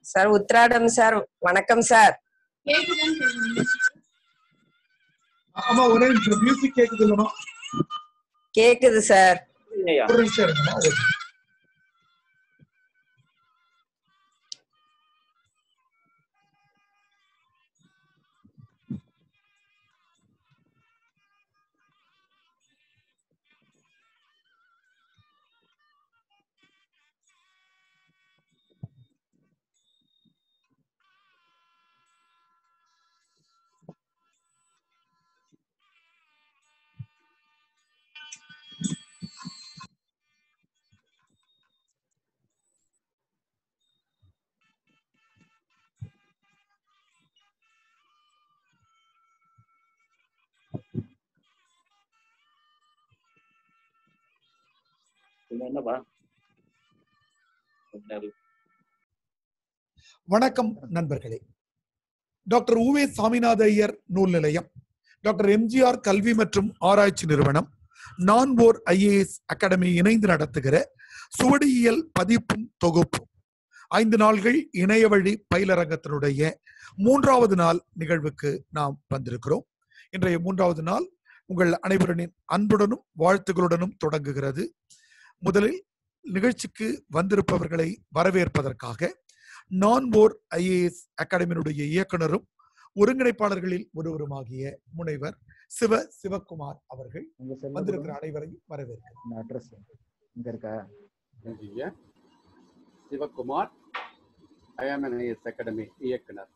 Sir உத்ராடம் sir வணக்கம் sir கேக்குதான்னு சொல்லுங்க ஆமா ஒரே நிமிஷம் மியூசிக் கேக்குது இல்லமா கேக்குது சார் ஒரு நிமிஷம் இருக்குமா ஒரு நிமிஷம். என்னப்பா கொஞ்ச நேரம் வணக்கம் நண்பர்களே டாக்டர் உவே சாமிநாத ஐயர் நூல் நிலையம் டாக்டர் எம்ஜிஆர் கல்வி மற்றும் ஆராய்ச்சி நிறுவனம் நான் ஓர் ஐஏஎஸ் அகாடமி இணைந்து நடத்துகிற சுவடியியல் பதிப்பும் தொகுப்பும் ஐந்து நாள்கள் இணைய வழி பயிலரங்கத்தினுடைய மூன்றாவது நாள் நிகழ்வுக்கு நாம் வந்திருக்கிறோம் இன்றைய மூன்றாவது நாள் உங்கள் அனைவரின் அன்புடனும் வாழ்த்துகளுடனும் தொடங்குகிறது முதலில் நிகழ்ச்சிக்கு வந்திருப்பவர்களை வரவேற்பதற்காக நான் ஓர் ஐஏஎஸ் அகாடமியினுடைய இயக்குனரும் ஒருங்கிணைப்பாளர்களில் ஒருவருமாகிய முனைவர் சிவ சிவகுமார் அவர்கள் உங்க செல்ல வந்திருக்கிற அனைவரையும் வரவேற்கிறேன் அட்ரஸ் இங்க இருக்கா இன்றைய சிவகுமார் ஐஎம்என்ஐஎஸ் அகாடமி இயக்குனர்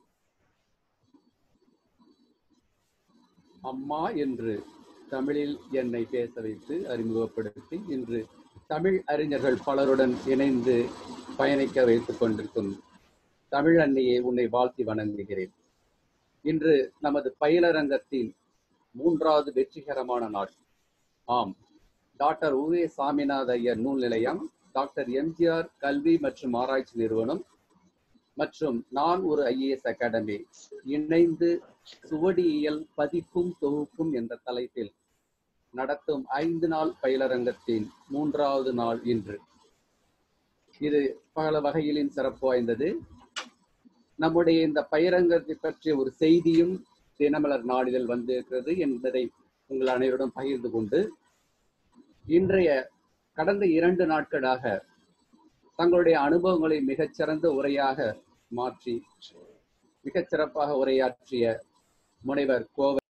அம்மா என்று தமிழில் என்னை பேச வைத்து அறிமுகப்படுத்தி இன்று தமிழ் அறிஞர்கள் பலருடன் இணைந்து பயணிக்க வைத்துக் கொண்டிருக்கும் தமிழ் அன்னையை உன்னை வாழ்த்தி வணங்குகிறேன் இன்று நமது பயிலரங்கத்தின் மூன்றாவது வெற்றிகரமான நாள் ஆம் டாக்டர் உவே சாமிநாத ஐயர் நூல் நிலையம் டாக்டர் எம்ஜிஆர் கல்வி மற்றும் ஆராய்ச்சி நிறுவனம் மற்றும் நான் ஒரு ஐஏஎஸ் அகாடமி இணைந்து சுவடியியல் பதிப்பும் தொகுப்பும் என்ற தலைப்பில் நடத்தும் ஐந்து நாள் பயிலரங்கத்தின் மூன்றாவது நாள் இன்று இது பல வகையிலும் சிறப்பு வாய்ந்தது நம்முடைய இந்த பயிரங்கத்தை பற்றிய ஒரு செய்தியும் தினமலர் நாளிதழ் வந்திருக்கிறது என்பதை உங்கள் அனைவருடன் பகிர்ந்து கொண்டு இன்றைய கடந்த இரண்டு நாட்களாக தங்களுடைய அனுபவங்களை மிகச்சிறந்த உரையாக மாற்றி மிகச் சிறப்பாக உரையாற்றிய முனைவர் கோவை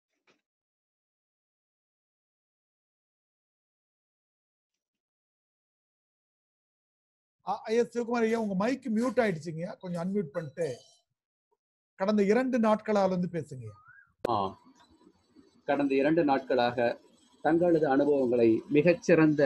அ- ஐயா சிவகுமார் ஐயா உங்க மைக் மியூட் ஆயிடுச்சுங்க கொஞ்சம் அன்மியூட் பண்ணிட்டு கடந்த இரண்டு நாட்களால வந்து பேசுங்க ஆ, கடந்த இரண்டு நாட்களாக தங்களது அனுபவங்களை மிகச்சிறந்த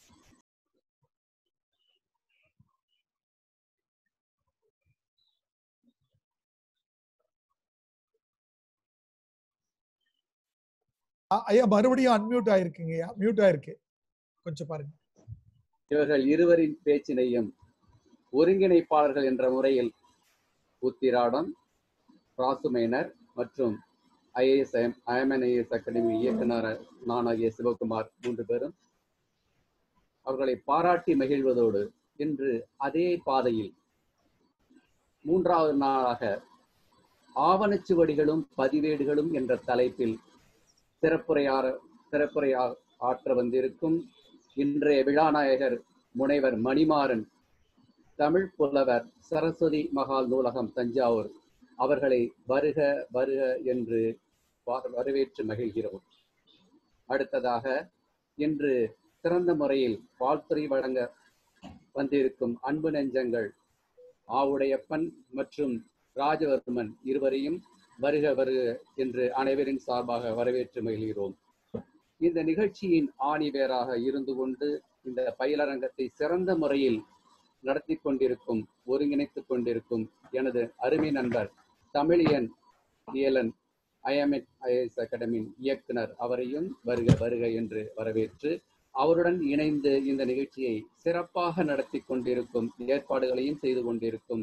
அ- ஐயா மறுபடியும் அன்மியூட் ஆயிருக்குங்க ஐயா மியூட் ஆயிருக்கு கொஞ்சம் பாருங்க இவர்கள் இருவரின் பேச்சினையும் ஒருங்கிணைப்பாளர்கள் என்ற முறையில் உத்திராடம் ராசுமைனர் மற்றும் ஐஏஎஸ் ஐஎம்என்ஐஎஸ் அகாடமி இயக்குனர் நான் ஆகிய சிவகுமார் மூன்று பேரும் அவர்களை பாராட்டி மகிழ்வதோடு இன்று அதே பாதையில் மூன்றாவது நாளாக ஆவணச்சுவடிகளும் பதிவேடுகளும் என்ற தலைப்பில் சிறப்புரையார சிறப்புரையா ஆற்ற வந்திருக்கும் இன்றைய விழாநாயகர் முனைவர் மணிமாறன் தமிழ் புலவர் சரஸ்வதி மகால் நூலகம் தஞ்சாவூர் அவர்களை வருக வருக என்று வா- வரவேற்று மகிழ்கிறோம் அடுத்ததாக இன்று சிறந்த முறையில் வாழ்த்துறை வழங்க வந்திருக்கும் அன்பு நெஞ்சங்கள் ஆவுடையப்பன் மற்றும் ராஜவர்மன் இருவரையும் வருக வருக என்று அனைவரின் சார்பாக வரவேற்று மகிழ்கிறோம் இந்த நிகழ்ச்சியின் ஆணிவேராக இருந்து கொண்டு இந்த பயிலரங்கத்தை சிறந்த முறையில் நடத்தி கொண்டிருக்கும் ஒருங்கிணைத்துக் கொண்டிருக்கும் எனது அருமை நண்பர் தமிழியன் இயலன் ஐஎம்எட் ஐஎஸ் அகாடமியின் இயக்குனர் அவரையும் வருக வருக என்று வரவேற்று அவருடன் இணைந்து இந்த நிகழ்ச்சியை சிறப்பாக நடத்தி கொண்டிருக்கும் ஏற்பாடுகளையும் செய்து கொண்டிருக்கும்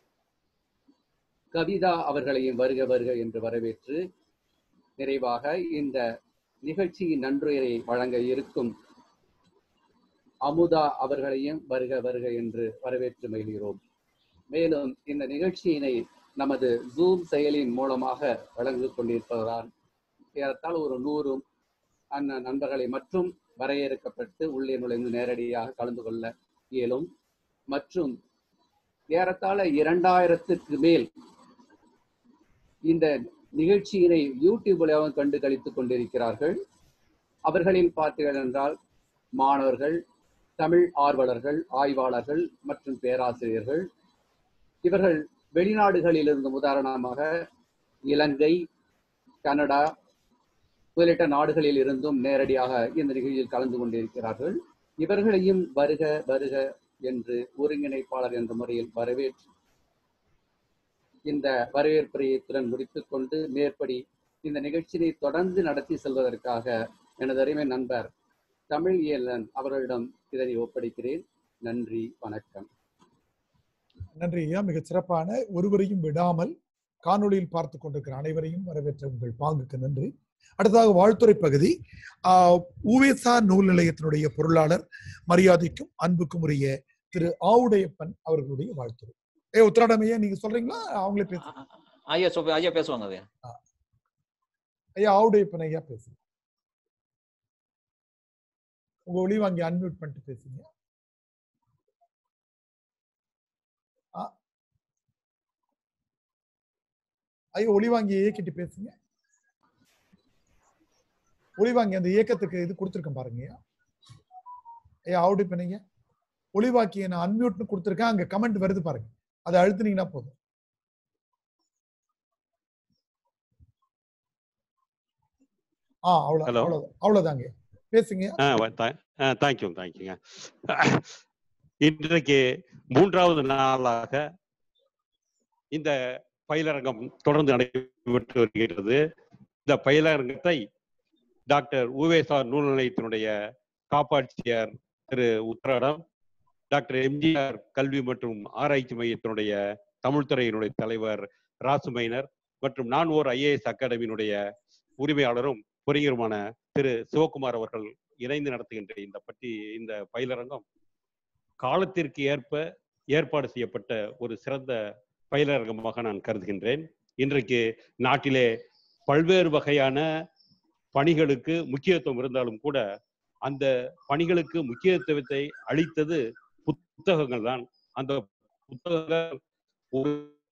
கவிதா அவர்களையும் வருக வருக என்று வரவேற்று நிறைவாக இந்த நிகழ்ச்சியின் நன்றியை வழங்க இருக்கும் அமுதா அவர்களையும் வருக வருக என்று வரவேற்று மகிழ்கிறோம் மேலும் இந்த நிகழ்ச்சியினை நமது ஜூம் செயலின் மூலமாக வழங்கி கொண்டிருப்பதால் ஏறத்தாழ ஒரு நூறு அண்ண நண்பர்களை மற்றும் வரையறுக்கப்பட்டு உள்ளே நுழைந்து நேரடியாக கலந்து கொள்ள இயலும் மற்றும் ஏறத்தாழ இரண்டாயிரத்துக்கு மேல் இந்த நிகழ்ச்சியினை யூடியூபிலாகவும் கண்டு கழித்துக் கொண்டிருக்கிறார்கள் அவர்களில் பார்த்தீர்கள் என்றால் மாணவர்கள் தமிழ் ஆர்வலர்கள் ஆய்வாளர்கள் மற்றும் பேராசிரியர்கள் இவர்கள் வெளிநாடுகளிலிருந்து உதாரணமாக இலங்கை கனடா உள்ளிட்ட நாடுகளில் இருந்தும் நேரடியாக இந்த நிகழ்ச்சியில் கலந்து கொண்டிருக்கிறார்கள் இவர்களையும் வருக வருக என்று ஒருங்கிணைப்பாளர் என்ற முறையில் வரவேற்று இந்த வரவேற்புரையத்துடன் முடித்துக் கொண்டு மேற்படி இந்த நிகழ்ச்சியை தொடர்ந்து நடத்தி செல்வதற்காக எனது அருமை நண்பர் தமிழ் இயலன் அவர்களிடம் இதனை ஒப்படைக்கிறேன் நன்றி வணக்கம் நன்றி ஐயா மிகச் சிறப்பான ஒருவரையும் விடாமல் காணொளியில் பார்த்து கொண்டிருக்கிற அனைவரையும் வரவேற்ற உங்கள் பாங்குக்கு நன்றி அடுத்ததாக வாழ்த்துறை பகுதி ஆஹ் உவேசா நூல் நிலையத்தினுடைய பொருளாளர் மரியாதைக்கும் அன்புக்கும் உரிய திரு ஆவுடையப்பன் அவர்களுடைய வாழ்த்துறை ஏ உத்தராடமையா நீங்க சொல்றீங்களா அவங்களே பேச ஐயா சொல் ஐயா பேசுவாங்க அது ஐயா ஆவுடையப்பன் ஐயா பேசுங்க உங்க ஒளி வாங்கி அன்மியூட் பண்ணிட்டு பேசுங்க ஆ. ஐயா ஒளி வாங்கி இயக்கிட்டு பேசுங்க ஒளி வாங்கி அந்த இயக்கத்துக்கு இது கொடுத்துருக்கேன் பாருங்க ஐயா ஐயா ஆவுடையப்பன் ஐயா ஒளிவாக்கி நான் அன்மியூட்னு கொடுத்துருக்கேன் அங்க கமெண்ட் வருது பாருங்க அதை அழுத்துனீங்கன்னா போதும் ஆ அவ்வளவு Hello. அவ்வளவு அவ்வளவுதாங்க பேசுங்க ஆ தேங்க்யூ தேங்க்யூங்க இன்றைக்கு மூன்றாவது நாளாக இந்த பயிலரங்கம் தொடர்ந்து நடைபெற்று வருகிறது இந்த பயிலரங்கத்தை டாக்டர் உவேசா நூல் நிலையத்தினுடைய காப்பாட்சியர் திரு உத்தராடம் டாக்டர் எம்ஜிஆர் கல்வி மற்றும் ஆராய்ச்சி மையத்தினுடைய தமிழ்துறையினுடைய தலைவர் ராசுமைனர் மற்றும் நான் ஓர் ஐஏஎஸ் அகாடமியினுடைய உரிமையாளரும் பொறிஞருமான திரு சிவகுமார் அவர்கள் இணைந்து நடத்துகின்ற இந்த பற்றி இந்த பயிலரங்கம் காலத்திற்கு ஏற்ப ஏற்பாடு செய்யப்பட்ட ஒரு சிறந்த பயிலரங்கமாக நான் கருதுகின்றேன் இன்றைக்கு நாட்டிலே பல்வேறு வகையான பணிகளுக்கு முக்கியத்துவம் இருந்தாலும் கூட அந்த பணிகளுக்கு முக்கியத்துவத்தை அளித்தது புத்தகங்கள் தான் அந்த புத்தகங்கள் ஒரு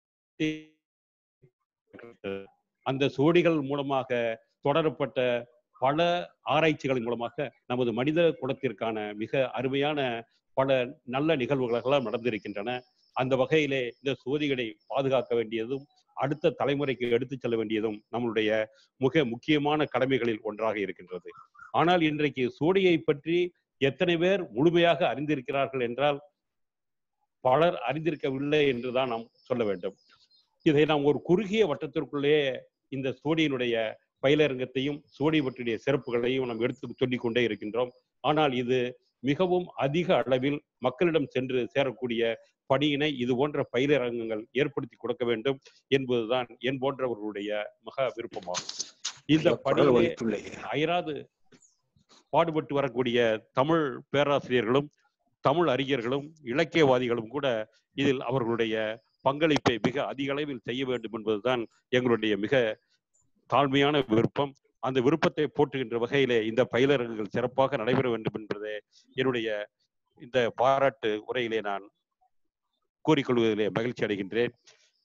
அந்த சுவடிகள் மூலமாக தொடரப்பட்ட பல ஆராய்ச்சிகளின் மூலமாக நமது மனித குலத்திற்கான மிக அருமையான பல நல்ல நிகழ்வுகளெல்லாம் நடந்திருக்கின்றன அந்த வகையிலே இந்த சுவதிகளை பாதுகாக்க வேண்டியதும் அடுத்த தலைமுறைக்கு எடுத்துச் செல்ல வேண்டியதும் நம்மளுடைய மிக முக்கியமான கடமைகளில் ஒன்றாக இருக்கின்றது ஆனால் இன்றைக்கு சூடியை பற்றி எத்தனை பேர் முழுமையாக அறிந்திருக்கிறார்கள் என்றால் பலர் அறிந்திருக்கவில்லை என்றுதான் நாம் சொல்ல வேண்டும் இதை நாம் ஒரு குறுகிய வட்டத்திற்குள்ளே இந்த சோடியினுடைய பயிலரங்கத்தையும் சோடி பற்றிய சிறப்புகளையும் நாம் எடுத்து சொல்லிக் கொண்டே இருக்கின்றோம் ஆனால் இது மிகவும் அதிக அளவில் மக்களிடம் சென்று சேரக்கூடிய பணியினை இது போன்ற பயிலரங்கங்கள் ஏற்படுத்தி கொடுக்க வேண்டும் என்பதுதான் என் போன்றவர்களுடைய மகா விருப்பமாகும் இந்த பணியிலே அயராது பாடுபட்டு வரக்கூடிய தமிழ் பேராசிரியர்களும் தமிழ் அறிஞர்களும் இலக்கியவாதிகளும் கூட இதில் அவர்களுடைய பங்களிப்பை மிக அதிக அளவில் செய்ய வேண்டும் என்பதுதான் எங்களுடைய மிக தாழ்மையான விருப்பம் அந்த விருப்பத்தை போற்றுகின்ற வகையிலே இந்த பயிலரங்குகள் சிறப்பாக நடைபெற வேண்டும் என்பதே என்னுடைய இந்த பாராட்டு உரையிலே நான் கூறிக்கொள்வதிலே மகிழ்ச்சி அடைகின்றேன்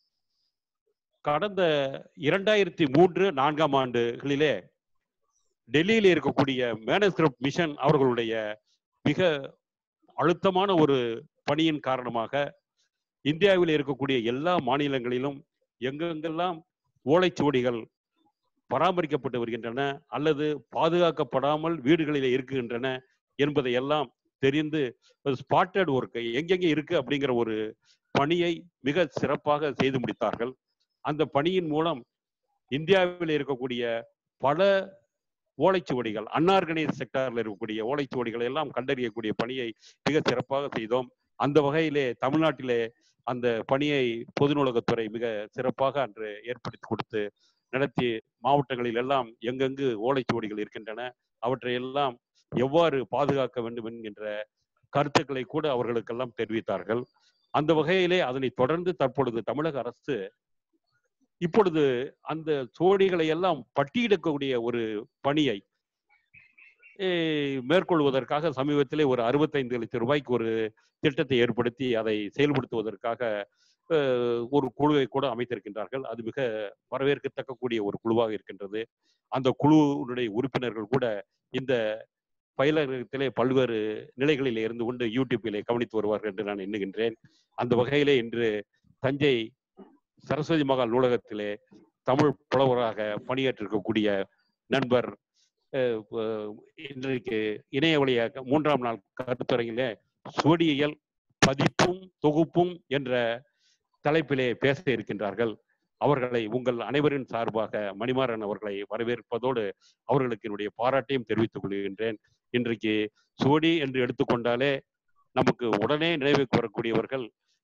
கடந்த இரண்டாயிரத்தி மூன்று நான்காம் ஆண்டுகளிலே டெல்லியிலே இருக்கக்கூடிய மேனஸ்கிரிப்ட் மிஷன் அவர்களுடைய மிக அழுத்தமான ஒரு பணியின் காரணமாக இந்தியாவில் இருக்கக்கூடிய எல்லா மாநிலங்களிலும் எங்கெங்கெல்லாம் ஓலைச்சுவடிகள் பராமரிக்கப்பட்டு வருகின்றன அல்லது பாதுகாக்கப்படாமல் வீடுகளிலே இருக்குகின்றன என்பதை எல்லாம் தெரிந்து ஸ்பாட்டட் ஒர்க் எங்கெங்கே இருக்கு அப்படிங்கிற ஒரு பணியை மிக சிறப்பாக செய்து முடித்தார்கள் அந்த பணியின் மூலம் இந்தியாவில் இருக்கக்கூடிய பல ஓலைச்சுவடிகள் அன்ஆர்கனைஸ் செக்டார்ல இருக்கக்கூடிய ஓலைச்சுவடிகளை எல்லாம் கண்டறியக்கூடிய பணியை மிக சிறப்பாக செய்தோம் அந்த வகையிலே தமிழ்நாட்டிலே அந்த பணியை பொது நூலகத்துறை மிக சிறப்பாக அன்று ஏற்படுத்தி கொடுத்து நடத்தி மாவட்டங்களில் எல்லாம் எங்கெங்கு ஓலைச்சுவடிகள் இருக்கின்றன அவற்றை எல்லாம் எவ்வாறு பாதுகாக்க வேண்டும் என்கின்ற கருத்துக்களை கூட அவர்களுக்கெல்லாம் தெரிவித்தார்கள் அந்த வகையிலே அதனை தொடர்ந்து தற்பொழுது தமிழக அரசு இப்பொழுது அந்த சோடிகளை எல்லாம் பட்டியலிடக்கூடிய ஒரு பணியை eh, மேற்கொள்வதற்காக சமீபத்திலே ஒரு அறுபத்தைந்து லட்சம் ரூபாய்க்கு ஒரு திட்டத்தை ஏற்படுத்தி அதை செயல்படுத்துவதற்காக அஹ், ஒரு குழுவை கூட அமைத்திருக்கின்றார்கள் அது மிக வரவேற்கத்தக்க கூடிய ஒரு குழுவாக இருக்கின்றது அந்த குழுவினுடைய உறுப்பினர்கள் கூட இந்த பயிலகத்திலே பல்வேறு நிலைகளில் இருந்து கொண்டு யூடியூப்பிலே கவனித்து வருவார்கள் என்று நான் எண்ணுகின்றேன் அந்த வகையிலே இன்று தஞ்சை சரஸ்வதி மகால் நூலகத்திலே தமிழ் புலவராக பணியாற்றிருக்கக்கூடிய நண்பர் அஹ், அஹ், இன்றைக்கு இணைய வழியாக மூன்றாம் நாள் கருத்தரங்கிலே சுவடியியல் பதிப்பும் தொகுப்பும் என்ற தலைப்பிலே பேச இருக்கின்றார்கள் அவர்களை உங்கள் அனைவரின் சார்பாக மணிமாறன் அவர்களை வரவேற்பதோடு அவர்களுக்கு என்னுடைய பாராட்டையும் தெரிவித்துக் கொள்கின்றேன் இன்றைக்கு சுவடி என்று எடுத்துக்கொண்டாலே நமக்கு உடனே நினைவுக்கு வரக்கூடியவர்கள்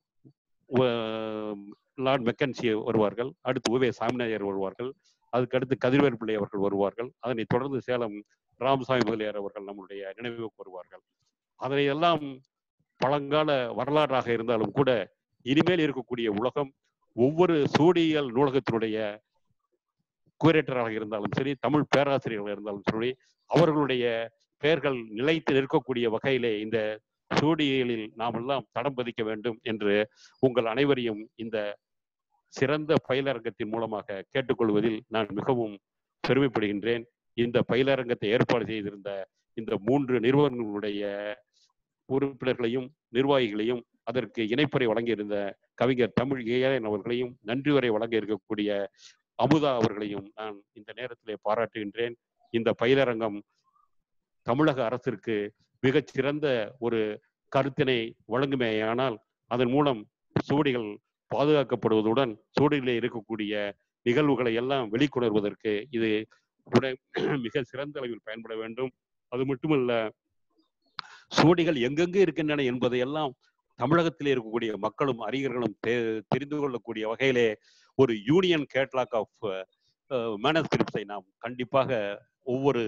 உ- லார்ட் மெக்கன்சி வருவார்கள் அடுத்து உவே சாமிநாயர் வருவார்கள் அதுக்கு அடுத்து கதிர்வேல் பிள்ளை அவர்கள் வருவார்கள் அதனைத் தொடர்ந்து சேலம் ராமசாமி முதலியார் அவர்கள் நம்முடைய நினைவுக்கு வருவார்கள் அதனையெல்லாம் பழங்கால வரலாறாக இருந்தாலும் கூட இனிமேல் இருக்கக்கூடிய உலகம் ஒவ்வொரு சூடியல் நூலகத்தினுடைய கூரேட்டராக இருந்தாலும் சரி தமிழ் பேராசிரியர்களாக இருந்தாலும் சரி அவர்களுடைய பெயர்கள் நிலைத்து நிற்கக்கூடிய வகையிலே இந்த சூடியலில் நாம் எல்லாம் தடம் பதிக்க வேண்டும் என்று உங்கள் அனைவரையும் இந்த சிறந்த பயிலரங்கத்தின் மூலமாக கேட்டுக்கொள்வதில் நான் மிகவும் பெருமைப்படுகின்றேன் இந்த பயிலரங்கத்தை ஏற்பாடு செய்திருந்த இந்த மூன்று நிறுவனங்களுடைய உறுப்பினர்களையும் நிர்வாகிகளையும் அதற்கு இணைப்பறை வழங்கியிருந்த கவிஞர் தமிழ் ஏஎன் அவர்களையும் நன்றி வரை வழங்க இருக்கக்கூடிய அமுதா அவர்களையும் நான் இந்த நேரத்திலே பாராட்டுகின்றேன் இந்த பயிலரங்கம் தமிழக அரசிற்கு மிகச் சிறந்த ஒரு கருத்தினை வழங்குமேயானால் அதன் மூலம் சுவடிகள் பாதுகாக்கப்படுவதுடன் சுவடிகளில் இருக்கக்கூடிய நிகழ்வுகளை எல்லாம் வெளிக்கொணர்வதற்கு இது உட- மிக சிறந்த அளவில் பயன்பட வேண்டும் அது மட்டுமல்ல சுவடிகள் எங்கெங்கு இருக்கின்றன என்பதையெல்லாம் தமிழகத்திலே இருக்கக்கூடிய மக்களும் அறிஞர்களும் தெ- தெரிந்து கொள்ளக்கூடிய வகையிலே ஒரு யூனியன் கேட்லாக் ஆஃப் மேனஸ்கிரிப்ட்ஸை நாம் கண்டிப்பாக ஒவ்வொரு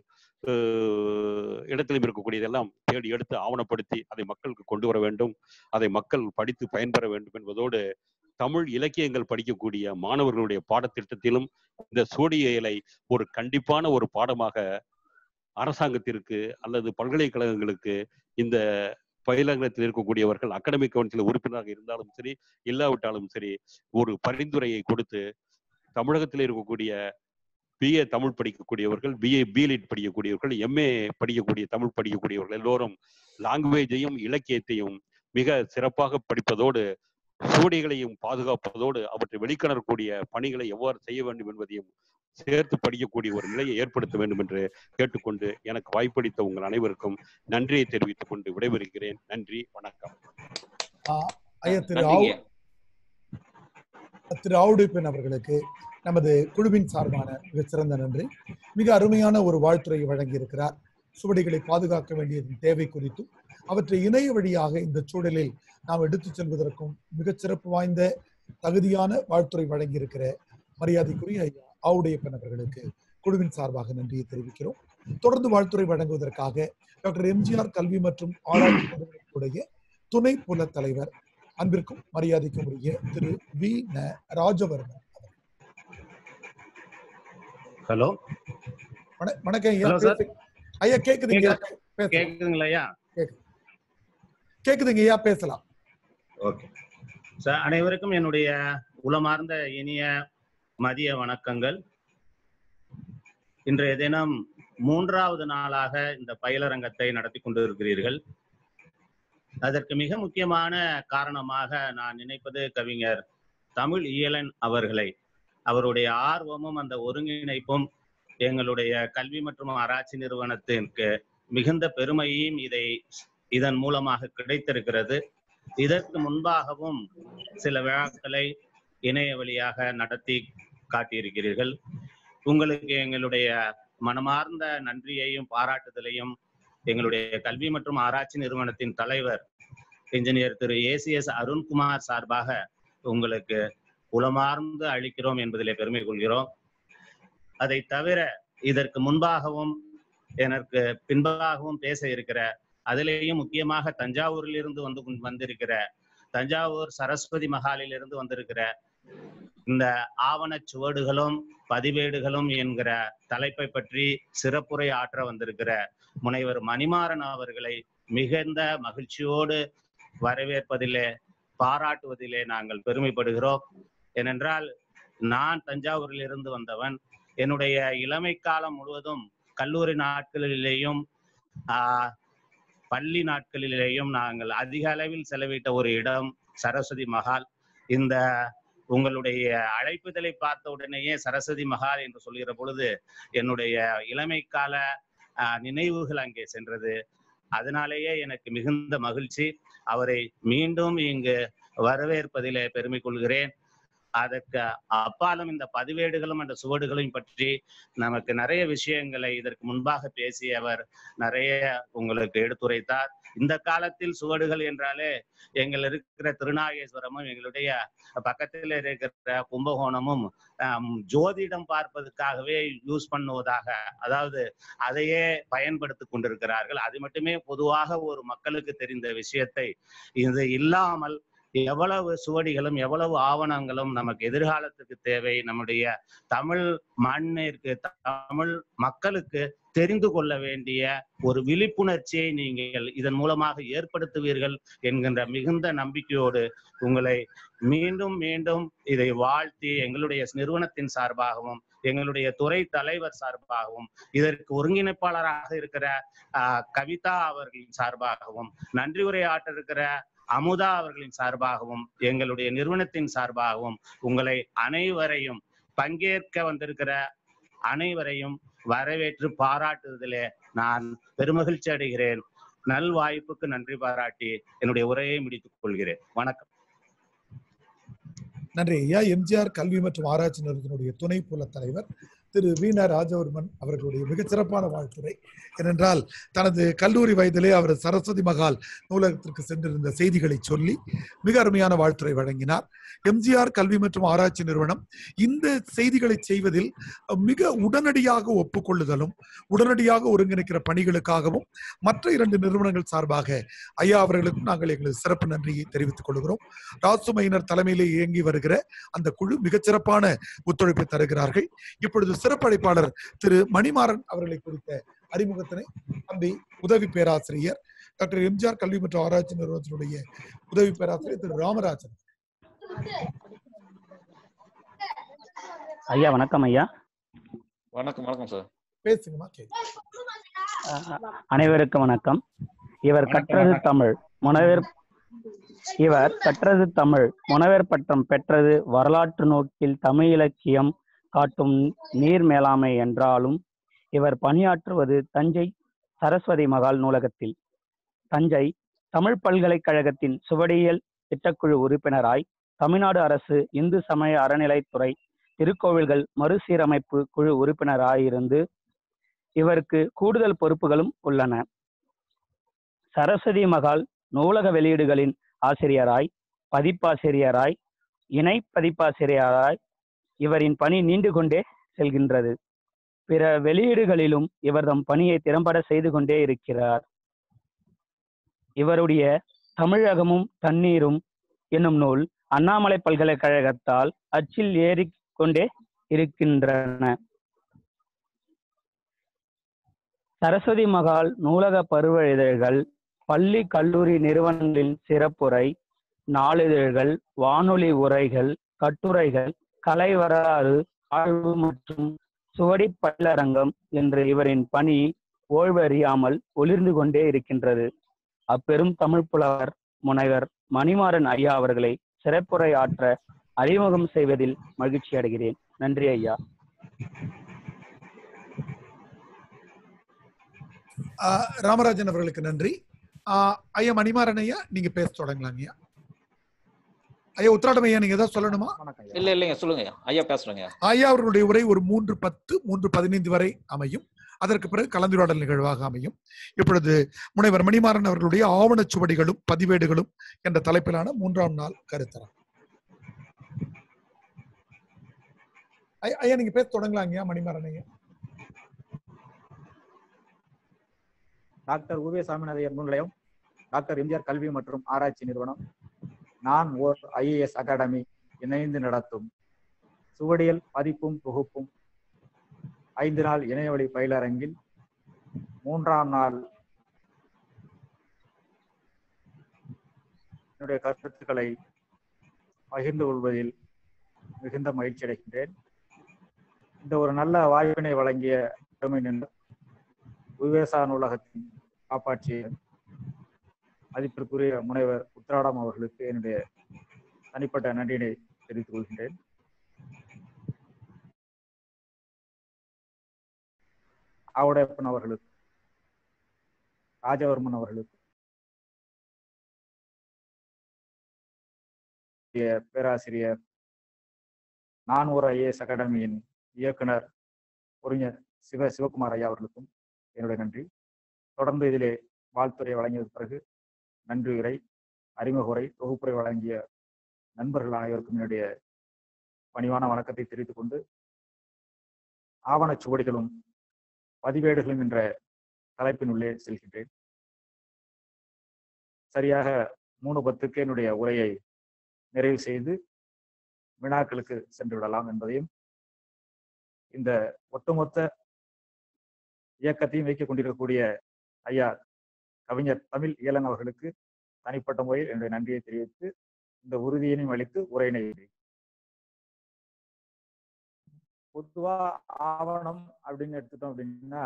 அஹ், இடத்திலும் இருக்கக்கூடியதெல்லாம் தேடி எடுத்து ஆவணப்படுத்தி அதை மக்களுக்கு கொண்டு வர வேண்டும் அதை மக்கள் படித்து பயன்பெற வேண்டும் என்பதோடு தமிழ் இலக்கியங்கள் படிக்கக்கூடிய மாணவர்களுடைய பாடத்திட்டத்திலும் இந்த சூடியலை ஒரு கண்டிப்பான ஒரு பாடமாக அரசாங்கத்திற்கு அல்லது பல்கலைக்கழகங்களுக்கு இந்த பயிலகத்தில் இருக்கக்கூடியவர்கள் அகாடமிக் கவுன்சில் உறுப்பினராக இருந்தாலும் சரி இல்லாவிட்டாலும் சரி ஒரு பரிந்துரையை கொடுத்து தமிழகத்தில் இருக்கக்கூடிய பிஏ தமிழ் படிக்கக்கூடியவர்கள் பிஏ பிலிட் படிக்கக்கூடியவர்கள் எம்ஏ படிக்கக்கூடிய தமிழ் படிக்கக்கூடியவர்கள் எல்லோரும் லாங்குவேஜையும் இலக்கியத்தையும் மிக சிறப்பாக படிப்பதோடு சூடிகளையும் பாதுகாப்பதோடு அவற்றை வெளிக்கொணரக்கூடிய பணிகளை எவ்வாறு செய்ய வேண்டும் என்பதையும் சேர்த்து படிக்கக்கூடிய ஒரு நிலையை ஏற்படுத்த வேண்டும் என்று கேட்டுக்கொண்டு எனக்கு வாய்ப்பளித்த உங்கள் அனைவருக்கும் நன்றியை தெரிவித்துக் கொண்டு விடைபெறுகிறேன் நன்றி வணக்கம் ஆஹ் ஐயா திரு நன்றிங்க ஆவு- திரு ஆவுடைப்பன் அவர்களுக்கு நமது குழுவின் சார்பான மிக சிறந்த நன்றி மிக அருமையான ஒரு வாழ்த்துறையை வழங்கியிருக்கிறார் சுவடிகளை பாதுகாக்க வேண்டியதன் தேவை குறித்தும் அவற்றை இணைய வழியாக இந்த சூழலில் நாம் எடுத்துச் செல்வதற்கும் மிகச் சிறப்பு வாய்ந்த தகுதியான வாழ்த்துறை வழங்கியிருக்கிற மரியாதைக்குரிய ஐயா ஆவுடையப்பன் அவர்களுக்கு குழுவின் சார்பாக நன்றியை தெரிவிக்கிறோம் தொடர்ந்து வாழ்த்துறை வழங்குவதற்காக டாக்டர் எம்ஜிஆர் கல்வி மற்றும் ஆராய்ச்சி நிறுவனத்துடைய துணை புல தலைவர் அன்பிற்கும் மரியாதைக்கும் உரிய திரு வி ந ராஜவர்மன் ஹலோ வண- வணக்கம் ஐயா Hello, sir. பேசு- ஐயா கேக்குதுங்க பேசலாம் கேக்குதுங்களா ஐயா கேக்குதுங்க ஐயா பேசலாம் ஓகே சார் அனைவருக்கும் என்னுடைய உளமார்ந்த இனிய மதிய வணக்கங்கள் இன்றைய தினம் மூன்றாவது நாளாக இந்த பயிலரங்கத்தை நடத்தி கொண்டிருக்கிறீர்கள் அதற்கு மிக முக்கியமான காரணமாக நான் நினைப்பது கவிஞர் தமிழ் இயலன் அவர்களை அவருடைய ஆர்வமும் அந்த ஒருங்கிணைப்பும் எங்களுடைய கல்வி மற்றும் ஆராய்ச்சி நிறுவனத்திற்கு மிகுந்த பெருமையும் இதை இதன் மூலமாக கிடைத்திருக்கிறது இதற்கு முன்பாகவும் சில விழாக்களை இணைய வழியாக நடத்தி காட்டியிருக்கிறீர்கள் உங்களுக்கு எங்களுடைய மனமார்ந்த நன்றியையும் பாராட்டுதலையும் எங்களுடைய கல்வி மற்றும் ஆராய்ச்சி நிறுவனத்தின் தலைவர் இன்ஜினியர் திரு ஏசிஎஸ் அருண்குமார் சார்பாக உங்களுக்கு உளமார்ந்து அளிக்கிறோம் என்பதிலே பெருமை கொள்கிறோம் அதை தவிர இதற்கு முன்பாகவும் எனக்கு பின்பாகவும் பேச இருக்கிற அதிலேயும் முக்கியமாக தஞ்சாவூரில் இருந்து வந்து கொண்டு- வந்திருக்கிற தஞ்சாவூர் சரஸ்வதி மகாலில் இருந்து வந்திருக்கிற இந்த ஆவணச் சுவடுகளும் பதிவேடுகளும் என்கிற தலைப்பை பற்றி சிறப்புரை ஆற்ற வந்திருக்கிற முனைவர் மணிமாறன் அவர்களை மிகுந்த மகிழ்ச்சியோடு வரவேற்பதிலே பாராட்டுவதிலே நாங்கள் பெருமைப்படுகிறோம் ஏனென்றால் நான் தஞ்சாவூரில் இருந்து வந்தவன் என்னுடைய இளமை காலம் முழுவதும் கல்லூரி நாட்களிலேயும் ஆஹ், பள்ளி நாட்களிலேயும் நாங்கள் அதிக அளவில் செலவிட்ட ஒரு இடம் சரஸ்வதி மகால் இந்த உங்களுடைய அழைப்புதலை பார்த்த உடனேயே சரஸ்வதி மகால் என்று சொல்கிற பொழுது என்னுடைய இளமை கால ஆஹ், நினைவுகள் அங்கே சென்றது அதனாலேயே எனக்கு மிகுந்த மகிழ்ச்சி அவரை மீண்டும் இங்கு வரவேற்பதிலே பெருமை கொள்கிறேன் அதற்கு அப்பாலும் இந்த பதிவேடுகளும் அந்த சுவடுகளையும் பற்றி நமக்கு நிறைய விஷயங்களை இதற்கு முன்பாக பேசியவர் நிறைய உங்களுக்கு எடுத்துரைத்தார் இந்த காலத்தில் சுவடுகள் என்றாலே எங்கள் இருக்கிற திருநாகேஸ்வரமும் எங்களுடைய பக்கத்தில் இருக்கிற கும்பகோணமும் ஆம், ஜோதிடம் பார்ப்பதற்காகவே யூஸ் பண்ணுவதாக அதாவது அதையே பயன்படுத்தி கொண்டிருக்கிறார்கள் அது மட்டுமே பொதுவாக ஒரு மக்களுக்கு தெரிந்த விஷயத்தை இது இல்லாமல் எவ்வளவு சுவடிகளும் எவ்வளவு ஆவணங்களும் நமக்கு எதிர்காலத்துக்கு தேவை நம்முடைய தமிழ் மண்ணிற்கு தமிழ் மக்களுக்கு தெரிந்து கொள்ள வேண்டிய ஒரு விழிப்புணர்ச்சியை நீங்கள் இதன் மூலமாக ஏற்படுத்துவீர்கள் என்கின்ற மிகுந்த நம்பிக்கையோடு உங்களை மீண்டும் மீண்டும் இதை வாழ்த்தி எங்களுடைய நிறுவனத்தின் சார்பாகவும் எங்களுடைய துறை தலைவர் சார்பாகவும் இதற்கு ஒருங்கிணைப்பாளராக இருக்கிற ஆஹ், கவிதா அவர்களின் சார்பாகவும் நன்றி உரை ஆற்ற இருக்கிற அமுதா அவர்களின் சார்பாகவும் எங்களுடைய நிறுவனத்தின் சார்பாகவும் உங்களை அனைவரையும் பங்கேற்க வந்திருக்கிற அனைவரையும் வரவேற்று பாராட்டுவதிலே நான் பெருமகிழ்ச்சி அடைகிறேன் நல் வாய்ப்புக்கு நன்றி பாராட்டி என்னுடைய உரையை முடித்துக் கொள்கிறேன் வணக்கம் நன்றி ஐயா எம்ஜிஆர் கல்வி மற்றும் ஆராய்ச்சி நிறுவனத்தினுடைய துணை புல தலைவர் திரு வீணா ராஜவர்மன் அவர்களுடைய மிகச்சிறப்பான வாழ்த்துரை ஏனென்றால் தனது கல்லூரி வயதிலே அவர் சரஸ்வதி மகால் நூலகத்திற்கு சென்றிருந்த செய்திகளை சொல்லி மிக அருமையான வாழ்த்துரை வழங்கினார் எம்ஜிஆர் கல்வி மற்றும் ஆராய்ச்சி நிறுவனம் இந்த செய்திகளை செய்வதில் மிக உடனடியாக ஒப்புக்கொள்ளுதலும் உடனடியாக ஒருங்கிணைக்கிற பணிகளுக்காகவும் மற்ற இரண்டு நிறுவனங்கள் சார்பாக ஐயா அவர்களுக்கும் நாங்கள் எங்களது சிறப்பு நன்றியை தெரிவித்துக் கொள்கிறோம் ராசுமையினர் தலைமையிலே இயங்கி வருகிற அந்த குழு மிகச்சிறப்பான ஒத்துழைப்பை தருகிறார்கள் இப்பொழுது சிறப்பழைப்பாளர் திரு மணிமாறன் அவர்களை குறித்த அறிமுகத்தினை தம்பி உதவி பேராசிரியர் டாக்டர் எம்ஜிஆர் கல்வி மற்றும் ஆராய்ச்சி நிறுவனத்தினுடைய உதவி பேராசிரியர் திரு ராமராஜன் ஐயா வணக்கம் ஐயா வணக்கம் வணக்கம் சார் பேசுங்கம்மா கேட்க அஹ், அனைவருக்கும் வணக்கம் இவர் கற்றது தமிழ் முனைவர் இவர் கற்றது தமிழ் முனைவர் பட்டம் பெற்றது வரலாற்று நோக்கில் தமிழ் இலக்கியம் காட்டும் நீர் மேலாண்மை என்றாலும் இவர் பணியாற்றுவது தஞ்சை சரஸ்வதி மகால் நூலகத்தில் தஞ்சை தமிழ் பல்கலைக்கழகத்தின் சுவடியியல் திட்டக்குழு உறுப்பினராய் தமிழ்நாடு அரசு இந்து சமய அறநிலைத்துறை திருக்கோவில்கள் மறுசீரமைப்பு குழு உறுப்பினராயிருந்து இவருக்கு கூடுதல் பொறுப்புகளும் உள்ளன சரஸ்வதி மகால் நூலக வெளியீடுகளின் ஆசிரியராய் பதிப்பாசிரியராய் இணை பதிப்பாசிரியராய் இவரின் பணி நீண்டு கொண்டே செல்கின்றது பிற வெளியீடுகளிலும் இவர் தம் பணியை திறம்பட செய்து கொண்டே இருக்கிறார் இவருடைய தமிழகமும் தண்ணீரும் என்னும் நூல் அண்ணாமலை பல்கலைக்கழகத்தால் அச்சில் ஏறிக்கொண்டே இருக்கின்றன சரஸ்வதி மகால் நூலக பருவ இதழ்கள் பள்ளி கல்லூரி நிறுவனங்களின் சிறப்புரை நாளிதழ்கள் வானொலி உரைகள் கட்டுரைகள் கலை வரலாறு ஆய்வு மற்றும் சுவடி பயிலரங்கம் என்று இவரின் பணி ஓய்வறியாமல் ஒளிர்ந்து கொண்டே இருக்கின்றது அப்பெரும் தமிழ் புலவர் முனைவர் மணிமாறன் ஐயா அவர்களை சிறப்புரை ஆற்ற அறிமுகம் செய்வதில் மகிழ்ச்சி அடைகிறேன் நன்றி ஐயா ஆஹ் ராமராஜன் அவர்களுக்கு நன்றி ஆஹ் ஐயா மணிமாறன் ஐயா நீங்க பேச தொடங்கலாம் ஐயா ஐயா உத்திராடம் ஐயா நீங்க ஏதாவது சொல்லணுமா வணக்கம் ஐயா. இல்ல இல்லைங்க சொல்லுங்க ஐயா. ஐயா பேசுறேங்க ஐயா அவர்களுடைய உரை ஒரு மூன்று பத்து மூன்று பதினைந்து வரை அமையும் அதற்கு பிறகு கலந்துரையாடல் நிகழ்வாக அமையும் இப்பொழுது முனைவர் மணிமாறன் அவர்களுடைய ஆவணச் சுவடிகளும் பதிவேடுகளும் என்ற தலைப்பிலான மூன்றாம் நாள் கருத்தரம் ஐயா- ஐயா நீங்க பேச தொடங்கலாம் ஐயா மணிமாறன் ஐயா டாக்டர் உவே சாமிநாதையர் முன்னிலையம் டாக்டர் எம்ஜிஆர் கல்வி மற்றும் ஆராய்ச்சி நிறுவனம் நான் ஓர் ஐஏஎஸ் அகாடமி இணைந்து நடத்தும் சுவடியல் பதிப்பும் தொகுப்பும் ஐந்து நாள் இணையவழி பயிலரங்கில் மூன்றாம் நாள் என்னுடைய கருத்துக்களை பகிர்ந்து கொள்வதில் மிகுந்த மகிழ்ச்சி அடைகின்றேன் இந்த ஒரு நல்ல வாய்ப்பினை வழங்கிய பெருமை நின்று விவேசா நூலகத்தின் காப்பாற்றிய மதிப்பிற்குரிய முனைவர் உத்திராடம் அவர்களுக்கு என்னுடைய தனிப்பட்ட நன்றியினை தெரிவித்துக் கொள்கின்றேன் ஆவுடையப்பன் அவர்களுக்கு ராஜவர்மன் அவர்களுக்கு பேராசிரியர் நான் ஒரு ஐஏஎஸ் அகாடமியின் இயக்குனர் பொறிஞர் சிவ சிவகுமார் ஐயா அவர்களுக்கும் என்னுடைய நன்றி தொடர்ந்து இதிலே வாழ்த்துறை வழங்கியது பிறகு நன்றி உரை அறிமுக உரை தொகுப்புரை வழங்கிய நண்பர்கள் அனைவருக்கும் என்னுடைய பணிவான வணக்கத்தை தெரிவித்துக் கொண்டு ஆவணச் சுவடிகளும் பதிவேடுகளும் என்ற தலைப்பின் உள்ளே செல்கின்றேன் சரியாக மூணு பத்துக்கு என்னுடைய உரையை நிறைவு செய்து வினாக்களுக்கு சென்று விடலாம் என்பதையும் இந்த ஒட்டுமொத்த இயக்கத்தையும் வைத்துக் கொண்டிருக்கக்கூடிய ஐயா கவிஞர் தமிழ் இயலன் அவர்களுக்கு தனிப்பட்ட முறையில் என்னுடைய நன்றியை தெரிவித்து இந்த உறுதியினையும் அளித்து உரையினை பொதுவா ஆவணம் அப்படின்னு எடுத்துட்டோம் அப்படின்னா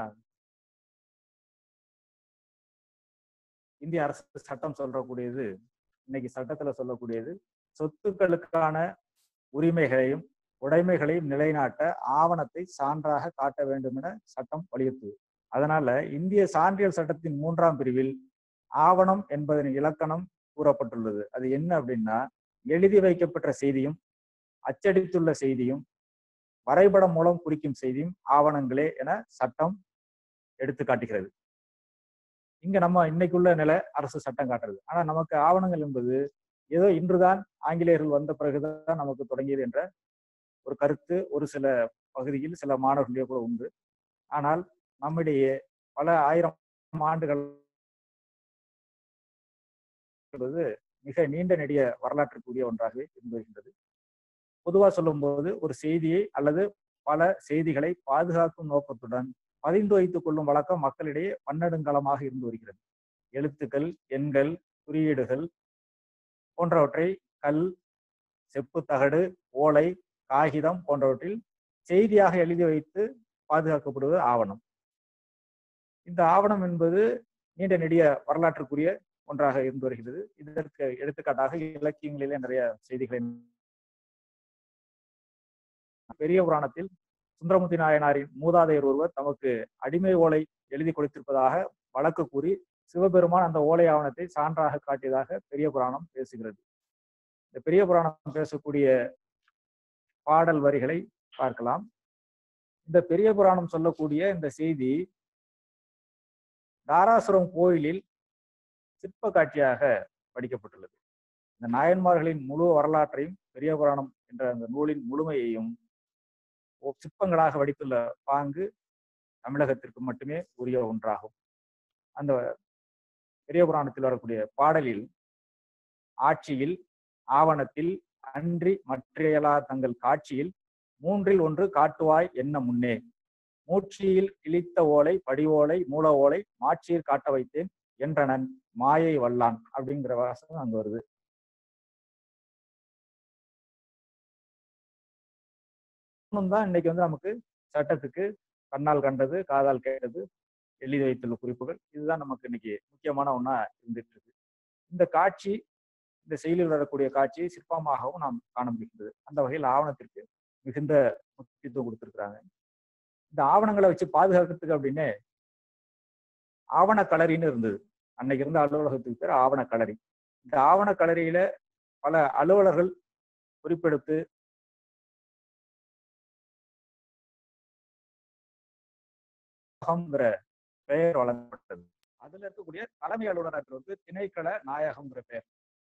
இந்திய அரசு சட்டம் சொல்லக்கூடியது இன்னைக்கு சட்டத்துல சொல்லக்கூடியது சொத்துக்களுக்கான உரிமைகளையும் உடைமைகளையும் நிலைநாட்ட ஆவணத்தை சான்றாக காட்ட வேண்டும் என சட்டம் வலியுறுத்துது அதனால இந்திய சான்றியல் சட்டத்தின் மூன்றாம் பிரிவில் ஆவணம் என்பதன் இலக்கணம் கூறப்பட்டுள்ளது அது என்ன அப்படின்னா எழுதி வைக்கப்பட்ட செய்தியும் அச்சடித்துள்ள செய்தியும் வரைபடம் மூலம் குறிக்கும் செய்தியும் ஆவணங்களே என சட்டம் எடுத்து காட்டுகிறது இங்க நம்ம இன்னைக்குள்ள நிலை அரசு சட்டம் காட்டுறது ஆனா நமக்கு ஆவணங்கள் என்பது ஏதோ இன்றுதான் ஆங்கிலேயர்கள் வந்த பிறகுதான் நமக்கு தொடங்கியது என்ற ஒரு கருத்து ஒரு சில பகுதியில் சில மாணவர்களிடையே கூட உண்டு ஆனால் நம்மிடையே பல ஆயிரம் ஆண்டுகள் என்பது மிக நீண்ட நெடிய வரலாற்றுக்குரிய ஒன்றாகவே இருந்து வருகின்றது பொதுவா சொல்லும்போது ஒரு செய்தியை அல்லது பல செய்திகளை பாதுகாக்கும் நோக்கத்துடன் பதிந்து வைத்துக் கொள்ளும் வழக்கம் மக்களிடையே பன்னெடுங்காலமாக இருந்து வருகிறது எழுத்துக்கள் எண்கள் குறியீடுகள் போன்றவற்றை கல் செப்பு தகடு ஓலை காகிதம் போன்றவற்றில் செய்தியாக எழுதி வைத்து பாதுகாக்கப்படுவது ஆவணம் இந்த ஆவணம் என்பது நீண்ட நெடிய வரலாற்றுக்குரிய ஒன்றாக இருந்து வருகிறது இதற்கு எடுத்துக்காட்டாக இலக்கியங்களிலே நிறைய செய்திகளை பெரிய புராணத்தில் சுந்தரமுத்தி நாயனாரின் மூதாதையர் ஒருவர் தமக்கு அடிமை ஓலை எழுதி கொடுத்திருப்பதாக வழக்கு கூறி சிவபெருமான் அந்த ஓலை ஆவணத்தை சான்றாக காட்டியதாக பெரிய புராணம் பேசுகிறது இந்த பெரிய புராணம் பேசக்கூடிய பாடல் வரிகளை பார்க்கலாம் இந்த பெரிய புராணம் சொல்லக்கூடிய இந்த செய்தி தாராசுரம் கோயிலில் சிற்ப காட்சியாக படிக்கப்பட்டுள்ளது இந்த நாயன்மார்களின் முழு வரலாற்றையும் பெரிய புராணம் என்ற அந்த நூலின் முழுமையையும் சிற்பங்களாக வடித்துள்ள பாங்கு தமிழகத்திற்கு மட்டுமே உரிய ஒன்றாகும் அந்த பெரிய புராணத்தில் வரக்கூடிய பாடலில் ஆட்சியில் ஆவணத்தில் அன்றி மற்றையலா தங்கள் காட்சியில் மூன்றில் ஒன்று காட்டுவாய் என்ன முன்னே மூச்சியில் இழித்த ஓலை படி ஓலை மூல ஓலை மாட்சியில் காட்ட வைத்தேன் என்றனன் மாயை வல்லான் அப்படிங்கிற வாசகம் அங்க வருது தான் இன்னைக்கு வந்து நமக்கு சட்டத்துக்கு கண்ணால் கண்டது காதால் கேட்டது எழுதி வைத்துள்ள குறிப்புகள் இதுதான் நமக்கு இன்னைக்கு முக்கியமான ஒன்றா இருந்துட்டு இருக்கு இந்த காட்சி இந்த செயலில் வரக்கூடிய காட்சியை சிற்பமாகவும் நாம் காண முடிகின்றது அந்த வகையில் ஆவணத்திற்கு மிகுந்த முக்கியத்துவம் கொடுத்திருக்கிறாங்க இந்த ஆவணங்களை வச்சு பாதுகாக்கிறதுக்கு அப்படின்னு ஆவண களரின்னு இருந்தது அன்னைக்கு இருந்த அலுவலகத்துக்கு பேர் ஆவண களரி இந்த ஆவண களரியில பல அலுவலர்கள் குறிப்பெடுத்து பெயர் வழங்கப்பட்டது அதுல இருக்கக்கூடிய தலைமை அலுவலர் வந்து திணைக்கள நாயகம்ங்கிற பெயர்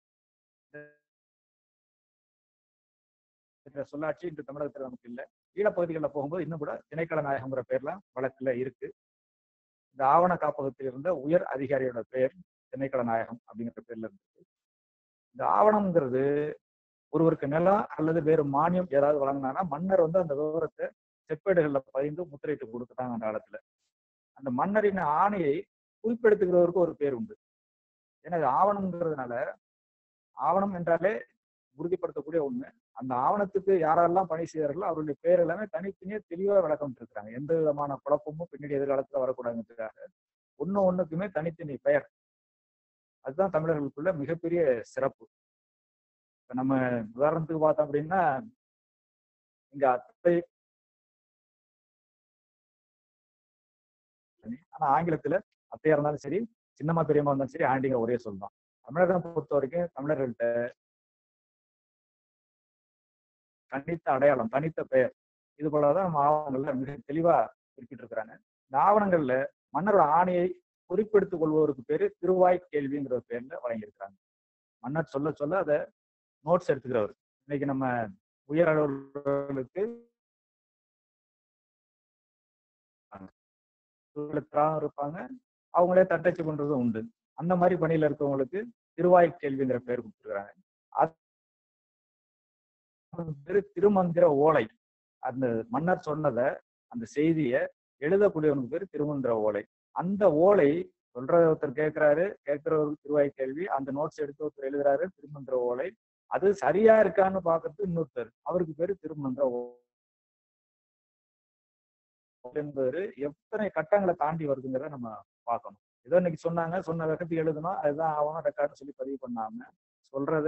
சொல்லாட்சி இன்று தமிழகத்தில் நமக்கு இல்லை ஈழப்பகுதிகளில் போகும்போது இன்னும் கூட திணைக்கள நாயகம்ங்கிற பேர்லாம் வழக்குல இருக்கு இந்த ஆவண காப்பகத்தில் இருந்த உயர் அதிகாரியோட பெயர் திணைக்கள நாயகம் அப்படிங்கிற பேர்ல இருந்தது இந்த ஆவணம்ங்கிறது ஒருவருக்கு நிலம் அல்லது வேறு மானியம் ஏதாவது வழங்கினானா மன்னர் வந்து அந்த விவரத்தை செப்பேடுகள்ல பதிந்து முத்திரையிட்டு கொடுத்துட்டாங்க அந்த காலத்துல அந்த மன்னரின் ஆணையை குறிப்பெடுத்துக்கிறவருக்கு ஒரு பேர் உண்டு ஏன்னா இது ஆவணம்ங்கிறதுனால ஆவணம் என்றாலே உறுதிப்படுத்தக்கூடிய ஒண்ணு அந்த ஆவணத்துக்கு யாரெல்லாம் பணி செய்கிறார்களோ அவருடைய பேர் எல்லாமே தனித்தனியே தெளிவா விளக்கம் இருக்கிறாங்க எந்த விதமான குழப்பமும் பின்னாடி எதிர்காலத்துல வரக்கூடாதுங்கிறதுக்காக ஒண்ணு ஒண்ணுக்குமே தனித்தனி பெயர் அதுதான் தமிழர்களுக்குள்ள மிகப்பெரிய சிறப்பு இப்ப நம்ம உதாரணத்துக்கு பார்த்தோம் அப்படின்னா இங்க அத்தை ஆனா ஆங்கிலத்துல அத்தையா இருந்தாலும் சரி சின்னம்மா பெரியம்மா இருந்தாலும் சரி ஆண்டிங்க ஒரே சொல் தான் தமிழகம் பொறுத்த வரைக்கும் தமிழர்கள்ட்ட தனித்த அடையாளம் தனித்த பெயர் இது போலதான் நம்ம ஆவணங்கள்ல மிக தெளிவா குறிப்பிட்டு இருக்கிறாங்க இந்த ஆவணங்கள்ல மன்னரோட ஆணையை குறிப்பெடுத்துக் கொள்வோருக்கு பேரு திருவாய் கேள்விங்கிற பேர்ல வழங்கியிருக்கிறாங்க மன்னர் சொல்ல சொல்ல அதை நோட்ஸ் எடுத்துக்கிறவர் இன்னைக்கு நம்ம உயர் அலுவலர்களுக்கு எழுத்தராகவும் இருப்பாங்க அவங்களே தட்டச்சு பண்றதும் உண்டு அந்த மாதிரி பணியில இருக்கவங்களுக்கு திருவாய் கேள்விங்கிற பேர் கொடுத்துருக்காங்க பேரு திருமந்திர ஓலை அந்த மன்னர் சொன்னதை அந்த செய்தியை எழுதக்கூடியவனுக்கு பேர் திருமந்திர ஓலை அந்த ஓலை சொல்ற ஒருத்தர் கேட்கிறாரு கேட்கிறவருக்கு திருவாய் கேள்வி அந்த நோட்ஸ் எடுத்து ஒருத்தர் எழுதுறாரு திருமந்திர ஓலை அது சரியா இருக்கான்னு பாக்குறது இன்னொருத்தர் அவருக்கு பேரு திருமந்திர ஓலை என்பது எத்தனை கட்டங்களை தாண்டி வருதுங்கிறத நம்ம பார்க்கணும் ஏதோ இன்னைக்கு சொன்னாங்க சொன்ன வேகத்துக்கு எழுதணும் அதுதான் ஆகணும் ரெக்கார்டு சொல்லி பதிவு பண்ணாம சொல்றத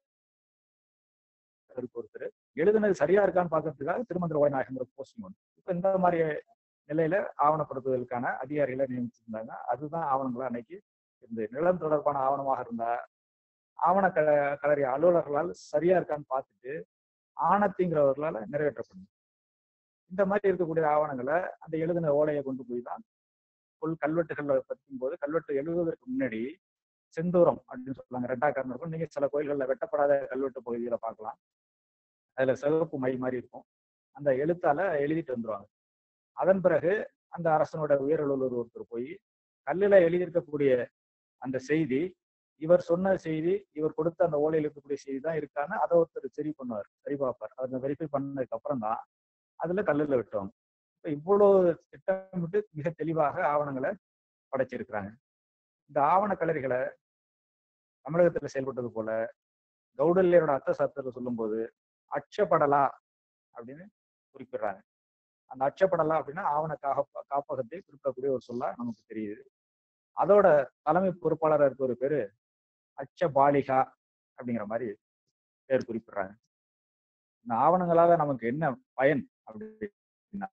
இருக்கு ஒருத்தர் எழுதுனது சரியா இருக்கான்னு பாக்குறதுக்காக திருமந்திர ஓய் நாயகங்கிற போஸ்டிங் ஒன்று இப்ப இந்த மாதிரி நிலையில ஆவணப்படுத்துவதற்கான அதிகாரிகளை நியமிச்சிருந்தாங்க அதுதான் ஆவணங்களா அன்னைக்கு இந்த நிலம் தொடர்பான ஆவணமாக இருந்தா ஆவண க கலரி அலுவலர்களால் சரியா இருக்கான்னு பார்த்துட்டு ஆணத்திங்கிறவர்களால நிறைவேற்றப்படும் இந்த மாதிரி இருக்கக்கூடிய ஆவணங்களை அந்த எழுதின ஓலையை கொண்டு போய் தான் புல் கல்வெட்டுகள்ல பற்றும் போது கல்வெட்டு எழுதுவதற்கு முன்னாடி செந்தூரம் அப்படின்னு சொல்லுவாங்க ரெண்டாக்காரன் இருக்கும் நீங்க சில கோயில்கள்ல வெட்டப்படாத கல்வெட்டு பகுதியில பார்க்கலாம் அதுல சிவப்பு மை மாதிரி இருக்கும் அந்த எழுத்தால எழுதிட்டு வந்துருவாங்க அதன் பிறகு அந்த அரசனோட உயர் அலுவலர் ஒருத்தர் போய் கல்லுல எழுதியிருக்கக்கூடிய அந்த செய்தி இவர் சொன்ன செய்தி இவர் கொடுத்த அந்த ஓலையில் இருக்கக்கூடிய செய்தி தான் இருக்கான்னு அதை ஒருத்தர் சரி பண்ணுவார் சரி பார்ப்பார் அதை வெரிஃபை பண்ணதுக்கு அப்புறம் தான் அதுல கல்லுல வெட்டுவாங்க இப்ப இவ்வளவு திட்டமிட்டு மிக தெளிவாக ஆவணங்களை படைச்சிருக்கிறாங்க இந்த ஆவண கலரிகளை தமிழகத்துல செயல்பட்டது போல கௌடல்யரோட அர்த்த சாஸ்திரத்தை சொல்லும்போது அச்சப்படலா அப்படின்னு குறிப்பிடுறாங்க அந்த அச்சப்படலா அப்படின்னா ஆவண காப்ப காப்பகத்தை குறிப்பிடக்கூடிய ஒரு சொல்லா நமக்கு தெரியுது அதோட தலைமை பொறுப்பாளராக இருக்க ஒரு பேரு அச்ச பாலிகா அப்படிங்கிற மாதிரி பேர் குறிப்பிடுறாங்க இந்த ஆவணங்களால நமக்கு என்ன பயன் அப்படின்னா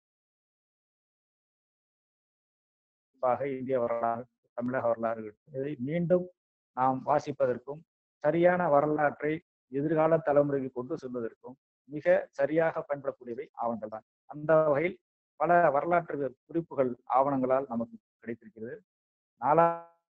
குறிப்பாக இந்திய வரலாறு தமிழக வரலாறு இதை மீண்டும் நாம் வாசிப்பதற்கும் சரியான வரலாற்றை எதிர்கால தலைமுறைக்கு கொண்டு செல்வதற்கும் மிக சரியாக பயன்படக்கூடியவை ஆவணங்கள் தான் அந்த வகையில் பல வரலாற்று குறிப்புகள் ஆவணங்களால் நமக்கு கிடைத்திருக்கிறது நாலா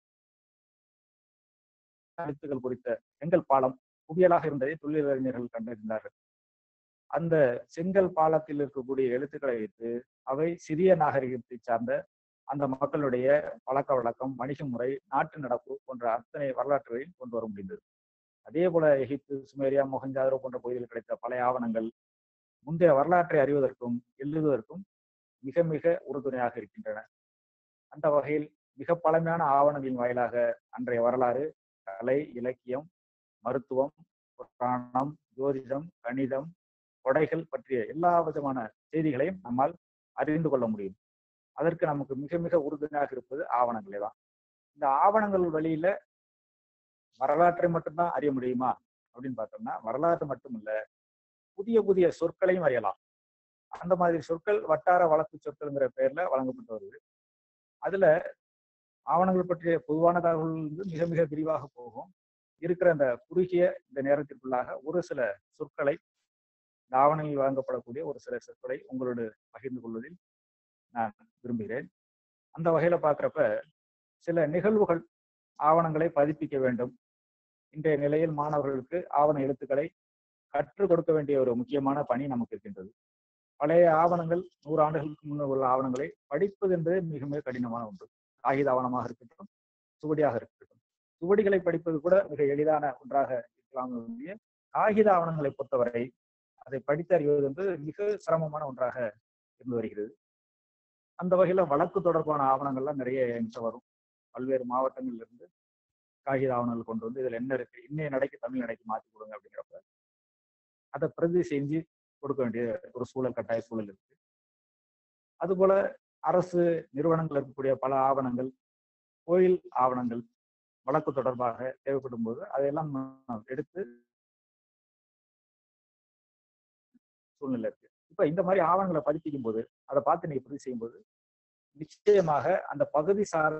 எழுத்துக்கள் குறித்த செங்கல் பாலம் புவியலாக இருந்ததை தொழிலறிஞர்கள் கண்டறிந்தார்கள் அந்த செங்கல் பாலத்தில் இருக்கக்கூடிய எழுத்துக்களை வைத்து அவை சிறிய நாகரிகத்தை சார்ந்த அந்த மக்களுடைய பழக்க வழக்கம் வணிக முறை நாட்டு நடப்பு போன்ற அத்தனை வரலாற்றுகளையும் கொண்டு வர முடிந்தது அதே போல எகிப்து சுமேரியா மொஹஞ்சாதரோ போன்ற பகுதியில் கிடைத்த பழைய ஆவணங்கள் முந்தைய வரலாற்றை அறிவதற்கும் எழுதுவதற்கும் மிக மிக உறுதுணையாக இருக்கின்றன அந்த வகையில் மிக பழமையான ஆவணங்களின் வாயிலாக அன்றைய வரலாறு கலை இலக்கியம் மருத்துவம் புராணம் ஜோதிடம் கணிதம் கொடைகள் பற்றிய எல்லா விதமான செய்திகளையும் நம்மால் அறிந்து கொள்ள முடியும் அதற்கு நமக்கு மிக மிக உறுதுணையாக இருப்பது ஆவணங்களே தான் இந்த ஆவணங்கள் வழியில வரலாற்றை மட்டும்தான் அறிய முடியுமா அப்படின்னு பார்த்தோம்னா வரலாறு மட்டும் இல்ல புதிய புதிய சொற்களையும் அறியலாம் அந்த மாதிரி சொற்கள் வட்டார வழக்கு சொற்கள்ங்கிற பெயர்ல வழங்கப்பட்டு வருது அதுல ஆவணங்கள் பற்றிய பொதுவான தகவல்கள் வந்து மிக மிக விரிவாக போகும் இருக்கிற அந்த குறுகிய இந்த நேரத்திற்குள்ளாக ஒரு சில சொற்களை இந்த ஆவணங்களில் வழங்கப்படக்கூடிய ஒரு சில சொற்களை உங்களோடு பகிர்ந்து கொள்வதில் நான் விரும்புகிறேன் அந்த வகையில பார்க்குறப்ப சில நிகழ்வுகள் ஆவணங்களை பதிப்பிக்க வேண்டும் இன்றைய நிலையில் மாணவர்களுக்கு ஆவண எழுத்துக்களை கற்றுக் கொடுக்க வேண்டிய ஒரு முக்கியமான பணி நமக்கு இருக்கின்றது பழைய ஆவணங்கள் நூறு ஆண்டுகளுக்கு முன்னர் உள்ள ஆவணங்களை படிப்பது என்பது மிக மிக கடினமான ஒன்று காகித ஆவணமாக இருக்கட்டும் சுவடியாக இருக்கட்டும் சுவடிகளை படிப்பது கூட மிக எளிதான ஒன்றாக படிக்கலாம் ஒழிய காகித ஆவணங்களை பொறுத்தவரை அதை படித்தறிவது வந்து மிக சிரமமான ஒன்றாக இருந்து வருகிறது அந்த வகையில வழக்கு தொடர்பான ஆவணங்கள்லாம் நிறைய என்கிட்ட வரும் பல்வேறு மாவட்டங்கள்ல இருந்து காகித ஆவணங்கள் கொண்டு வந்து இதுல என்ன இருக்கு இன்னைய நடைக்கு தமிழ் நடைக்கு மாத்தி கொடுங்க அப்படிங்கிறப்ப அதை பிரதி செஞ்சு கொடுக்க வேண்டிய ஒரு சூழல் கட்டாய சூழல் இருக்கு அதுபோல அரசு நிறுவனங்கள் இருக்கக்கூடிய பல ஆவணங்கள் கோயில் ஆவணங்கள் வழக்கு தொடர்பாக தேவைப்படும் போது அதையெல்லாம் நாம் எடுத்து சூழ்நிலை இருக்கு இப்ப இந்த மாதிரி ஆவணங்களை பதிப்பிக்கும் போது அதை பார்த்து நீங்க பதிவு செய்யும்போது நிச்சயமாக அந்த பகுதி சார்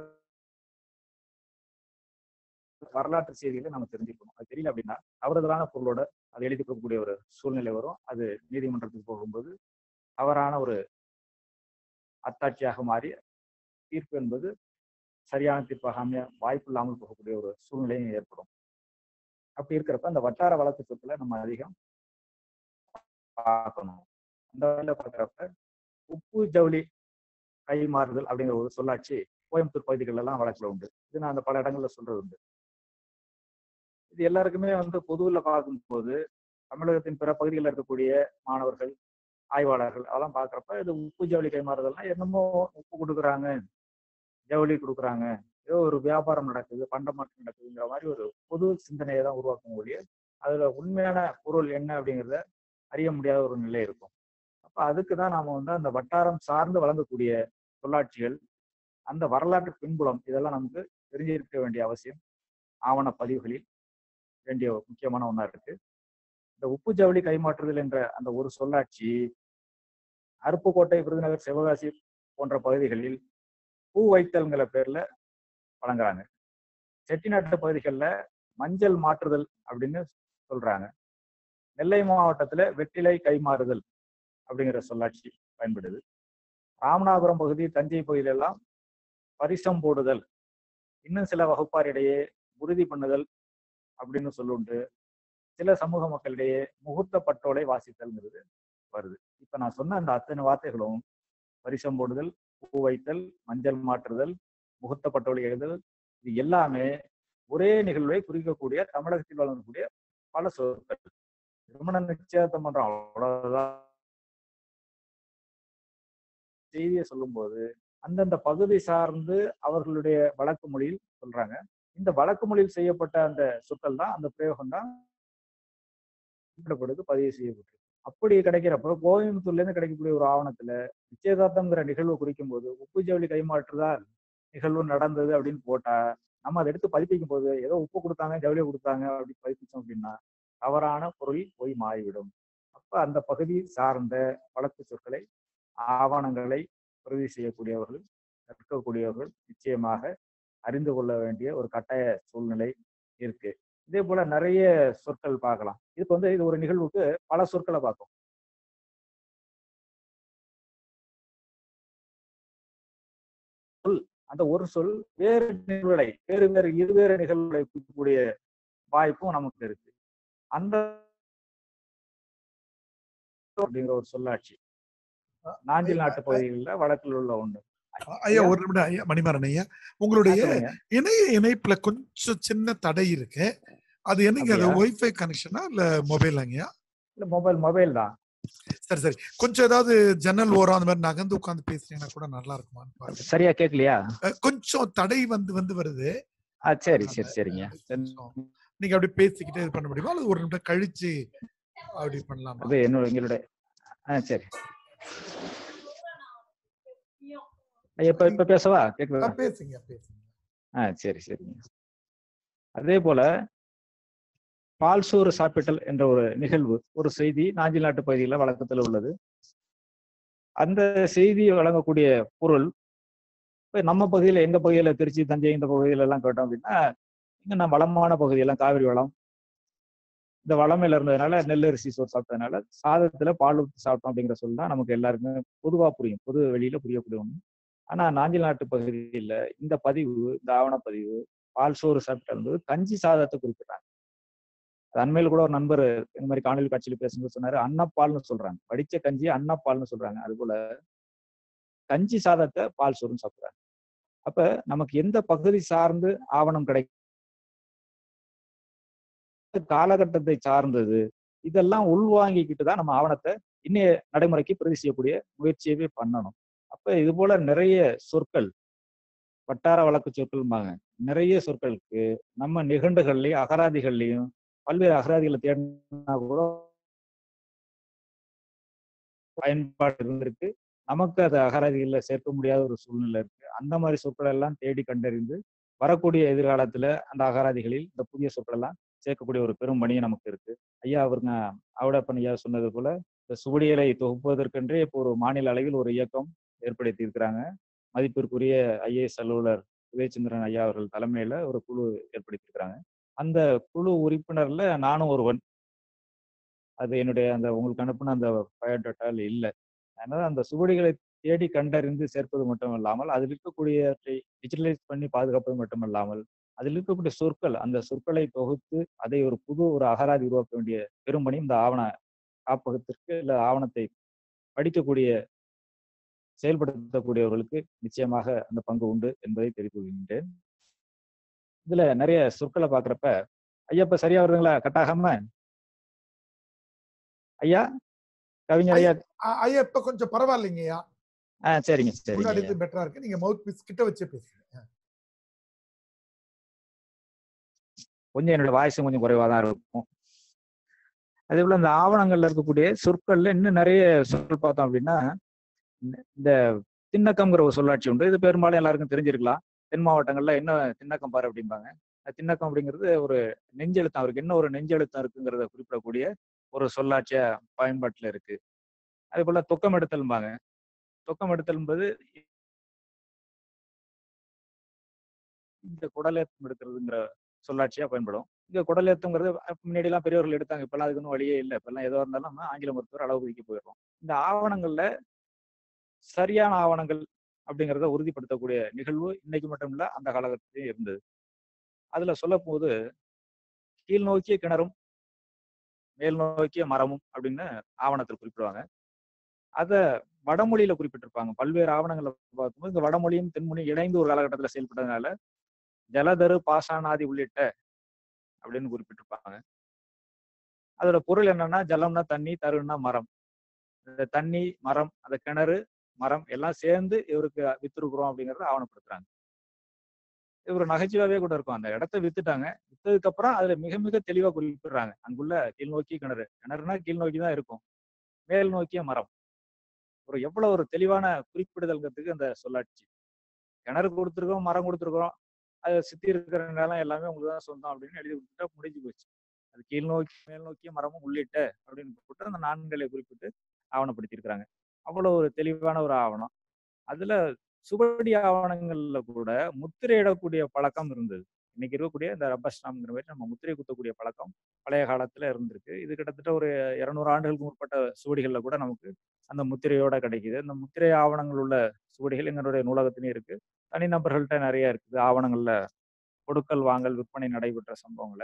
வரலாற்று செய்திகளை நம்ம தெரிஞ்சுக்கணும் அது தெரியல அப்படின்னா தவறுதலான பொருளோட அதை எழுதி கொடுக்கக்கூடிய ஒரு சூழ்நிலை வரும் அது நீதிமன்றத்துக்கு போகும்போது தவறான ஒரு அத்தாட்சியாக மாறி தீர்ப்பு என்பது சரியான தீர்ப்பாக அமைய வாய்ப்பு இல்லாமல் போகக்கூடிய ஒரு சூழ்நிலையும் ஏற்படும் அப்படி இருக்கிறப்ப அந்த வட்டார வழக்கு சொத்துல நம்ம அதிகம் பார்க்கணும் அந்த வகையில பார்க்குறப்ப உப்பு ஜவுளி கை மாறுதல் அப்படிங்கிற ஒரு சொல்லாட்சி கோயம்புத்தூர் பகுதிகள் எல்லாம் வழக்குல உண்டு இது நான் அந்த பல இடங்கள்ல சொல்றது உண்டு இது எல்லாருக்குமே வந்து பொதுவில் பார்க்கும்போது தமிழகத்தின் பிற பகுதிகளில் இருக்கக்கூடிய மாணவர்கள் ஆய்வாளர்கள் அதெல்லாம் பார்க்குறப்ப இது உப்பு ஜவுளி கைமாறுதல்னா என்னமோ உப்பு கொடுக்குறாங்க ஜவுளி கொடுக்குறாங்க ஏதோ ஒரு வியாபாரம் நடக்குது பண்டமாற்றம் நடக்குதுங்கிற மாதிரி ஒரு பொது சிந்தனையை தான் உருவாக்கும் ஒழிய அதுல உண்மையான பொருள் என்ன அப்படிங்கிறத அறிய முடியாத ஒரு நிலை இருக்கும் அப்ப அதுக்கு தான் நாம வந்து அந்த வட்டாரம் சார்ந்து வழங்கக்கூடிய சொல்லாட்சிகள் அந்த வரலாற்று பின்புலம் இதெல்லாம் நமக்கு தெரிஞ்சிருக்க வேண்டிய அவசியம் ஆவண பதிவுகளில் வேண்டிய ஒரு முக்கியமான ஒன்றா இருக்கு இந்த உப்பு ஜவுளி கைமாற்றுதல் என்ற அந்த ஒரு சொல்லாட்சி அருப்புக்கோட்டை விருதுநகர் சிவகாசி போன்ற பகுதிகளில் பூ வைத்தல்ங்கிற பேர்ல வழங்குறாங்க செட்டிநாட்டு பகுதிகளில் மஞ்சள் மாற்றுதல் அப்படின்னு சொல்றாங்க நெல்லை மாவட்டத்துல வெற்றிலை கைமாறுதல் அப்படிங்கிற சொல்லாட்சி பயன்படுது ராமநாதபுரம் பகுதி தஞ்சை பகுதியிலெல்லாம் பரிசம் போடுதல் இன்னும் சில வகுப்பாரிடையே உறுதி பண்ணுதல் அப்படின்னு சொல்லுண்டு சில சமூக மக்களிடையே முகூர்த்த பட்டோலை வாசித்தல்ங்கிறது வருது இப்ப நான் சொன்ன அந்த அத்தனை வார்த்தைகளும் பரிசம் போடுதல் பூ வைத்தல் மஞ்சள் மாற்றுதல் முகூர்த்த பட்டோலை எழுதல் இது எல்லாமே ஒரே நிகழ்வை குறிக்கக்கூடிய தமிழகத்தில் வழங்கக்கூடிய பல சொற்கள் திருமண நிச்சயத்தம் பண்றோம் அவ்வளவுதான் செய்தியை சொல்லும்போது அந்தந்த பகுதி சார்ந்து அவர்களுடைய வழக்கு மொழியில் சொல்றாங்க இந்த வழக்கு மொழியில் செய்யப்பட்ட அந்த சொற்கள் தான் அந்த பிரயோகம் தான் குறிப்பிடப்படுது பதிவு செய்யப்பட்டிருக்கு அப்படி கிடைக்கிறப்ப கோயம்புத்தூர்ல இருந்து கிடைக்கக்கூடிய ஒரு ஆவணத்துல நிச்சயதார்த்தம்ங்கிற நிகழ்வு குறிக்கும் போது உப்பு ஜவுளி கைமாற்றுதால் நிகழ்வு நடந்தது அப்படின்னு போட்டா நம்ம அதை எடுத்து பதிப்பிக்கும் போது ஏதோ உப்பு கொடுத்தாங்க ஜவுளி கொடுத்தாங்க அப்படின்னு பதிப்பிச்சோம் அப்படின்னா தவறான பொருள் போய் மாறிவிடும் அப்ப அந்த பகுதி சார்ந்த வழக்கு சொற்களை ஆவணங்களை பிரதி செய்யக்கூடியவர்கள் கற்கக்கூடியவர்கள் நிச்சயமாக அறிந்து கொள்ள வேண்டிய ஒரு கட்டாய சூழ்நிலை இருக்கு இதே போல நிறைய சொற்கள் பார்க்கலாம் இதுக்கு வந்து இது ஒரு நிகழ்வுக்கு பல சொற்களை பார்க்கும் சொல் அந்த ஒரு சொல் வேறு நிகழ்வுகளை வேறு வேறு இருவேறு நிகழ்வுகளை குறிக்கக்கூடிய வாய்ப்பும் நமக்கு இருக்கு அந்த அப்படிங்கிற ஒரு சொல்லாட்சி நாஞ்சில் நாட்டு பகுதிகளில் வழக்கில் உள்ள ஒண்ணு ஐயா ஒரு நிமிடம் ஐயா மணிமாறன் ஐயா உங்களுடைய சொல்லுங்க. இணைய இணைப்புல கொஞ்சம் சின்ன தடை இருக்கு அது என்னங்க அது அப்படியா? ஒய்ஃபை கனெக்ஷனா இல்ல மொபைலாங்கய்யா இல்ல மொபைல் மொபைல் தான் சரி சரி கொஞ்சம் ஏதாவது ஜன்னல் ஓரம் அந்த மாதிரி நகர்ந்து உட்கார்ந்து பேசுனீங்கன்னா கூட நல்லா இருக்குமான்னு பாருங்க சரியா கேட்கலையா அஹ் கொஞ்சம் தடை வந்து வந்து வருது ஆ சரி சரி சரிங்க கொஞ்சம் நீங்க அப்படி பேசிக்கிட்டே இது பண்ண முடியுமா அல்லது ஒரு நிமிடம் கழிச்சு அப்படி பண்ணலாமா அது என்னோட எங்களுடைய ஆ சரி ஐயா, இப்ப இப்ப பேசவா கேக்குதா ஆ, பேசுங்க பேசுங்க ஆ சரி சரிங்க அதே போல பால் சோறு சாப்பிட்டல் என்ற ஒரு நிகழ்வு ஒரு செய்தி நாஞ்சில் நாட்டு பகுதியில் வழக்கத்தில் உள்ளது அந்த செய்தியை வழங்கக்கூடிய பொருள் இப்ப நம்ம பகுதியில எங்க பகுதியில திருச்சி தஞ்சை இந்த பகுதியில எல்லாம் கேட்டோம் அப்படின்னா இங்க நான் வளமான பகுதியெல்லாம் காவிரி வளம் இந்த வளமையில இருந்ததுனால நெல்லரிசி சோறு சாப்பிட்டதுனால சாதத்துல பால் ஊற்றி சாப்பிட்டோம் அப்படிங்கிற சொல் தான் நமக்கு எல்லாருக்குமே பொதுவா புரியும் பொது வெளியில புரியக்கூடிய ஒண்ணு ஆனா நாஞ்சில் நாட்டு பகுதியில இந்த பதிவு இந்த ஆவணப்பதிவு பால் சோறு சாப்பிட்டது கஞ்சி சாதத்தை குறிப்பிடுறாங்க அது அண்மையில் கூட ஒரு நண்பர் இந்த மாதிரி காணொலி காட்சியில பேசும்போது சொன்னாரு அன்னப்பால்னு சொல்றாங்க வடிச்ச கஞ்சி அன்னப்பால்னு சொல்றாங்க அது போல கஞ்சி சாதத்தை பால் சோறுன்னு சாப்பிடுறாங்க அப்ப நமக்கு எந்த பகுதி சார்ந்து ஆவணம் கிடைக்கும் காலகட்டத்தை சார்ந்தது இதெல்லாம் உள்வாங்கிக்கிட்டு தான் நம்ம ஆவணத்தை இன்னைய நடைமுறைக்கு பிரதி செய்யக்கூடிய முயற்சியவே பண்ணணும் அப்ப இது போல நிறைய சொற்கள் வட்டார வழக்கு சொற்கள்பாங்க நிறைய சொற்களுக்கு நம்ம நிகண்டுகள்லயும் அகராதிகள்லயும் பல்வேறு அகராதிகளை தேடினா கூட பயன்பாடு இருந்திருக்கு நமக்கு அது அகராதிகள்ல சேர்க்க முடியாத ஒரு சூழ்நிலை இருக்கு அந்த மாதிரி சொற்களை எல்லாம் தேடி கண்டறிந்து வரக்கூடிய எதிர்காலத்துல அந்த அகராதிகளில் இந்த புதிய சொற்கள் எல்லாம் சேர்க்கக்கூடிய ஒரு பெரும் பணியும் நமக்கு இருக்கு ஐயா அவருங்க அவடப்பன் ஐயா சொன்னது போல இந்த சுவடிகளை தொகுப்பதற்கென்றே இப்போ ஒரு மாநில அளவில் ஒரு இயக்கம் ஏற்படுத்தி இருக்கிறாங்க மதிப்பிற்குரிய ஐஏஎஸ் அலுவலர் உதயச்சந்திரன் ஐயா அவர்கள் தலைமையில ஒரு குழு ஏற்படுத்தியிருக்கிறாங்க அந்த குழு உறுப்பினர்ல நானும் ஒருவன் அது என்னுடைய அந்த உங்களுக்கு அனுப்பின அந்த பயோடேட்டாவில் இல்லை அதனால அந்த சுவடிகளை தேடி கண்டறிந்து சேர்ப்பது மட்டும் இல்லாமல் அதில் இருக்கக்கூடியவற்றை டிஜிட்டலைஸ் பண்ணி பாதுகாப்பது மட்டும் இல்லாமல் அதில் இருக்கக்கூடிய சொற்கள் அந்த சொற்களை தொகுத்து அதை ஒரு புது ஒரு அகராதி உருவாக்க வேண்டிய பெரும்பணி இந்த ஆவண காப்பகத்திற்கு இல்ல ஆவணத்தை படிக்கக்கூடிய செயல்படுத்தக்கூடியவர்களுக்கு நிச்சயமாக அந்த பங்கு உண்டு என்பதை தெரிவித்து கொள்கின்றேன் இதுல நிறைய சொற்களை பாக்குறப்ப ஐயா இப்ப சரியா வருதுங்களா கட்டாகாம ஐயா கவிஞர் ஐயா அ- ஐயா இப்ப கொஞ்சம் பரவாயில்லைங்கய்யா ஆ சரிங்க சரிங்க முன்னாடி ஐயா. பெட்டரா இருக்கு நீங்க மவுத் பீஸ் கிட்ட வச்சே பேசுங்க கொஞ்சம் என்னோட வாய்ஸும் கொஞ்சம் குறைவா தான் இருக்கும் அதே போல இந்த ஆவணங்கள்ல இருக்கக்கூடிய சொற்கள்ல இன்னும் நிறைய சொற்கள் பார்த்தோம் அப்படின்னா இந்த- இந்த திண்ணக்கம்ங்கிற ஒரு சொல்லாட்சி உண்டு இது பெரும்பாலும் எல்லாருக்கும் தெரிஞ்சிருக்கலாம் தென் மாவட்டங்கள்ல என்ன திண்ணக்கம் பாரு அப்படிம்பாங்க அந்த திண்ணக்கம் அப்படிங்கிறது ஒரு நெஞ்செழுத்தம் அவருக்கு என்ன ஒரு நெஞ்செழுத்தம் இருக்குங்கிறத குறிப்பிடக்கூடிய ஒரு சொல்லாட்சியா பயன்பாட்டுல இருக்கு அதே போல தொக்கம் எடுத்தல்பாங்க தொக்கம் எடுத்தல் என்பது இந்த குடலேத்தம் எடுக்கிறதுங்கிற சொல்லாட்சியா பயன்படும் இங்க குடலேத்தங்கிறது முன்னாடி எல்லாம் பெரியவர்கள் எடுத்தாங்க இப்பெல்லாம் அதுக்கு ஒன்றும் வழியே இல்லை இப்பெல்லாம் எதுவாக இருந்தாலும் நம்ம ஆங்கில மருத்துவர் அளவு குதிக்க போயிடுறோம் இந்த ஆவணங்கள்ல சரியான ஆவணங்கள் அப்படிங்கிறத உறுதிப்படுத்தக்கூடிய நிகழ்வு இன்னைக்கு மட்டும் இல்ல அந்த காலகட்டத்திலையும் இருந்தது அதுல சொல்ல போது கீழ் நோக்கிய கிணறும் மேல் நோக்கிய மரமும் அப்படின்னு ஆவணத்தில் குறிப்பிடுவாங்க அத வடமொழியில குறிப்பிட்டிருப்பாங்க பல்வேறு ஆவணங்களை பார்க்கும்போது இந்த வடமொழியும் தென்மொழியும் இணைந்து ஒரு காலகட்டத்துல செயல்பட்டதுனால ஜலதரு பாசானாதி உள்ளிட்ட அப்படின்னு குறிப்பிட்டிருப்பாங்க அதோட பொருள் என்னன்னா ஜலம்னா தண்ணி தருன்னா மரம் இந்த தண்ணி மரம் அந்த கிணறு மரம் எல்லாம் சேர்ந்து இவருக்கு வித்துருக்குறோம் அப்படிங்கறத ஆவணப்படுத்துறாங்க இது ஒரு நகைச்சுவாவே கூட இருக்கும் அந்த இடத்த வித்துட்டாங்க வித்ததுக்கு அப்புறம் அதுல மிக மிக தெளிவா குறிப்பிடுறாங்க அங்குள்ள கீழ் நோக்கி கிணறு கிணறுனா கீழ் நோக்கி தான் இருக்கும் மேல் நோக்கிய மரம் ஒரு எவ்வளவு ஒரு தெளிவான குறிப்பிடுதல்ங்கிறதுக்கு அந்த சொல்லாட்சி கிணறு கொடுத்துருக்கோம் மரம் கொடுத்துருக்கோம் அதை சுத்தி இருக்கிற நிலம் எல்லாமே உங்களுக்கு தான் சொந்தம் அப்படின்னு எழுதி கொடுத்துட்டா முடிஞ்சு போச்சு அது கீழ் நோக்கி மேல் நோக்கிய மரமும் உள்ளிட்ட அப்படின்னு போட்டு அந்த நான்களை குறிப்பிட்டு ஆவணப்படுத்தியிருக்கிறாங்க அவ்வளவு ஒரு தெளிவான ஒரு ஆவணம் அதுல சுவடி ஆவணங்கள்ல கூட முத்திரையிடக்கூடிய பழக்கம் இருந்தது இன்னைக்கு இருக்கக்கூடிய இந்த ரப்பர் ஸ்டாம்ங்கிற மாதிரி நம்ம முத்திரை குத்தக்கூடிய பழக்கம் பழைய காலத்துல இருந்திருக்கு இது கிட்டத்தட்ட ஒரு இருநூறு ஆண்டுகளுக்கு முற்பட்ட சுவடிகள்ல கூட நமக்கு அந்த முத்திரையோட கிடைக்குது அந்த முத்திரை ஆவணங்கள் உள்ள சுவடிகள் எங்களுடைய நூலகத்திலையும் இருக்கு தனிநபர்கள்ட்ட நிறைய இருக்குது ஆவணங்கள்ல கொடுக்கல் வாங்கல் விற்பனை நடைபெற்ற சம்பவங்களை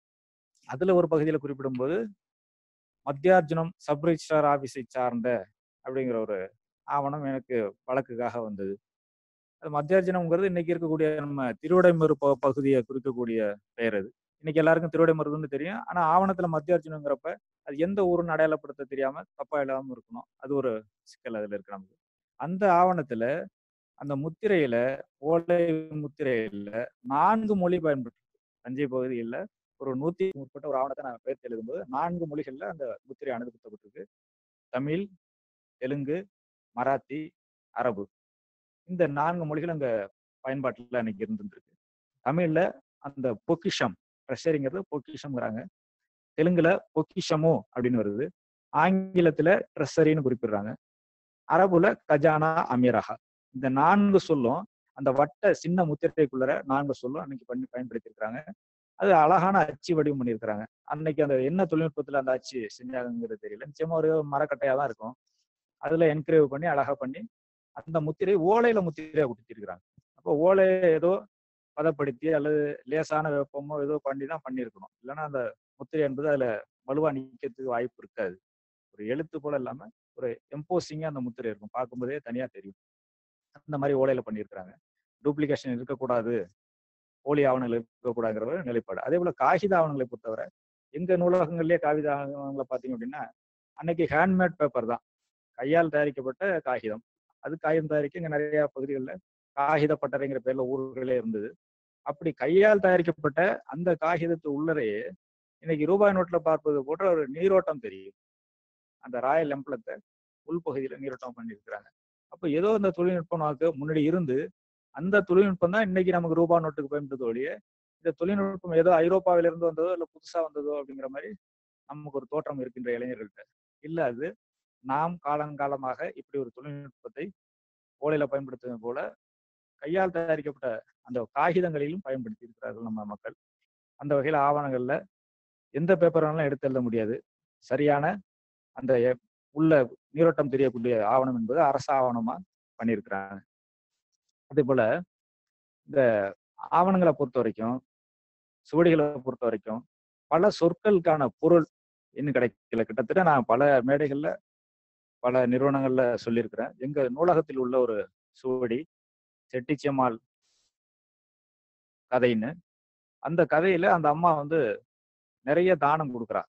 அதுல ஒரு பகுதியில குறிப்பிடும்போது மத்தியார்ஜுனம் சப் ரிஜிஸ்ட்ரார் ஆபீஸை சார்ந்த அப்படிங்கிற ஒரு ஆவணம் எனக்கு வழக்குக்காக வந்தது அது மத்தியார்ஜுனம்ங்கிறது இன்னைக்கு இருக்கக்கூடிய நம்ம திருவிடைமறு ப பகுதியை குறிக்கக்கூடிய பெயர் அது இன்னைக்கு எல்லாருக்கும் திருவிடைமருதுன்னு தெரியும் ஆனா ஆவணத்துல மத்தியார்ஜுனங்கிறப்ப அது எந்த ஊருன்னு அடையாளப்படுத்த தெரியாம தப்பா இல்லாம இருக்கணும் அது ஒரு சிக்கல் அதுல இருக்கு நமக்கு அந்த ஆவணத்துல அந்த முத்திரையில ஓலை முத்திரையில நான்கு மொழி பயன்பட்டு தஞ்சை பகுதியில் ஒரு நூத்தி முற்பட்ட ஒரு ஆவணத்தை நான் பெயர்த்து எழுதும்போது நான்கு மொழிகள்ல அந்த முத்திரை அனுமதிக்கப்பட்டிருக்கு தமிழ் தெலுங்கு மராத்தி அரபு இந்த நான்கு மொழிகள் அங்க பயன்பாட்டுல அன்னைக்கு இருந்துருக்கு தமிழ்ல அந்த பொக்கிஷம் ட்ரெஷரிங்கிறது பொக்கிஷம்ங்கிறாங்க தெலுங்குல பொக்கிஷமோ அப்படின்னு வருது ஆங்கிலத்துல ட்ரெஷரின்னு குறிப்பிடுறாங்க அரபுல கஜானா அமீரஹா இந்த நான்கு சொல்லும் அந்த வட்ட சின்ன முத்திரைக்குள்ளர நான்கு சொல்லும் அன்னைக்கு பண்ணி பயன்படுத்தியிருக்கிறாங்க அது அழகான அச்சு வடிவம் பண்ணியிருக்கிறாங்க அன்னைக்கு அந்த என்ன தொழில்நுட்பத்துல அந்த அச்சு செஞ்சாங்கிறது தெரியல நிச்சயமா ஒரு மரக்கட்டையா தான் இருக்கும் அதுல என்கிரேவ் பண்ணி அழகா பண்ணி அந்த முத்திரை ஓலையில முத்திரையா கொடுத்திருக்கிறாங்க அப்போ ஓலை ஏதோ பதப்படுத்தி அல்லது லேசான வெப்பமோ ஏதோ பண்ணி தான் பண்ணியிருக்கணும் இல்லைன்னா அந்த முத்திரை என்பது அதுல வலுவா நிக்கிறதுக்கு வாய்ப்பு இருக்காது ஒரு எழுத்து போல இல்லாம ஒரு எம்போசிங்கா அந்த முத்திரை இருக்கும் பார்க்கும்போதே தனியா தெரியும் அந்த மாதிரி ஓலையில பண்ணியிருக்கிறாங்க டூப்ளிகேஷன் இருக்கக்கூடாது போலி ஆவணங்கள் இருக்கக்கூடாதுங்கிற ஒரு நிலைப்பாடு அதே போல காகித ஆவணங்களை பொறுத்தவரை எங்க நூலகங்கள்லயே காகிதங்களை பார்த்தீங்க அப்படின்னா அன்னைக்கு ஹேண்ட்மேட் பேப்பர் தான் கையால் தயாரிக்கப்பட்ட காகிதம் அது காகிதம் தயாரிக்க இங்க நிறைய பகுதிகளில் காகித பட்டறைங்கிற பேர்ல ஊர்களே இருந்தது அப்படி கையால் தயாரிக்கப்பட்ட அந்த காகிதத்து உள்ளரையே இன்னைக்கு ரூபாய் நோட்ல பார்ப்பது போன்ற ஒரு நீரோட்டம் தெரியும் அந்த ராயல் எம்பளத்தை உள்பகுதியில நீரோட்டம் பண்ணியிருக்கிறாங்க அப்போ ஏதோ இந்த தொழில்நுட்பம் நமக்கு முன்னாடி இருந்து அந்த தொழில்நுட்பம் தான் இன்னைக்கு நமக்கு ரூபாய் நோட்டுக்கு பயன்படுத்த ஒழிய இந்த தொழில்நுட்பம் ஏதோ ஐரோப்பாவில இருந்து வந்ததோ இல்லை புதுசா வந்ததோ அப்படிங்கிற மாதிரி நமக்கு ஒரு தோற்றம் இருக்கின்ற இளைஞர்கள்ட்ட இல்ல அது நாம் காலங்காலமாக இப்படி ஒரு தொழில்நுட்பத்தை ஓலையில பயன்படுத்துவது போல கையால் தயாரிக்கப்பட்ட அந்த காகிதங்களிலும் பயன்படுத்தி இருக்கிறார்கள் நம்ம மக்கள் அந்த வகையில் ஆவணங்கள்ல எந்த பேப்பர் வேணாலும் எடுத்து எழுத முடியாது சரியான அந்த எ- உள்ள நீரோட்டம் தெரியக்கூடிய ஆவணம் என்பது அரசு ஆவணமா பண்ணியிருக்கிறாங்க அதே போல இந்த ஆவணங்களை பொறுத்த வரைக்கும் சுவடிகளை பொறுத்த வரைக்கும் பல சொற்களுக்கான பொருள் இன்னும் கிடைக்கல கிட்டத்தட்ட நான் பல மேடைகள்ல பல நிறுவனங்கள்ல சொல்லியிருக்கிறேன் எங்க நூலகத்தில் உள்ள ஒரு சுவடி செட்டிச்சம்மாள் கதைன்னு அந்த கதையில அந்த அம்மா வந்து நிறைய தானம் கொடுக்குறா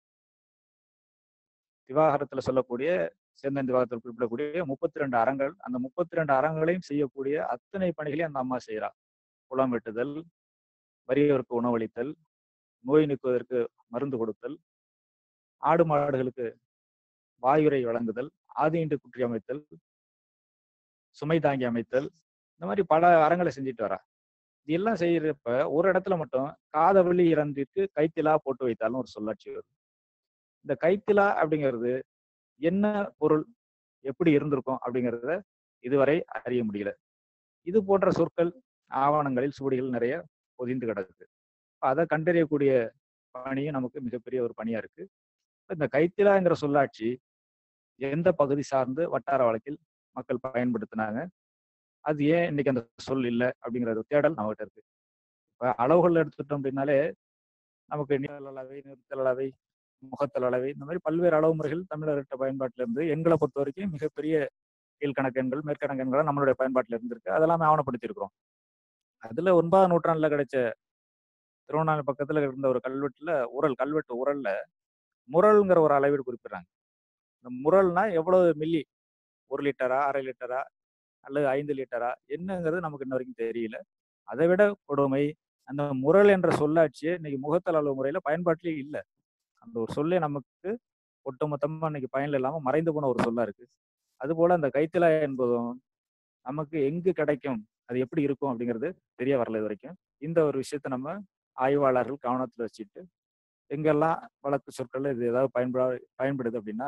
திவாகரத்துல சொல்லக்கூடிய சேந்தன் திவாகரத்தில் குறிப்பிடக்கூடிய முப்பத்தி ரெண்டு அறங்கள் அந்த முப்பத்தி ரெண்டு அறங்களையும் செய்யக்கூடிய அத்தனை பணிகளையும் அந்த அம்மா செய்யறா குளம் வெட்டுதல் வறியவருக்கு உணவளித்தல் நோய் நீக்குவதற்கு மருந்து கொடுத்தல் ஆடு மாடுகளுக்கு வாயுரை வழங்குதல் ஆதியின்றி குற்றி அமைத்தல் சுமை தாங்கி அமைத்தல் இந்த மாதிரி பல அறங்களை செஞ்சுட்டு வரா இது எல்லாம் செய்யறப்ப ஒரு இடத்துல மட்டும் காதவழி இறந்திற்கு கைத்திலா போட்டு வைத்தாலும் ஒரு சொல்லாட்சி வரும் இந்த கைத்திலா அப்படிங்கிறது என்ன பொருள் எப்படி இருந்திருக்கும் அப்படிங்கிறத இதுவரை அறிய முடியல இது போன்ற சொற்கள் ஆவணங்களில் சுவடிகள் நிறைய பொதிந்து கிடக்கு அதை கண்டறியக்கூடிய பணியும் நமக்கு மிகப்பெரிய ஒரு பணியா இருக்கு இந்த கைத்திலாங்கிற சொல்லாட்சி எந்த பகுதி சார்ந்து வட்டார வழக்கில் மக்கள் பயன்படுத்தினாங்க அது ஏன் இன்னைக்கு அந்த சொல் இல்லை அப்படிங்கிற ஒரு தேடல் நம்மகிட்ட இருக்கு இப்ப அளவுகள் எடுத்துட்டோம் அப்படின்னாலே நமக்கு நீள அளவை நிறுத்தல் அளவை முகத்தல் அளவை இந்த மாதிரி பல்வேறு அளவு முறைகள் தமிழர்கிட்ட பயன்பாட்டில் இருந்து எண்களை பொறுத்த வரைக்கும் மிகப்பெரிய கீழ்கணக்கு எண்கள் மேற்கணக்கு எண்கள் நம்மளுடைய பயன்பாட்டில் இருந்திருக்கு அதெல்லாமே ஆவணப்படுத்தியிருக்கிறோம் அதுல ஒன்பதாம் நூற்றாண்டுல கிடைச்ச திருவண்ணாமலை பக்கத்துல இருந்த ஒரு கல்வெட்டுல உரல் கல்வெட்டு உரல்ல முரல்ங்கிற ஒரு அளவீடு குறிப்பிடுறாங்க இந்த முரல்னா எவ்வளவு மில்லி ஒரு லிட்டரா அரை லிட்டரா அல்லது ஐந்து லிட்டரா என்னங்கிறது நமக்கு இன்ன வரைக்கும் தெரியல அதை விட கொடுமை அந்த முரல் என்ற சொல்லாட்சியே இன்னைக்கு முகத்தல் அளவு முறையில பயன்பாட்டிலே இல்லை அந்த ஒரு சொல்லே நமக்கு ஒட்டுமொத்தமா இன்னைக்கு பயனில் இல்லாம மறைந்து போன ஒரு சொல்லா இருக்கு அதுபோல அந்த கைத்திலா என்பதும் நமக்கு எங்கு கிடைக்கும் அது எப்படி இருக்கும் அப்படிங்கிறது தெரிய வரல இது வரைக்கும் இந்த ஒரு விஷயத்த நம்ம ஆய்வாளர்கள் கவனத்துல வச்சுட்டு எங்கெல்லாம் வழக்கு சொற்கள் இது ஏதாவது பயன்பட பயன்படுது அப்படின்னா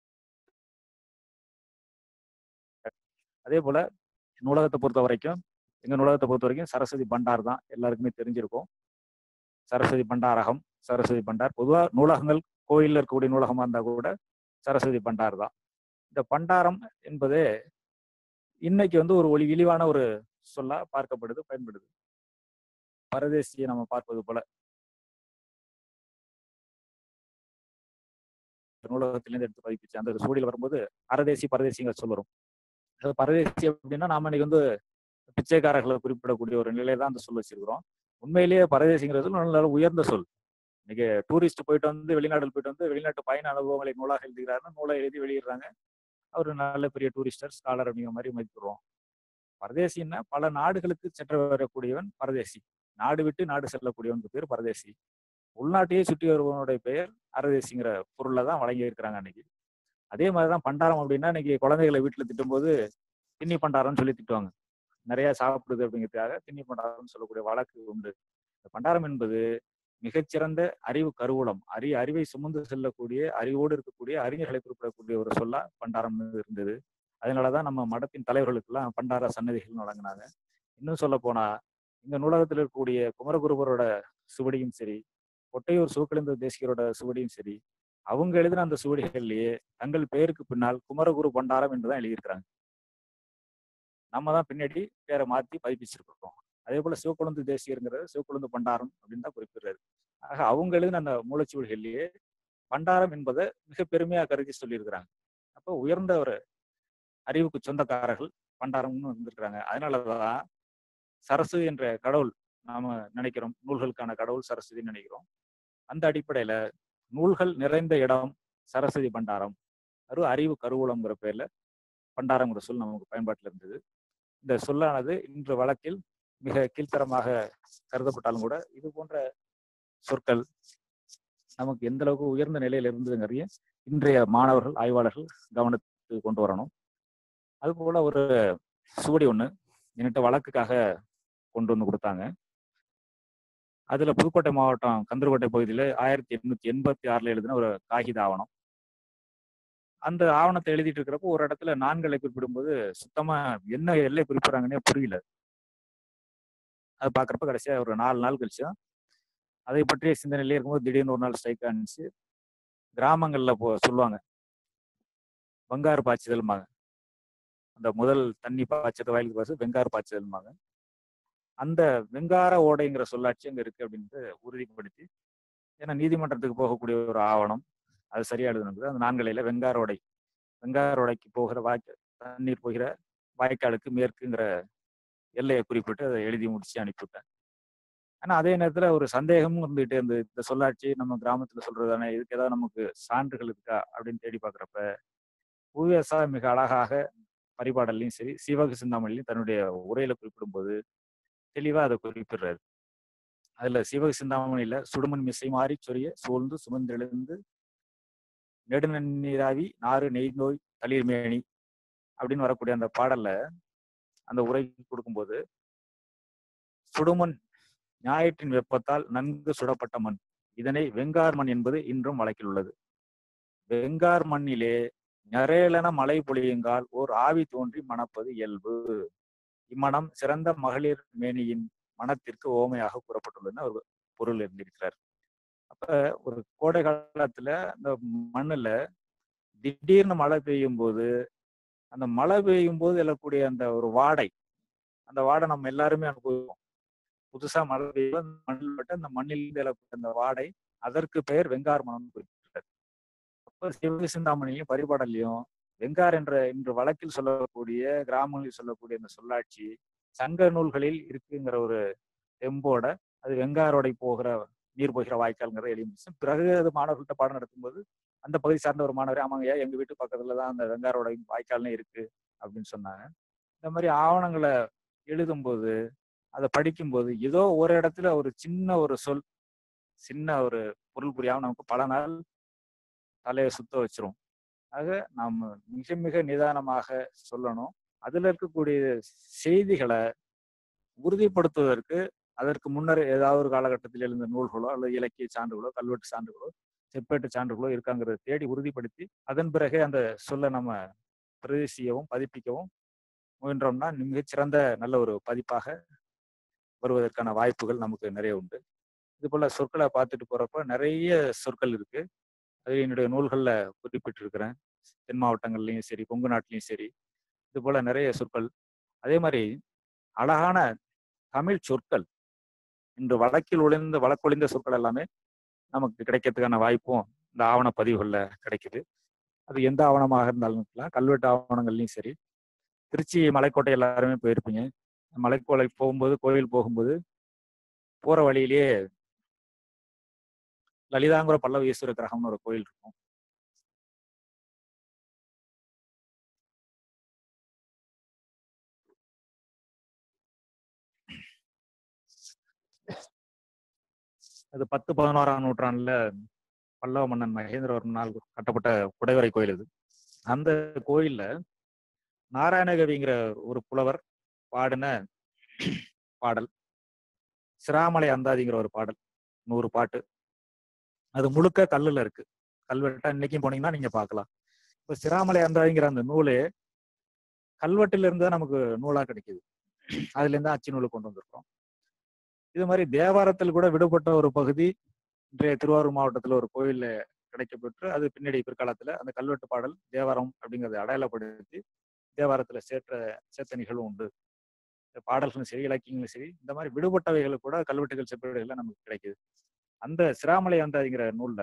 அதே போல நூலகத்தை பொறுத்த வரைக்கும் எங்க நூலகத்தை பொறுத்த வரைக்கும் சரஸ்வதி பண்டார் தான் எல்லாருக்குமே தெரிஞ்சிருக்கும் சரஸ்வதி பண்டாரகம் சரஸ்வதி பண்டார் பொதுவா நூலகங்கள் கோயில்ல இருக்கக்கூடிய நூலகமா இருந்தா கூட சரஸ்வதி பண்டார் தான் இந்த பண்டாரம் என்பது இன்னைக்கு வந்து ஒரு ஒளி இழிவான ஒரு சொல்லா பார்க்கப்படுது பயன்படுது பரதேசியை நம்ம பார்ப்பது போல நூலகத்திலேருந்து எடுத்து பதிப்பிச்சு அந்த சூடியில் வரும்போது அரதேசி பரதேசிங்கிற சொல் வரும் அது பரதேசி அப்படின்னா நாம இன்னைக்கு வந்து பிச்சைக்காரர்களை குறிப்பிடக்கூடிய ஒரு நிலையை தான் அந்த சொல் வச்சிருக்கிறோம் உண்மையிலேயே பரதேசிங்கிறது நல்ல உயர்ந்த சொல் இன்னைக்கு டூரிஸ்ட் போயிட்டு வந்து வெளிநாடுகள் போயிட்டு வந்து வெளிநாட்டு பயண அனுபவங்களை நூலாக எழுதுகிறாருன்னு நூலை எழுதி வெளியிடுறாங்க அவர் நல்ல பெரிய டூரிஸ்டர் ஸ்காலர் அப்படிங்கிற மாதிரி மதிப்பிடுறோம் பரதேசின்னா பல நாடுகளுக்கு சென்று வரக்கூடியவன் பரதேசி நாடு விட்டு நாடு செல்லக்கூடியவனுக்கு பேர் பரதேசி உள்நாட்டையே சுற்றி வருபவனுடைய பெயர் அரதேசிங்கிற பொருளை தான் வழங்கி இருக்கிறாங்க அன்னைக்கு அதே மாதிரிதான் பண்டாரம் அப்படின்னா இன்னைக்கு குழந்தைகளை வீட்டுல திட்டும்போது திண்ணி பண்டாரம்னு சொல்லி திட்டுவாங்க நிறைய சாப்பிடுது அப்படிங்கிறதுக்காக திண்ணி பண்டாரம்னு சொல்லக்கூடிய வழக்கு உண்டு இந்த பண்டாரம் என்பது மிகச்சிறந்த அறிவு கருவூலம் அறி அறிவை சுமந்து செல்லக்கூடிய அறிவோடு இருக்கக்கூடிய அறிஞர்களை குறிப்பிடக்கூடிய ஒரு சொல்லா பண்டாரம் இருந்தது அதனாலதான் நம்ம மடத்தின் தலைவர்களுக்கெல்லாம் பண்டார சன்னதிகள் வழங்கினாங்க இன்னும் சொல்ல போனா இந்த நூலகத்தில் இருக்கக்கூடிய குமரகுருபரோட சுவடியும் சரி ஒட்டையூர் சிவக்கலிந்த தேசிகரோட சுவடியும் சரி அவங்க எழுதின அந்த சுவடிகள்லயே தங்கள் பெயருக்கு பின்னால் குமரகுரு பண்டாரம் என்றுதான் எழுதியிருக்கிறாங்க நம்ம தான் பின்னாடி பேரை மாத்தி பதிப்பிச்சிருக்கிறோம் அதே போல சிவக்குழந்து தேசியருங்கிறது சிவக்குழந்து பண்டாரம் அப்படின்னு தான் குறிப்பிடுறாரு ஆக அவங்க எழுதின அந்த மூலச்சுவடிகள்லயே பண்டாரம் என்பதை மிக பெருமையா கருதி சொல்லியிருக்கிறாங்க அப்போ உயர்ந்த ஒரு அறிவுக்கு சொந்தக்காரர்கள் பண்டாரம்னு வந்திருக்கிறாங்க அதனாலதான் சரசு என்ற கடவுள் நாம நினைக்கிறோம் நூல்களுக்கான கடவுள் சரஸ்வதினு நினைக்கிறோம் அந்த அடிப்படையில நூல்கள் நிறைந்த இடம் சரஸ்வதி பண்டாரம் அது அறிவு கருவூலம்ங்கிற பேர்ல பண்டாரங்கிற சொல் நமக்கு பயன்பாட்டில் இருந்தது இந்த சொல்லானது இன்று வழக்கில் மிக கீழ்த்தரமாக கருதப்பட்டாலும் கூட இது போன்ற சொற்கள் நமக்கு எந்த அளவுக்கு உயர்ந்த நிலையில இருந்ததுங்கிறதைய இன்றைய மாணவர்கள் ஆய்வாளர்கள் கவனத்துக்கு கொண்டு வரணும் அது போல ஒரு சுவடி ஒண்ணு என்கிட்ட வழக்குக்காக கொண்டு வந்து கொடுத்தாங்க அதுல புதுக்கோட்டை மாவட்டம் கந்தர்கோட்டை பகுதியில ஆயிரத்தி எண்ணூத்தி எண்பத்தி ஆறுல எழுதின ஒரு காகித ஆவணம் அந்த ஆவணத்தை எழுதிட்டு இருக்கிறப்போ ஒரு இடத்துல நான்களை குறிப்பிடும்போது சுத்தமா என்ன எல்லை குறிப்பிடுறாங்கன்னே புரியல அது பாக்குறப்ப கடைசியா ஒரு நாலு நாள் கழிச்சு அதை பற்றிய சிந்தனையிலே இருக்கும்போது திடீர்னு ஒரு நாள் ஸ்ட்ரைக் ஆனிச்சு கிராமங்கள்ல போ சொல்லுவாங்க வெங்காறு பாய்ச்சுதல்மாங்க அந்த முதல் தண்ணி பாய்ச்சது வயலுக்கு பாய்ச்சது வெங்காறு பாய்ச்சுதல்மாங்க அந்த வெங்கார ஓடைங்கிற சொல்லாட்சி அங்க இருக்கு அப்படின்ட்டு உறுதிப்படுத்தி ஏன்னா நீதிமன்றத்துக்கு போகக்கூடிய ஒரு ஆவணம் அது சரியா எழுதுனது அந்த நான்கலையில வெங்கார ஓடை வெங்கார ஓடைக்கு போகிற வாய்க்க தண்ணீர் போகிற வாய்க்காலுக்கு மேற்குங்கிற எல்லையை குறிப்பிட்டு அதை எழுதி முடிச்சு அனுப்பிவிட்டேன் ஆனா அதே நேரத்துல ஒரு சந்தேகமும் இருந்துகிட்டே இருந்து இந்த சொல்லாட்சி நம்ம கிராமத்துல சொல்றதானே இதுக்கு ஏதாவது நமக்கு சான்றுகள் இருக்கா அப்படின்னு தேடி பார்க்குறப்ப உவேசா மிக அழகாக பரிபாடல்லையும் சரி சிவக சிந்தாமணிலையும் தன்னுடைய உரையில குறிப்பிடும்போது தெளிவா அதை குறிப்பிடுறாரு அதுல சிவக சிந்தாமணியில சுடுமண் மிசை மாறி சொரிய சூழ்ந்து சுமந்தெழுந்து நெடுநீராவி நாறு நெய் நோய் தளிர்மேனி அப்படின்னு வரக்கூடிய அந்த பாடல்ல அந்த உரை கொடுக்கும்போது சுடுமண் ஞாயிற்றின் வெப்பத்தால் நன்கு சுடப்பட்ட மண் இதனை வெங்கார் மண் என்பது இன்றும் வழக்கில் உள்ளது வெங்கார் மண்ணிலே நரேலென மழை பொழியுங்கால் ஓர் ஆவி தோன்றி மணப்பது இயல்பு இம்மணம் சிறந்த மகளிர் மேனியின் மனத்திற்கு ஓமையாக கூறப்பட்டுள்ளதுன்னு அவர் பொருள் இருந்திருக்கிறார் அப்ப ஒரு கோடை காலத்துல அந்த மண்ணுல திடீர்னு மழை பெய்யும் போது அந்த மழை பெய்யும் போது எழக்கூடிய அந்த ஒரு வாடை அந்த வாடை நம்ம எல்லாருமே அனுபவிப்போம் புதுசா மழை பெய்யும் அந்த மண்ணில் பட்டு அந்த மண்ணில் எழக்கூடிய அந்த வாடை அதற்கு பெயர் வெங்கார் மனம் குறிப்பிட்டார் அப்ப சிவக சிந்தாமணிலையும் பரிபாடலையும் வெங்கார் என்ற இன்று வழக்கில் சொல்லக்கூடிய கிராமங்களில் சொல்லக்கூடிய அந்த சொல்லாட்சி சங்க நூல்களில் இருக்குங்கிற ஒரு தெம்போட அது வெங்காரோடை போகிற நீர் போகிற வாய்க்கால்ங்கிற எழுதி முடிச்சு பிறகு அது மாணவர்கள்ட்ட பாடம் நடத்தும்போது அந்த பகுதி சார்ந்த ஒரு மாணவர் ஆமாங்கய்யா எங்க வீட்டு பக்கத்துல தான் அந்த வெங்காரோட வாய்க்கால்னு இருக்கு அப்படின்னு சொன்னாங்க இந்த மாதிரி ஆவணங்களை எழுதும்போது அதை படிக்கும்போது ஏதோ ஒரு இடத்துல ஒரு சின்ன ஒரு சொல் சின்ன ஒரு பொருள் புரியாம நமக்கு பல நாள் தலையை சுத்த வச்சிரும் ஆக நாம் மிக மிக நிதானமாக சொல்லணும் அதுல இருக்கக்கூடிய செய்திகளை உறுதிப்படுத்துவதற்கு அதற்கு முன்னர் ஏதாவது ஒரு காலகட்டத்தில் எழுந்த நூல்களோ அல்லது இலக்கிய சான்றுகளோ கல்வெட்டு சான்றுகளோ செப்பேட்டு சான்றுகளோ இருக்காங்கிறத தேடி உறுதிப்படுத்தி அதன் பிறகே அந்த சொல்லை நம்ம பிரதி செய்யவும் பதிப்பிக்கவும் முயன்றோம்னா மிகச்சிறந்த நல்ல ஒரு பதிப்பாக வருவதற்கான வாய்ப்புகள் நமக்கு நிறைய உண்டு இது போல சொற்களை பார்த்துட்டு போறப்ப நிறைய சொற்கள் இருக்கு அது என்னுடைய நூல்கள்ல குறிப்பிட்டிருக்கிறேன் தென் மாவட்டங்கள்லயும் சரி கொங்கு நாட்டிலையும் சரி இது போல நிறைய சொற்கள் அதே மாதிரி அழகான தமிழ் சொற்கள் இன்று வழக்கில் ஒளிந்த வழக்கொழிந்த சொற்கள் எல்லாமே நமக்கு கிடைக்கிறதுக்கான வாய்ப்பும் இந்த ஆவண பதிவுகள்ல கிடைக்குது அது எந்த ஆவணமாக இருந்தாலும் இருக்கலாம் கல்வெட்டு ஆவணங்கள்லையும் சரி திருச்சி மலைக்கோட்டை எல்லாருமே போயிருப்பீங்க மலைக்கோலை போகும்போது கோயில் போகும்போது போற வழியிலேயே லலிதாங்குற பல்லவ ஈஸ்வர கிரகம்னு ஒரு கோயில் இருக்கும் அது பத்து பதினோராம் நூற்றாண்டுல பல்லவ மன்னன் மகேந்திரவர்மனால் கட்டப்பட்ட குடைவரை கோயில் இது அந்த கோயில்ல நாராயணகவிங்கிற ஒரு புலவர் பாடின பாடல் சிராமலை அந்தாதிங்கிற ஒரு பாடல் நூறு பாட்டு அது முழுக்க கல்லுல இருக்கு கல்வெட்டா இன்னைக்கும் போனீங்கன்னா நீங்க பார்க்கலாம் இப்ப சிராமலை அந்தாதிங்கிற அந்த நூலே கல்வெட்டுல இருந்து தான் நமக்கு நூலா கிடைக்குது அதுல இருந்து அச்சு நூலு கொண்டு வந்திருக்கோம் இது மாதிரி தேவாரத்தில் கூட விடுபட்ட ஒரு பகுதி இன்றைய திருவாரூர் மாவட்டத்துல ஒரு கோயில்ல கிடைக்கப்பெற்று அது பின்னாடி பிற்காலத்துல அந்த கல்வெட்டு பாடல் தேவாரம் அப்படிங்கறத அடையாளப்படுத்தி தேவாரத்துல சேர்த்த சேர்த்த நிகழ்வு உண்டு இந்த பாடல்களும் சரி இலக்கியங்களும் சரி இந்த மாதிரி விடுபட்டவைகள் கூட கல்வெட்டுகள் செப்பேடுகள்ல நமக்கு கிடைக்குது அந்த சிராமலை அந்தாதிங்கிற நூல்ல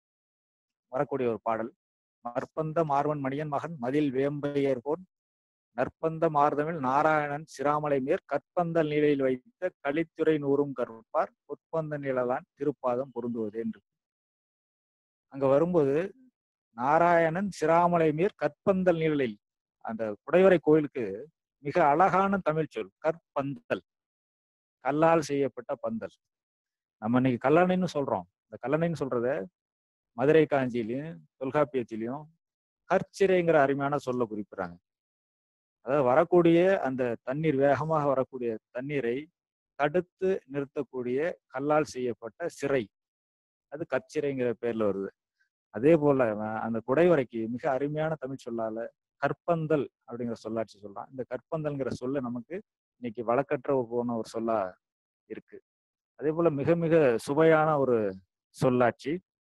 வரக்கூடிய ஒரு பாடல் மற்பந்த மார்வன் மணியன் மகன் மதில் வேம்பையர் போன் நற்பந்த மார்தமிழ் நாராயணன் சிராமலை மேற் கற்பந்தல் நிலையில் வைத்த கலித்துறை நூறும் கற்பார் பொற்பந்த நிழலான் திருப்பாதம் பொருந்துவது என்று அங்க வரும்போது நாராயணன் சிராமலை மேற் கற்பந்தல் நிழலில் அந்த குடைவரை கோயிலுக்கு மிக அழகான தமிழ் சொல் கற்பந்தல் கல்லால் செய்யப்பட்ட பந்தல் நம்ம இன்னைக்கு கல்லணைன்னு சொல்றோம் இந்த கல்லணைன்னு சொல்றத மதுரை காஞ்சியிலையும் தொல்காப்பியத்திலையும் கற்சிரைங்கிற அருமையான சொல்ல குறிப்பிடுறாங்க அதாவது வரக்கூடிய அந்த தண்ணீர் வேகமாக வரக்கூடிய தண்ணீரை தடுத்து நிறுத்தக்கூடிய கல்லால் செய்யப்பட்ட சிறை அது கற்சிரைங்கிற பேர்ல வருது அதே போல அஹ், அந்த குடைவரைக்கு மிக அருமையான தமிழ் சொல்லால கற்பந்தல் அப்படிங்கிற சொல்லாட்சி சொல்லலாம் இந்த கற்பந்தல்ங்கிற சொல்ல நமக்கு இன்னைக்கு வழக்கற்ற போன ஒரு சொல்லா இருக்கு அதே போல மிக மிக சுவையான ஒரு சொல்லாட்சி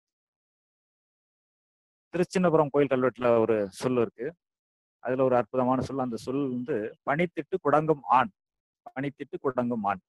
திருச்சின்னபுரம் கோயில் கல்வெட்டுல ஒரு சொல் இருக்கு அதுல ஒரு அற்புதமான சொல் அந்த சொல் வந்து பனித்திட்டு குடங்கும் ஆண் பனித்திட்டு குடங்கும் ஆண்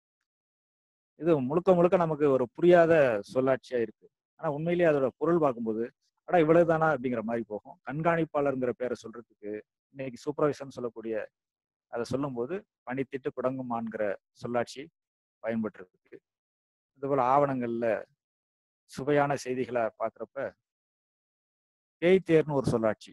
இது முழுக்க முழுக்க நமக்கு ஒரு புரியாத சொல்லாட்சியா இருக்கு ஆனா உண்மையிலேயே அதோட பொருள் பார்க்கும்போது அடா இவ்வளவுதானா அப்படிங்கிற மாதிரி போகும் கண்காணிப்பாளருங்கிற பேரை சொல்றதுக்கு இன்னைக்கு சூப்பர்வைசர்னு சொல்லக்கூடிய அதை சொல்லும்போது பனித்திட்டு குடங்கும் ஆண்கிற சொல்லாட்சி பயன்பட்டு இருக்கு இதுபோல ஆவணங்கள்ல சுவையான செய்திகளை பார்க்குறப்ப பேய்த்தேர்னு ஒரு சொல்லாட்சி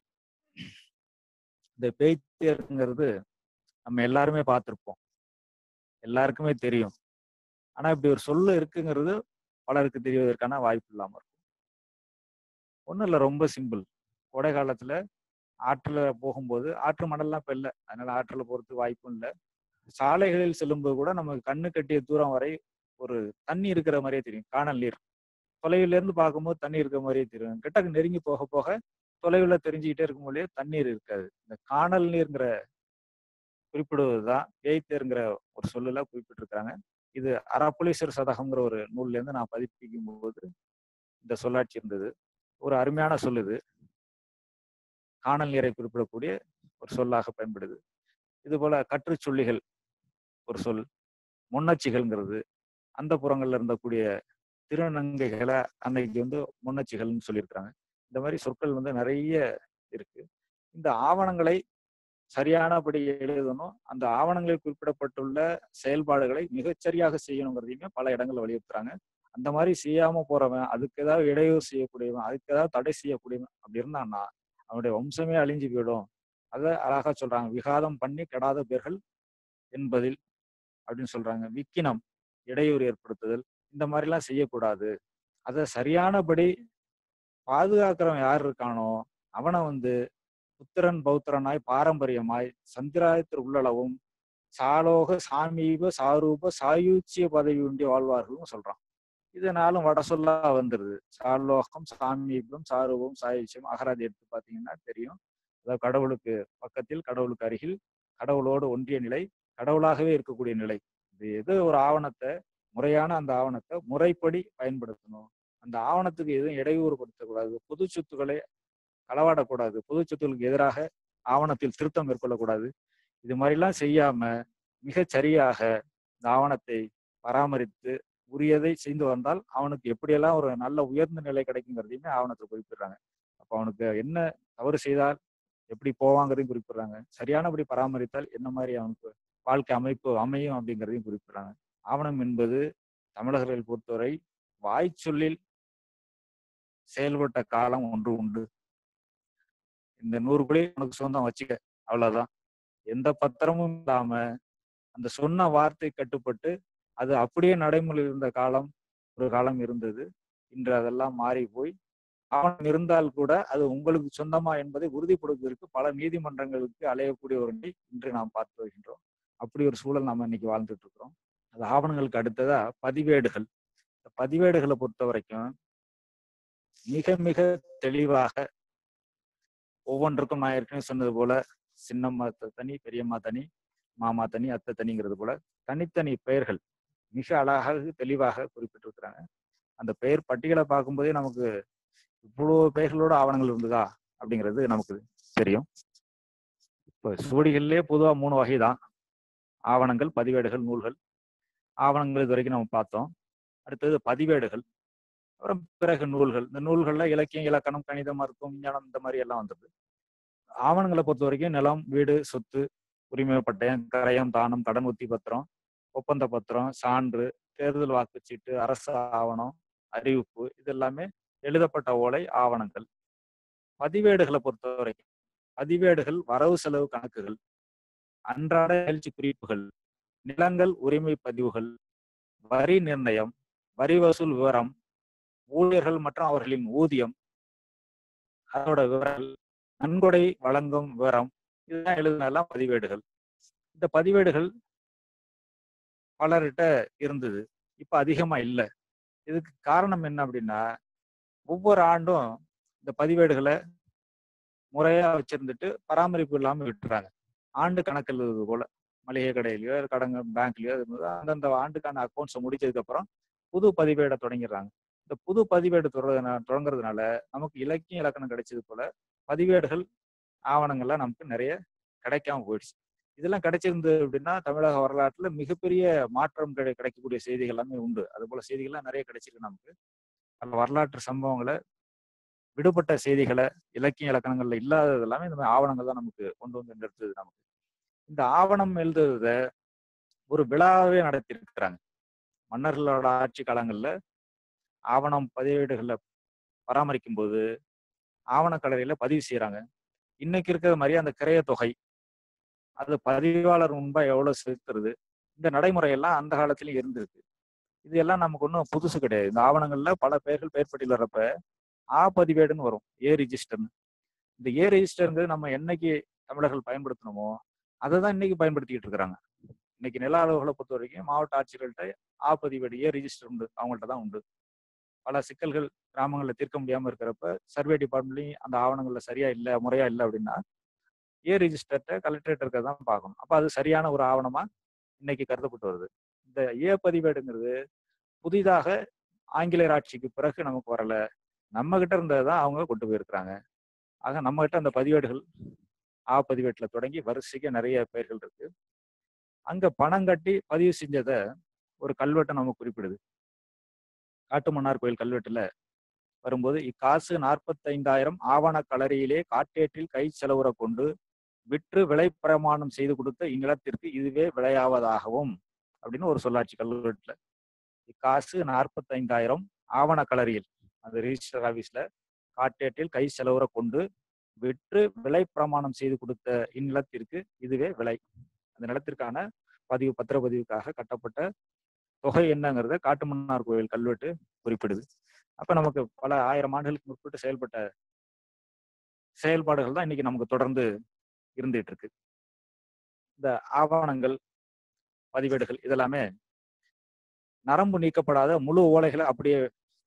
இந்த பேய்த்தேர்ங்கிறது நம்ம எல்லாருமே பார்த்துருப்போம் எல்லாருக்குமே தெரியும் ஆனா இப்படி ஒரு சொல்லு இருக்குங்கிறது பலருக்கு தெரிவதற்கான வாய்ப்பு இல்லாம இருக்கும் ஒன்றும் இல்லை ரொம்ப சிம்பிள் கோடை காலத்துல ஆற்றுல போகும்போது ஆற்று மணல்லாம் இப்ப இல்லை அதனால ஆற்றுல போறதுக்கு வாய்ப்பும் இல்லை சாலைகளில் செல்லும்போது கூட நமக்கு கண்ணு கட்டிய தூரம் வரை ஒரு தண்ணி இருக்கிற மாதிரியே தெரியும் காணல் நீர் தொலைவில இருந்து பார்க்கும்போது தண்ணி இருக்கிற மாதிரியே தெரியும் கிட்ட நெருங்கி போக போக தொலைவில் தெரிஞ்சுக்கிட்டே இருக்கும் போதே தண்ணீர் இருக்காது இந்த காணல் நீர்ங்கிற குறிப்பிடுவதுதான் பேய்த்தேருங்கிற ஒரு சொல்லுல குறிப்பிட்டிருக்காங்க இது அறப்புலீஸ்வர் சதகம்ங்கிற ஒரு நூல்ல இருந்து நான் பதிப்பிக்கும் போது இந்த சொல்லாட்சி இருந்தது ஒரு அருமையான சொல்லுது காணல் நீரை குறிப்பிடக்கூடிய ஒரு சொல்லாக பயன்படுது இது போல கற்றுச் சொல்லிகள் ஒரு சொல் முன்னச்சிகள்ங்கிறது அந்த புறங்கள்ல இருந்தக்கூடிய திருநங்கைகளை அன்னைக்கு வந்து முன்னச்சிகள்னு சொல்லியிருக்கிறாங்க இந்த மாதிரி சொற்கள் வந்து நிறைய இருக்கு இந்த ஆவணங்களை சரியானபடி எழுதணும் அந்த ஆவணங்களில் குறிப்பிடப்பட்டுள்ள செயல்பாடுகளை மிகச்சரியாக செய்யணுங்கிறதையுமே பல இடங்கள்ல வலியுறுத்துறாங்க அந்த மாதிரி செய்யாம போறவன் அதுக்கு ஏதாவது இடையூறு செய்யக்கூடியவன் அதுக்கு ஏதாவது தடை செய்யக்கூடியவன் அப்படி இருந்தான்னா அவனுடைய வம்சமே அழிஞ்சு போயிடும் அதை அழகா சொல்றாங்க விகாதம் பண்ணி கெடாத பேர்கள் என்பதில் அப்படின்னு சொல்றாங்க விக்கினம் இடையூறு ஏற்படுத்துதல் இந்த மாதிரிலாம் செய்யக்கூடாது அதை சரியானபடி பாதுகாக்கிறவன் யார் இருக்கானோ அவனை வந்து புத்திரன் பௌத்திரனாய் பாரம்பரியமாய் சந்திராயத்தில் உள்ளளவும் சாலோக சாமீப சாரூப சாயூச்சிய பதவி உண்டி வாழ்வார்கள்னு சொல்றான் இதனாலும் வட சொல்லா வந்துருது சாலோகம் சாமீபம் சாரூபம் சாயுச்சியம் அகராதி எடுத்து பார்த்தீங்கன்னா தெரியும் அதாவது கடவுளுக்கு பக்கத்தில் கடவுளுக்கு அருகில் கடவுளோடு ஒன்றிய நிலை கடவுளாகவே இருக்கக்கூடிய நிலை இது எது ஒரு ஆவணத்தை முறையான அந்த ஆவணத்தை முறைப்படி பயன்படுத்தணும் அந்த ஆவணத்துக்கு எதுவும் இடையூறுபடுத்தக்கூடாது பொது சொத்துக்களை களவாடக்கூடாது பொது சொத்துக்களுக்கு எதிராக ஆவணத்தில் திருத்தம் மேற்கொள்ளக்கூடாது இது மாதிரிலாம் செய்யாம மிகச் சரியாக இந்த ஆவணத்தை பராமரித்து உரியதை செய்து வந்தால் அவனுக்கு எப்படியெல்லாம் ஒரு நல்ல உயர்ந்த நிலை கிடைக்குங்கிறதையுமே ஆவணத்தில் குறிப்பிடுறாங்க அப்போ அவனுக்கு என்ன தவறு செய்தால் எப்படி போவாங்கிறதையும் குறிப்பிடுறாங்க சரியானபடி பராமரித்தால் என்ன மாதிரி அவனுக்கு வாழ்க்கை அமைப்பு அமையும் அப்படிங்கிறதையும் குறிப்பிடுறாங்க ஆவணம் என்பது தமிழர்களை பொறுத்தவரை வாய்ச்சொல்லில் செயல்பட்ட காலம் ஒன்று உண்டு இந்த நூறு கோடி உனக்கு சொந்தம் வச்சுக்க அவ்வளவுதான் எந்த பத்திரமும் இல்லாம அந்த சொன்ன வார்த்தை கட்டுப்பட்டு அது அப்படியே நடைமுறையில் இருந்த காலம் ஒரு காலம் இருந்தது இன்று அதெல்லாம் மாறி போய் ஆவணம் இருந்தால் கூட அது உங்களுக்கு சொந்தமா என்பதை உறுதிப்படுத்துவதற்கு பல நீதிமன்றங்களுக்கு அலையக்கூடிய ஒரு நிலை இன்று நாம் பார்த்து வருகின்றோம் அப்படி ஒரு சூழல் நம்ம இன்னைக்கு வாழ்ந்துட்டு இருக்கிறோம் அது ஆவணங்களுக்கு அடுத்ததா பதிவேடுகள் இந்த பதிவேடுகளை பொறுத்த வரைக்கும் மிக மிக தெளிவாக ஒவ்வொன்றுக்கும் நான் ஏற்கனவே சொன்னது போல சின்னம்மா த- தனி பெரியம்மா தனி மாமா தனி அத்தை தனிங்கிறது போல தனித்தனி பெயர்கள் மிக அழகாக தெளிவாக குறிப்பிட்டிருக்கிறாங்க அந்த பெயர் பட்டியலை பார்க்கும்போதே நமக்கு இவ்வளோ பெயர்களோட ஆவணங்கள் இருந்ததா அப்படிங்கிறது நமக்கு தெரியும் இப்போ சுவடிகள்லேயே பொதுவாக மூணு வகை தான் ஆவணங்கள் பதிவேடுகள் நூல்கள் ஆவணங்கள் இது வரைக்கும் நம்ம பார்த்தோம் அடுத்தது பதிவேடுகள் அப்புறம் பிறகு நூல்கள் இந்த நூல்கள்ல இலக்கியம் இலக்கணம் கணிதம் மருத்துவம் விஞ்ஞானம் இந்த மாதிரி எல்லாம் வந்தது ஆவணங்களை பொறுத்த வரைக்கும் நிலம் வீடு சொத்து உரிமை பட்டயம் கரையம் தானம் கடன் உத்தி பத்திரம் ஒப்பந்த பத்திரம் சான்று தேர்தல் வாக்குச்சீட்டு அரசு ஆவணம் அறிவிப்பு இது எல்லாமே எழுதப்பட்ட ஓலை ஆவணங்கள் பதிவேடுகளை பொறுத்த வரைக்கும் பதிவேடுகள் வரவு செலவு கணக்குகள் அன்றாட நிகழ்ச்சி குறிப்புகள் நிலங்கள் உரிமை பதிவுகள் வரி நிர்ணயம் வரி வசூல் விவரம் ஊழியர்கள் மற்றும் அவர்களின் ஊதியம் அதோட விவரங்கள் நன்கொடை வழங்கும் விவரம் இதுதான் எழுதினெல்லாம் பதிவேடுகள் இந்த பதிவேடுகள் பலர்கிட்ட இருந்தது இப்ப அதிகமா இல்லை இதுக்கு காரணம் என்ன அப்படின்னா ஒவ்வொரு ஆண்டும் இந்த பதிவேடுகளை முறையா வச்சிருந்துட்டு பராமரிப்பு இல்லாம விட்டுறாங்க ஆண்டு கணக்கு எழுதுவது போல மளிகை கடையிலயோ கடங்க பேங்க்லயோ அந்தந்த ஆண்டுக்கான அக்கௌண்ட்ஸை முடிச்சதுக்கு அப்புறம் புது பதிவேடை தொடங்கிடுறாங்க இந்த புது பதிவேடு தொடர்றதுனால தொடங்குறதுனால நமக்கு இலக்கிய இலக்கணம் கிடைச்சது போல பதிவேடுகள் ஆவணங்கள்லாம் நமக்கு நிறைய கிடைக்காம போயிடுச்சு இதெல்லாம் கிடைச்சிருந்து அப்படின்னா தமிழக வரலாற்றுல மிகப்பெரிய மாற்றம் கிடை கிடைக்கக்கூடிய செய்திகள் எல்லாமே உண்டு அது போல செய்திகள்லாம் நிறைய கிடைச்சிருக்கு நமக்கு அந்த வரலாற்று சம்பவங்களை விடுபட்ட செய்திகளை இலக்கிய இலக்கணங்கள்ல இல்லாதது எல்லாமே இந்த மாதிரி ஆவணங்கள் தான் நமக்கு கொண்டு வந்து நிறுத்துது நமக்கு இந்த ஆவணம் எழுதுறத ஒரு விழாவே நடத்தியிருக்கிறாங்க மன்னர்களோட ஆட்சி காலங்கள்ல ஆவணம் பதிவேடுகள்ல பராமரிக்கும் போது ஆவணக்கலரையில பதிவு செய்யறாங்க இன்னைக்கு இருக்கிற மாதிரி அந்த கிரைய தொகை அது பதிவாளர் முன்பா எவ்வளவு செலுத்துறது இந்த நடைமுறையெல்லாம் அந்த காலத்திலயும் இருந்திருக்கு இது எல்லாம் நமக்கு ஒன்றும் புதுசு கிடையாது இந்த ஆவணங்கள்ல பல பெயர்கள் பெயர் பட்டியல் வர்றப்ப ஆ பதிவேடுன்னு வரும் ஏ ரிஜிஸ்டர்னு இந்த ஏ ரிஜிஸ்டருங்கிறது நம்ம என்னைக்கு தமிழர்கள் பயன்படுத்தணுமோ அதை தான் இன்னைக்கு பயன்படுத்திக்கிட்டு இருக்கிறாங்க இன்னைக்கு நில அளவுகளை பொறுத்த வரைக்கும் மாவட்ட ஆட்சியர்கள்ட்ட ஆ பதிவேடு ஏ ரிஜிஸ்டர் உண்டு அவங்கள்ட்ட தான் உண்டு பல சிக்கல்கள் கிராமங்களில் தீர்க்க முடியாம இருக்கிறப்ப சர்வே டிபார்ட்மெண்ட்லையும் அந்த ஆவணங்கள்ல சரியா இல்லை முறையா இல்லை அப்படின்னா ஏ ரிஜிஸ்டர்ட்ட கலெக்டரேட் இருக்கிறத தான் பார்க்கணும் அப்போ அது சரியான ஒரு ஆவணமா இன்னைக்கு கருதப்பட்டு வருது இந்த ஏ பதிவேடுங்கிறது புதிதாக ஆங்கிலேயர் ஆட்சிக்கு பிறகு நமக்கு வரல நம்ம கிட்ட இருந்ததை தான் அவங்க கொண்டு போயிருக்கிறாங்க ஆக நம்ம கிட்ட அந்த பதிவேடுகள் ஆ பதிவேட்டில் தொடங்கி வரிசைக்கு நிறைய பெயர்கள் இருக்கு அங்க பணம் கட்டி பதிவு செஞ்சதை ஒரு கல்வெட்டை நம்ம குறிப்பிடுது காட்டுமன்னார் கோயில் கல்வெட்டுல வரும்போது இக்காசு நாற்பத்தைந்தாயிரம் ஆவண களரியிலே காட்டேற்றில் கை செலவுற கொண்டு விற்று விலை பிரமாணம் செய்து கொடுத்த இந்நிலத்திற்கு இதுவே விளையாவதாகவும் அப்படின்னு ஒரு சொல்லாட்சி கல்வெட்டுல இக்காசு நாற்பத்தைந்தாயிரம் ஆவண களரியில் அந்த ரிஜிஸ்டர் ஆபீஸ்ல காட்டேட்டில் கை செலவுற கொண்டு விற்று விலை பிரமாணம் செய்து கொடுத்த இந்நிலத்திற்கு இதுவே விலை அந்த நிலத்திற்கான பதிவு பத்திரப்பதிவுக்காக கட்டப்பட்ட தொகை என்னங்கிறத காட்டுமன்னார் கோயில் கல்வெட்டு குறிப்பிடுது அப்ப நமக்கு பல ஆயிரம் ஆண்டுகளுக்கு முற்பட்டு செயல்பட்ட செயல்பாடுகள் தான் இன்னைக்கு நமக்கு தொடர்ந்து இருந்துட்டு இருக்கு இந்த ஆவணங்கள் பதிவேடுகள் இதெல்லாமே நரம்பு நீக்கப்படாத முழு ஓலைகளை அப்படியே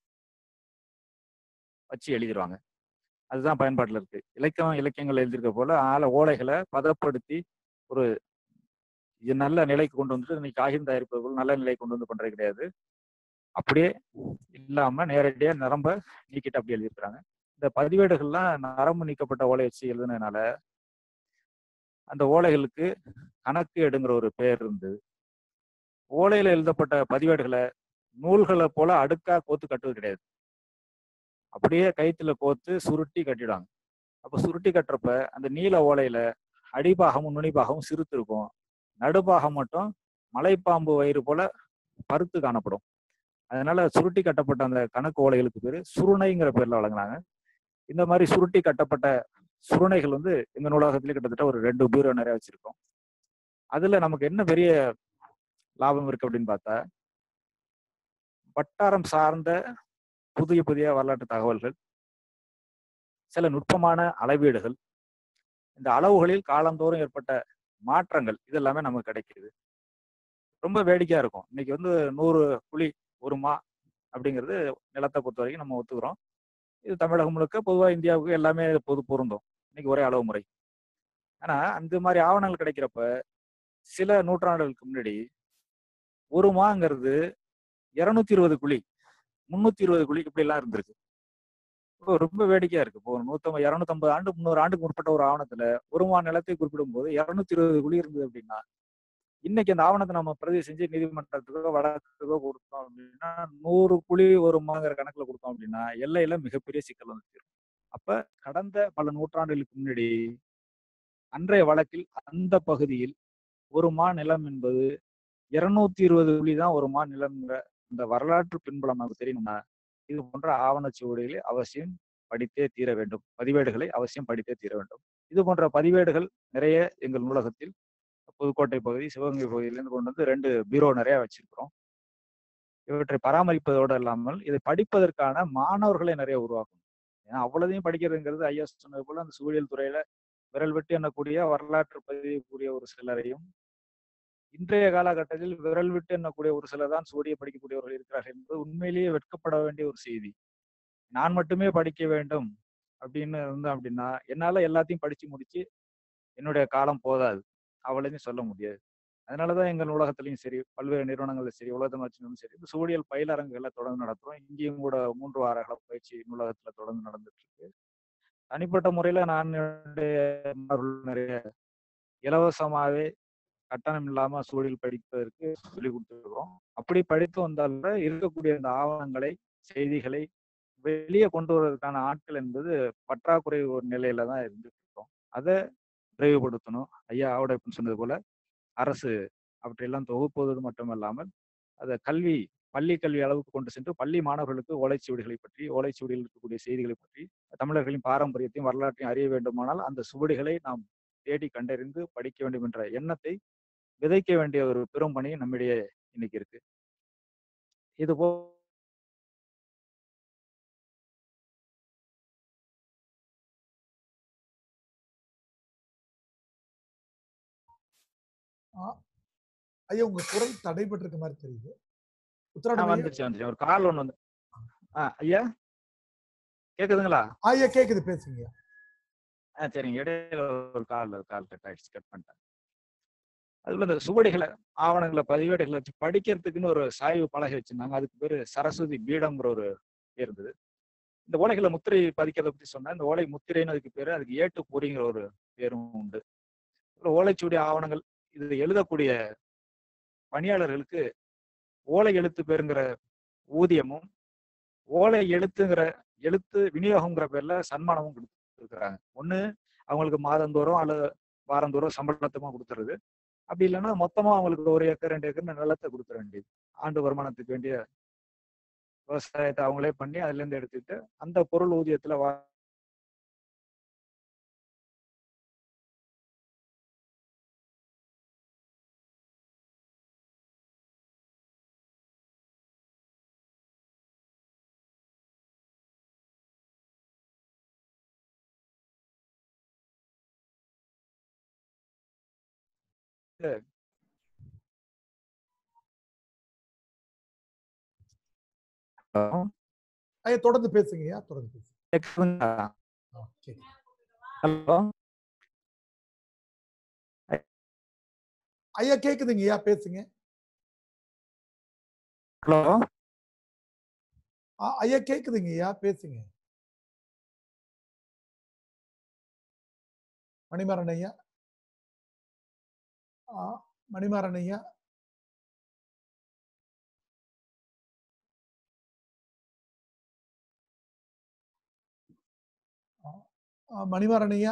வச்சு எழுதிடுவாங்க அதுதான் பயன்பாட்டில் இருக்கு இலக்கியம் இலக்கியங்கள் எழுதியிருக்க போல ஆள ஓலைகளை பதப்படுத்தி ஒரு இது நல்ல நிலைக்கு கொண்டு வந்துட்டு இன்னைக்கு காகிதம் தயாரிப்பது போல நல்ல நிலைக்கு கொண்டு வந்து பண்றது கிடையாது அப்படியே இல்லாம நேரடியா நரம்ப நீக்கிட்டு அப்படி எழுதியிருக்கிறாங்க இந்த பதிவேடுகள்லாம் நரம்பு நீக்கப்பட்ட ஓலை வச்சு எழுதுனதுனால அந்த ஓலைகளுக்கு கணக்கு எடுங்கிற ஒரு பெயர் இருந்தது ஓலையில எழுதப்பட்ட பதிவேடுகளை நூல்களை போல அடுக்கா கோத்து கட்டுவது கிடையாது அப்படியே கைத்துல கோத்து சுருட்டி கட்டிடுவாங்க அப்ப சுருட்டி கட்டுறப்ப அந்த நீல ஓலையில அடிபாகமும் நுனிபாகமும் சிறுத்து இருக்கும் நடுபாகம் மட்டும் மலைப்பாம்பு வயிறு போல பருத்து காணப்படும் அதனால சுருட்டி கட்டப்பட்ட அந்த கணக்கு ஓலைகளுக்கு பேரு சுருணைங்கிற பேர்ல வழங்கினாங்க இந்த மாதிரி சுருட்டி கட்டப்பட்ட சுருணைகள் வந்து எங்க நூலகத்திலே கிட்டத்தட்ட ஒரு ரெண்டு பீரோ நிறைய வச்சிருக்கோம் அதுல நமக்கு என்ன பெரிய லாபம் இருக்கு அப்படின்னு பார்த்தா வட்டாரம் சார்ந்த புதிய புதிய வரலாற்று தகவல்கள் சில நுட்பமான அளவீடுகள் இந்த அளவுகளில் காலந்தோறும் ஏற்பட்ட மாற்றங்கள் இதெல்லாமே நமக்கு கிடைக்குது ரொம்ப வேடிக்கையா இருக்கும் இன்னைக்கு வந்து நூறு புலி ஒரு மா அப்படிங்கிறது நிலத்தை பொறுத்த வரைக்கும் நம்ம ஒத்துக்கிறோம் இது தமிழகம் முழுக்க பொதுவாக இந்தியாவுக்கு எல்லாமே பொது பொருந்தும் இன்னைக்கு ஒரே அளவு முறை ஆனா அந்த மாதிரி ஆவணங்கள் கிடைக்கிறப்ப சில நூற்றாண்டுகளுக்கு முன்னாடி ஒரு மாங்கிறது இருநூத்தி இருபது குழி முன்னூத்தி இருபது குழி இப்படி எல்லாம் இருந்திருக்கு இப்போ ரொம்ப வேடிக்கையா இருக்கு இப்போ நூத்தம்பது இருநூத்தம்பது ஆண்டு முந்நூறு ஆண்டுக்கு முற்பட்ட ஒரு ஆவணத்துல ஒரு மா நிலத்தை குறிப்பிடும் போது இருநூத்தி இருபது குழி இருந்தது அப்படின்னா இன்னைக்கு அந்த ஆவணத்தை நம்ம பிரதி செஞ்சு நீதிமன்றத்துக்கோ வழக்குக்கோ கொடுத்தோம் அப்படின்னா நூறு குழி ஒரு மாங்கிற கணக்குல கொடுத்தோம் அப்படின்னா எல்லையில மிகப்பெரிய சிக்கல் வந்துச்சு அப்ப கடந்த பல நூற்றாண்டுகளுக்கு முன்னாடி அன்றைய வழக்கில் அந்த பகுதியில் ஒரு மா நிலம் என்பது இருநூத்தி இருபது புள்ளி தான் ஒரு மா நிலம்ங்கிற இந்த வரலாற்று பின்புலம் நமக்கு தெரியணும்னா இது போன்ற ஆவணச்சுவடிகளை அவசியம் படித்தே தீர வேண்டும் பதிவேடுகளை அவசியம் படித்தே தீர வேண்டும் இது போன்ற பதிவேடுகள் நிறைய எங்கள் நூலகத்தில் புதுக்கோட்டை பகுதி சிவகங்கை பகுதியிலிருந்து கொண்டு வந்து ரெண்டு பீரோ நிறைய வச்சிருக்கிறோம் இவற்றை பராமரிப்பதோடு இல்லாமல் இதை படிப்பதற்கான மாணவர்களை நிறைய உருவாக்கணும் ஏன்னா அவ்வளதையும் படிக்கிறதுங்கிறது ஐயா சொன்னது போல அந்த சூழியல் துறையில விரல் விட்டு எண்ணக்கூடிய வரலாற்று பதியக்கூடிய ஒரு சிலரையும் இன்றைய காலகட்டத்தில் விரல் விட்டு எண்ணக்கூடிய ஒரு சிலர் தான் சூடியை படிக்கக்கூடியவர்கள் இருக்கிறார்கள் என்பது உண்மையிலேயே வெட்கப்பட வேண்டிய ஒரு செய்தி நான் மட்டுமே படிக்க வேண்டும் அப்படின்னு இருந்தேன் அப்படின்னா என்னால எல்லாத்தையும் படிச்சு முடிச்சு என்னுடைய காலம் போதாது அவ்வளோதையும் சொல்ல முடியாது அதனாலதான் எங்கள் நூலகத்திலையும் சரி பல்வேறு நிறுவனங்களும் சரி உலகத்தமிழ்ச்சிலும் சரி இந்த சூழியல் பயிலரங்குகளை தொடர்ந்து நடத்துறோம் இங்கேயும் கூட மூன்று வார கால பயிற்சி நூலகத்துல தொடர்ந்து நடந்துட்டு இருக்கு தனிப்பட்ட முறையில நான் என்னுடைய மாணவர்கள் நிறைய இலவசமாவே கட்டணம் இல்லாம சூழல் படிப்பதற்கு சொல்லிக் கொடுத்துருக்கிறோம் அப்படி படித்து வந்தாலும் கூட இருக்கக்கூடிய இந்த ஆவணங்களை செய்திகளை வெளியே கொண்டு வருவதற்கான ஆட்கள் என்பது பற்றாக்குறை ஒரு நிலையில தான் இருந்துட்டு இருக்கோம் அதை விரைவுபடுத்தணும் ஐயா ஆவடைப்புன்னு சொன்னது போல அரசு அவற்றையெல்லாம் தொகுப்பது மட்டுமல்லாமல் அதை கல்வி பள்ளி கல்வி அளவுக்கு கொண்டு சென்று பள்ளி மாணவர்களுக்கு ஓலைச்சுவடிகளை பற்றி ஓலைச்சுவடியில் இருக்கக்கூடிய செய்திகளை பற்றி தமிழர்களின் பாரம்பரியத்தையும் வரலாற்றையும் அறிய வேண்டுமானால் அந்த சுவடிகளை நாம் தேடி கண்டறிந்து படிக்க வேண்டும் என்ற எண்ணத்தை விதைக்க வேண்டிய ஒரு பெரும் பணி நம்மிடையே இன்னைக்கு இருக்கு இது போ ஐயா உங்க குரல் தடைபட்டு இருக்க மாதிரி தெரியுது ஆ, உத்தராடம் ஐயா? வந்துருச்சு வந்துருச்சு ஒரு கால் ஒண்ணு வந்து ஆ ஐயா கேக்குதுங்களா ஐயா கேக்குது பேசுங்க ஆ சரிங்க இடையில ஒரு கால் கால் கட் ஆயிடுச்சு கட் பண்ணிட்டேன் அதுல இந்த சுவடிகளை ஆவணங்களை பதிவேடுகளை வச்சு படிக்கிறதுக்குன்னு ஒரு சாய்வு பலகை வச்சிருந்தாங்க அதுக்கு பேரு சரஸ்வதி பீடம்ங்கிற ஒரு பேர் இருந்தது இந்த ஓலைகளை முத்திரை பதிக்கிறத பத்தி சொன்னா இந்த ஓலை முத்திரைன்னு அதுக்கு பேரு அதுக்கு ஏட்டு பொறிங்கிற ஒரு பேரும் உண்டு அப்புறம் ஓலைச்சுவடி ஆவணங்கள் இது எழுதக்கூடிய பணியாளர்களுக்கு ஓலை எழுத்து பேருங்கிற ஊதியமும் ஓலை எழுத்துங்கிற எழுத்து விநியோகம்ங்கிற பேர்ல சன்மானமும் கொடுத்துருக்குறாங்க ஒண்ணு அவங்களுக்கு மாதந்தோறும் அல்லது வாரந்தோறும் சம்பளத்தமா கொடுத்துறது அப்படி இல்லைன்னா மொத்தமா அவங்களுக்கு ஒரு ஏக்கர் ரெண்டு ஏக்கர் நிலத்தை கொடுத்துட வேண்டியது ஆண்டு வருமானத்துக்கு வேண்டிய விவசாயத்தை அவங்களே பண்ணி அதுல இருந்து எடுத்துக்கிட்டு அந்த பொருள் ஊதியத்துல வா ஐயா தொடர்ந்து பேசுங்க ஐயா தொடர்ந்து பேசுங்க கேக்குதுங்களா? ஆ, கேக்குது. ஹலோ ஐயா கேக்குதுங்க ஐயா பேசுங்க ஹலோ ஆ, ஐயா கேக்குதுங்க ஐயா பேசுங்க மணிமாறன் ஐயா ஆ, மணிமாறன் ஐயா ஆ, ஆ, மணிமாறன் ஐயா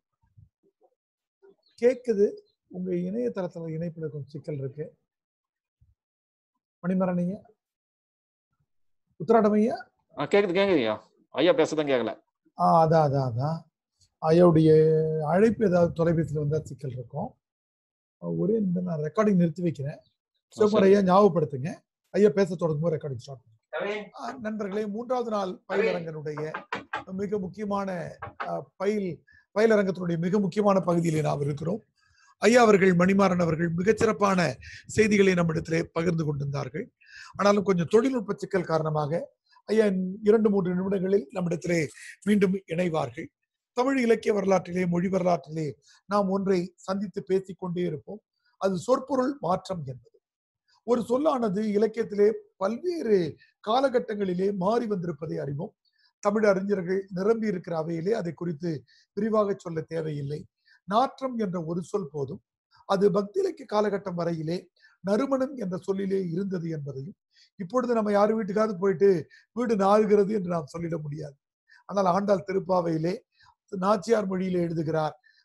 கேக்குது உங்க இணையதளத்துல இணைப்புல கொஞ்சம் சிக்கல் இருக்கு மணிமாறன் ஐயா உத்தராடம் ஐயா ஆ கேக்குது கேக்குதுயா ஐயா பேசுறதும் கேட்கல ஆ அதான் அதான் அதான் ஐயாவுடைய அழைப்பு ஏதாவது தொலைபேசியில் வந்தால் சிக்கல் இருக்கும் அஹ் ஒரே நிமிடம் நான் ரெக்கார்டிங் நிறுத்தி வைக்கிறேன் சிவகுமார் ஐயா ஞாபகப்படுத்துங்க ஐயா பேச தொடங்கும் போது ரெக்கார்டிங் ஸ்டார்ட் நண்பர்களே மூன்றாவது நாள் பயிலரங்கனுடைய மிக முக்கியமான அஹ், பயில் பயிலரங்கத்தினுடைய மிக முக்கியமான பகுதியிலே நாம் இருக்கிறோம் ஐயா அவர்கள் மணிமாறன் அவர்கள் மிகச்சிறப்பான செய்திகளை நம்மிடத்திலே பகிர்ந்து கொண்டிருந்தார்கள் ஆனாலும் கொஞ்சம் தொழில்நுட்ப சிக்கல் காரணமாக ஐயா இன்னும் இரண்டு மூன்று நிமிடங்களில் நம்மிடத்திலே மீண்டும் இணைவார்கள் தமிழ் இலக்கிய வரலாற்றிலே மொழி வரலாற்றிலே நாம் ஒன்றை சந்தித்து பேசிக் கொண்டே இருப்போம் அது சொற்பொருள் மாற்றம் என்பது ஒரு சொல்லானது இலக்கியத்திலே பல்வேறு காலகட்டங்களிலே மாறி வந்திருப்பதை அறிவோம் தமிழ் அறிஞர்கள் நிரம்பி இருக்கிற அவையிலே அதை குறித்து விரிவாக சொல்ல தேவையில்லை நாற்றம் என்ற ஒரு சொல் போதும் அது பக்தி இலக்கிய காலகட்டம் வரையிலே நறுமணம் என்ற சொல்லிலே இருந்தது என்பதையும் இப்பொழுது நம்ம யார் வீட்டுக்காவது போயிட்டு வீடு நாறுகிறது என்று நாம் சொல்லிட முடியாது ஆனால் ஆண்டாள் திருப்பாவையிலே நாச்சியார் மொழியிலே எழுதுகிறார்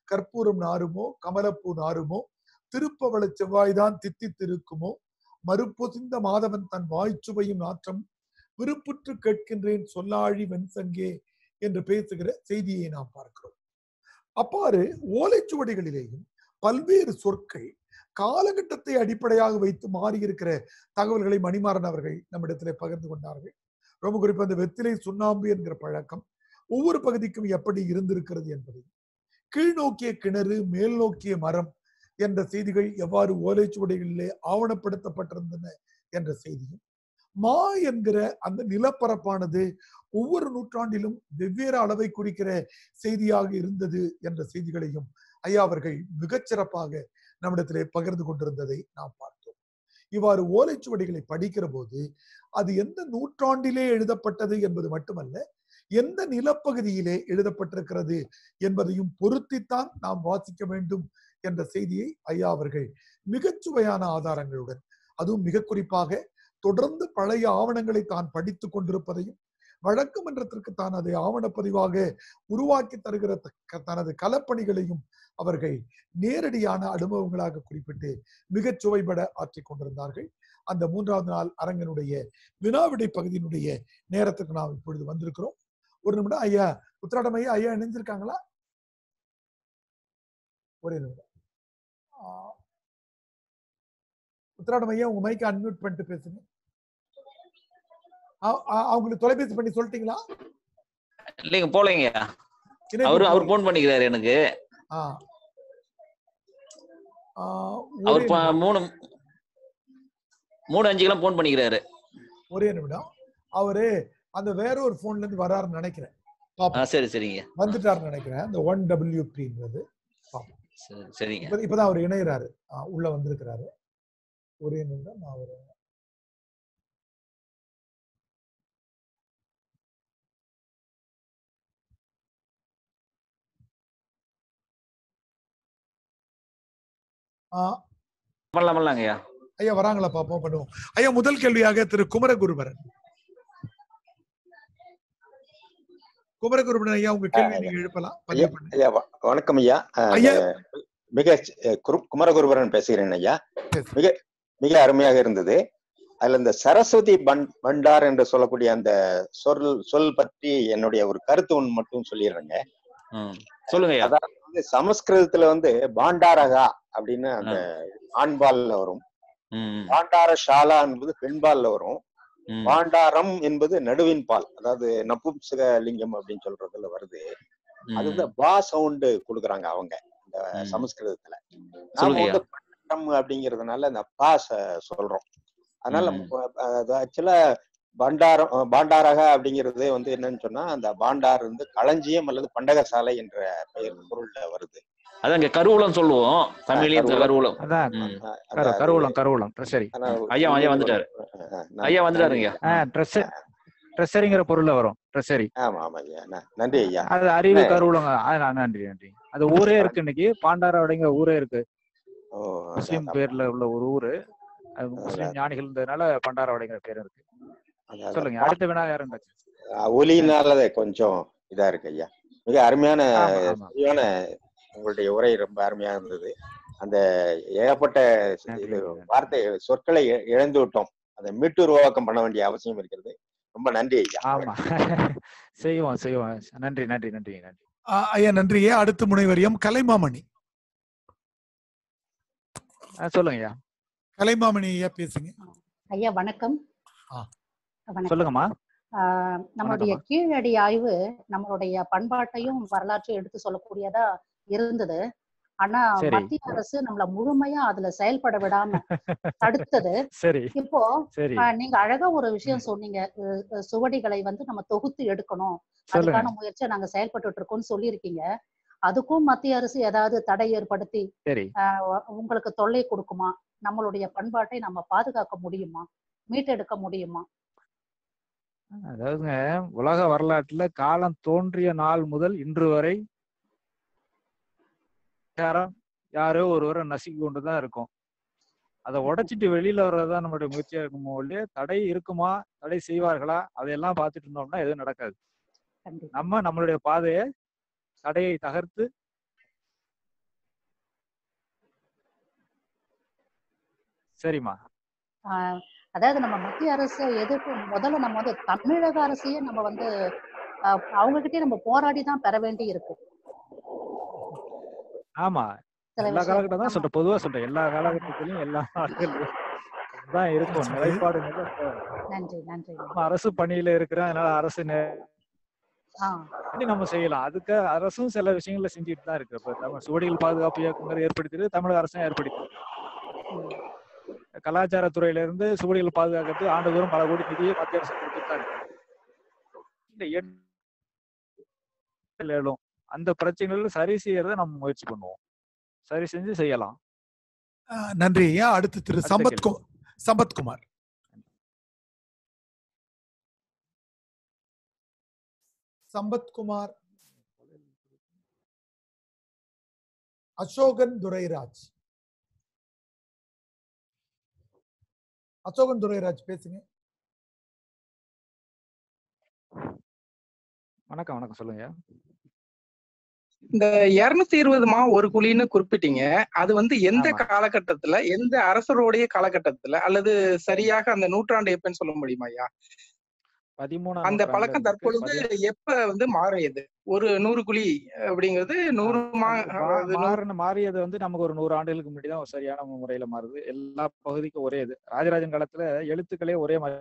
கற்பூரம் நாருமோ கமலப்பூ நாருமோ திருப்பவள செவ்வாய்தான் தித்தித்திருக்குமோ மறுப்பொசிந்த மாதவன் தன் வாய்ச்சுவையும் நாற்றம் விருப்புற்று கேட்கின்றேன் சொல்லாழி வெண்சங்கே என்று பேசுகிற செய்தியை நாம் பார்க்கிறோம் அப்பாறு ஓலைச்சுவடிகளிலேயும் பல்வேறு சொற்கள் காலகட்டத்தை அடிப்படையாக வைத்து மாறியிருக்கிற தகவல்களை மணிமாறன் அவர்கள் நம்மிடத்திலே பகிர்ந்து கொண்டார்கள் ரொம்ப குறிப்பா அந்த வெத்திலை சுண்ணாம்பு என்கிற பழக்கம் ஒவ்வொரு பகுதிக்கும் எப்படி இருந்திருக்கிறது என்பதை கீழ்நோக்கிய கிணறு மேல் நோக்கிய மரம் என்ற செய்திகள் எவ்வாறு ஓலைச்சுவடிகளிலே ஆவணப்படுத்தப்பட்டிருந்தன என்ற செய்தியும் மா என்கிற அந்த நிலப்பரப்பானது ஒவ்வொரு நூற்றாண்டிலும் வெவ்வேறு அளவை குறிக்கிற செய்தியாக இருந்தது என்ற செய்திகளையும் ஐயா அவர்கள் மிகச்சிறப்பாக நம்மிடத்திலே பகிர்ந்து கொண்டிருந்ததை நாம் பார்த்தோம் இவ்வாறு ஓலைச்சுவடிகளை படிக்கிற போது அது எந்த நூற்றாண்டிலே எழுதப்பட்டது என்பது மட்டுமல்ல எந்த நிலப்பகுதியிலே எழுதப்பட்டிருக்கிறது என்பதையும் பொருத்தித்தான் நாம் வாசிக்க வேண்டும் என்ற செய்தியை ஐயா அவர்கள் மிகச்சுவையான ஆதாரங்களுடன் அதுவும் மிக குறிப்பாக தொடர்ந்து பழைய ஆவணங்களை தான் படித்துக் கொண்டிருப்பதையும் வழக்கு மன்றத்திற்கு தான் அதை ஆவணப்பதிவாக உருவாக்கி தருகிற த- தனது களப்பணிகளையும் அவர்கள் நேரடியான அனுபவங்களாக குறிப்பிட்டு மிகச் சுவைபட ஆற்றிக் கொண்டிருந்தார்கள் அந்த மூன்றாவது நாள் அரங்கனுடைய வினாவிடை பகுதியினுடைய நேரத்துக்கு நாம் இப்பொழுது வந்திருக்கிறோம் ஒரு நிமிடம் ஐயா உத்திராடம் ஐயா ஐயா இணைஞ்சிருக்காங்களா ஒரே நிமிடம் ஆஹ், உத்திராடம் ஐயா உங்க மைக்கை அன்மியூட் பண்ணிட்டு பேசுங்க ஆ- ஆ- அவங்களுக்கு தொலைபேசி பண்ணி சொல்லிட்டீங்களா இல்லைங்க போலங்க இணைப்பு அவரு அவர் போகல. போன் பண்ணிக்கிறாரு எனக்கு ஆ. ஆ, அவர் ஒரே ப- நிமிடம். மூணு மூணு அஞ்சுக்கெல்லாம் போன் பண்ணிக்கிறாரு ஒரே நிமிடம் அவரு அந்த வேற ஒரு போன்ல இருந்து வராருன்னு நினைக்கிறேன் ஆ பாப்போம் சரி சரிங்க வந்துட்டாருன்னு நினைக்கிறேன் இந்த ஒன் டபிள்யூபின்றது சரி சரிங்க இப்ப இப்பதான் அவர் இணையறாரு ஆ, உள்ள வந்திருக்கிறாரு ஒரே நிமிடம் நான் ஒரு ஆ, பண்ணலாம் பண்ணலாங்க ஐயா ஐயா வராங்களா பாப்போம் பண்ணுவோம் ஐயா முதல் கேள்வியாக திரு குமரகுருபரன் குமரகுருபரன் ஐயா உங்க கேள்வி நீங்க எழுப்பலாம் பதிவு ஐயா பண்ணுங்க ஐயா வ- வணக்கம் ஐயா அஹ், ஐயா. இந்த மிக அஹ், குரு- குமரகுருபரன் பேசுகிறேன் ஐயா பேசு. மிக மிக அருமையாக இருந்தது அதுல இந்த சரஸ்வதி பண் பண்டார் என்று சொல்லக்கூடிய அந்த சொல் சொல் பற்றி என்னுடைய ஒரு கருத்து ஒன்று மட்டும் சொல்லிடுறேங்க ம் சொல்லுங்க ஐயா அதாவது வந்து சமஸ்கிருதத்துல வந்து பாண்டாரகா அப்படின்னு அந்த ஆண்பால்ல வரும் ம் ம், பாண்டார ஷாலா என்பது பெண்பால்ல வரும் ம் பாண்டாரம் என்பது நடுவின் பால் அதாவது நபும்சக லிங்கம் அப்படின்னு சொல்றதுல வருது ம், அது வந்து பா சவுண்டு கொடுக்குறாங்க அவங்க இந்த ம். சமஸ்கிருதத்துல நாம சொல்லுங்க ஐயா வந்து பண்டம் அப்படிங்கிறதுனால இந்த பா ச- சொல்றோம் அதனால ம். ஆக்சுவலா பண்டாரம் அஹ் பாண்டாரக அப்படிங்கிறது வந்து என்னன்னு சொன்னா அந்த பாண்டார் வந்து களஞ்சியம் அல்லது பண்டகசாலை என்ற பெயர் பொருள்ல வருது அதான் இங்க கருவூலம் சொல்லுவோம் தமிழ்லயே கருவூலம். கருவூலம் அதான் ம். அஹ் கரு அந்த- கருவூலம் கருவூலம் ட்ரெஷரி ஆனா ஒரு ஐயா ஐயா வந்துட்டாரு அஹ் அஹ் நன்றி- ஐயா வந்துட்டாருங்க ஆ ட்ரெஸ் ட்ரெஷரிங்கிற பொருள்ல வரும் ட்ரெஷரி ஆமா ஆமா ஐயா ந- நன்றி ஐயா அது அறிவு அண்ணே. கருவூலங்க ஆ, ந- நன்றி நன்றி அது ஊரே இருக்கு இன்னைக்கு பாண்டாரவடைங்கிற ஊரே இருக்கு ஓ முஸ்லீம் அதான், பேர்ல உள்ள ஒரு ஊரு அது அதான். முஸ்லீம் ஞானிகள் இருந்ததுனால பண்டாரவடைங்கிற பேர் இருக்கு அதான், சொல்லுங்க அதான். அடுத்த வினா யாரும் அஹ் ஒலியினால அது கொஞ்சம் இதா இருக்கு ஐயா மிக அருமையான ஆமா ஆமா சரியான உங்களுடைய உரை ரொம்ப அருமையா இருந்தது அந்த ஏகப்பட்ட நன்றி, இது நன்றி. வார்த்தை சொற்களை இ- இழந்து விட்டோம் அதை மீட்டு உருவாக்கம் பண்ண வேண்டிய அவசியம் இருக்கிறது ரொம்ப நன்றி ஐயா ஆமா செய்வோம் செய்வோம் நன்றி நன்றி நன்றி நன்றி ஆ, ஐயா நன்றியே அடுத்த முனைவரியம் கலைமாமணி ஆ, சொல்லுங்க ஐயா கலைமாமணி ஐயா பேசுங்க ஐயா வணக்கம் ஆ. வணக்கம் சொல்லுங்கம்மா ஆஹ் நம்மளுடைய வணக்கம்மா. கீழடி ஆய்வு நம்மளுடைய பண்பாட்டையும் வரலாற்றையும் எடுத்து சொல்லக்கூடியதா இருந்தது ஆனா சரி. மத்திய அரசு நம்மள முழுமையா அதுல செயல்பட விடாம தடுத்தது சரி இப்போ சரி ஆஹ் நீங்க அழகா ஒரு விஷயம் சொன்னீங்க அஹ் அஹ் சுவடிகளை வந்து நம்ம தொகுத்து எடுக்கணும் சொல்லுங்க அதுக்கான முயற்சியை நாங்க செயல்பட்டு இருக்கோம்னு சொல்லியிருக்கீங்க அதுக்கும் மத்திய அரசு ஏதாவது தடை ஏற்படுத்தி சரி ஆஹ் உங்களுக்கு தொல்லை கொடுக்குமா நம்மளுடைய பண்பாட்டை நம்ம பாதுகாக்க முடியுமா மீட்டெடுக்க முடியுமா அதாவதுங்க உலக வரலாற்றுல காலம் தோன்றிய நாள் முதல் இன்று வரை யாரும் யாரோ ஒருவரை நசுக்கி கொண்டுதான் இருக்கும் அதை உடைச்சிட்டு வெளியில வர்றதுதான் நம்மளுடைய முயற்சியா இருக்குமோ இல்லையா தடை இருக்குமா தடை செய்வார்களா அதையெல்லாம் பார்த்துட்டு இருந்தோம்னா எதுவும் நடக்காது கண்டிப்பா நம்ம நம்மளுடைய பாதையை தடையை தகர்த்து சரிம்மா ஆஹ் அதாவது நம்ம மத்திய அரசு எதிர்ப்பு முதல்ல நம்ம வந்து தமிழக அரசையே நம்ம வந்து ஆஹ் அவங்க கிட்டே நம்ம போராடி தான் பெற வேண்டி இருக்கு ஆமா சில எல்லா விஷயம் காலகட்டம் தான் ஆமா சொல்றேன் பொதுவா சொல்றேன் எல்லா காலகட்டத்திலயும் எல்லா நாடுகளிலும் தான் இருக்கும் நிலைப்பாடு நிலை- நன்றி நன்றி நம்ம அரசு பணியில இருக்கிறோம் அதனால அரசு நே- ஆஹ் பண்ணி நம்ம செய்யலாம் அதுக்கு அரசும் சில விஷயங்களை செஞ்சுட்டு தான் இருக்கு இப்ப தமிழ் சுவடிகள் பாதுகாப்பு இயக்குனர் ஏற்படுத்திட்டு தமிழக அரசும் ஏற்படுத்தி கலாச்சாரத்துறையில இருந்து சுவடிகள் பாதுகாக்கிறதுக்கு ஆண்டுதோறும் பல கோடி நிதியை மத்திய அரசு கொடுத்துட்டு தான் இருக்கு இந்த எண் எழும் அந்த பிரச்சனைகள் சரி செய்யறத நம்ம முயற்சி பண்ணுவோம் சரி செஞ்சு செய்யலாம் அஹ், நன்றி ஐயா அடுத்து திரு அடுத்த சம்பத் கேள்வி. கு- சம்பத்குமார் சம்பத்குமார் அசோகன் துரைராஜ் அசோகன் துரைராஜ் பேசுங்க வணக்கம் வணக்கம் சொல்லுங்க இந்த இருநூத்தி இருபதுமா ஒரு குழின்னு குறிப்பிட்டீங்க அது வந்து எந்த ஆமா. காலகட்டத்துல எந்த அரசருடைய காலகட்டத்துல அல்லது சரியாக அந்த நூற்றாண்டு எப்பன்னு சொல்ல முடியுமா ஐயா பதிமூணாம் அந்த நூற்றாண்டுல பழக்கம் இருக்கு. தற்பொழுது பதி- எப்ப வந்து மாறியது ஒரு நூறு குழி அப்படிங்கிறது நூறு மா அது மா- அது நூறு- மாறின மாறியது வந்து நமக்கு ஒரு நூறு ஆண்டுகளுக்கு முன்னாடி தான் ஒரு சரியான முறையில மாறுது எல்லா பகுதிக்கும் ஒரே இது ராஜராஜன் காலத்துல எழுத்துக்களே ஒரே மாதிரி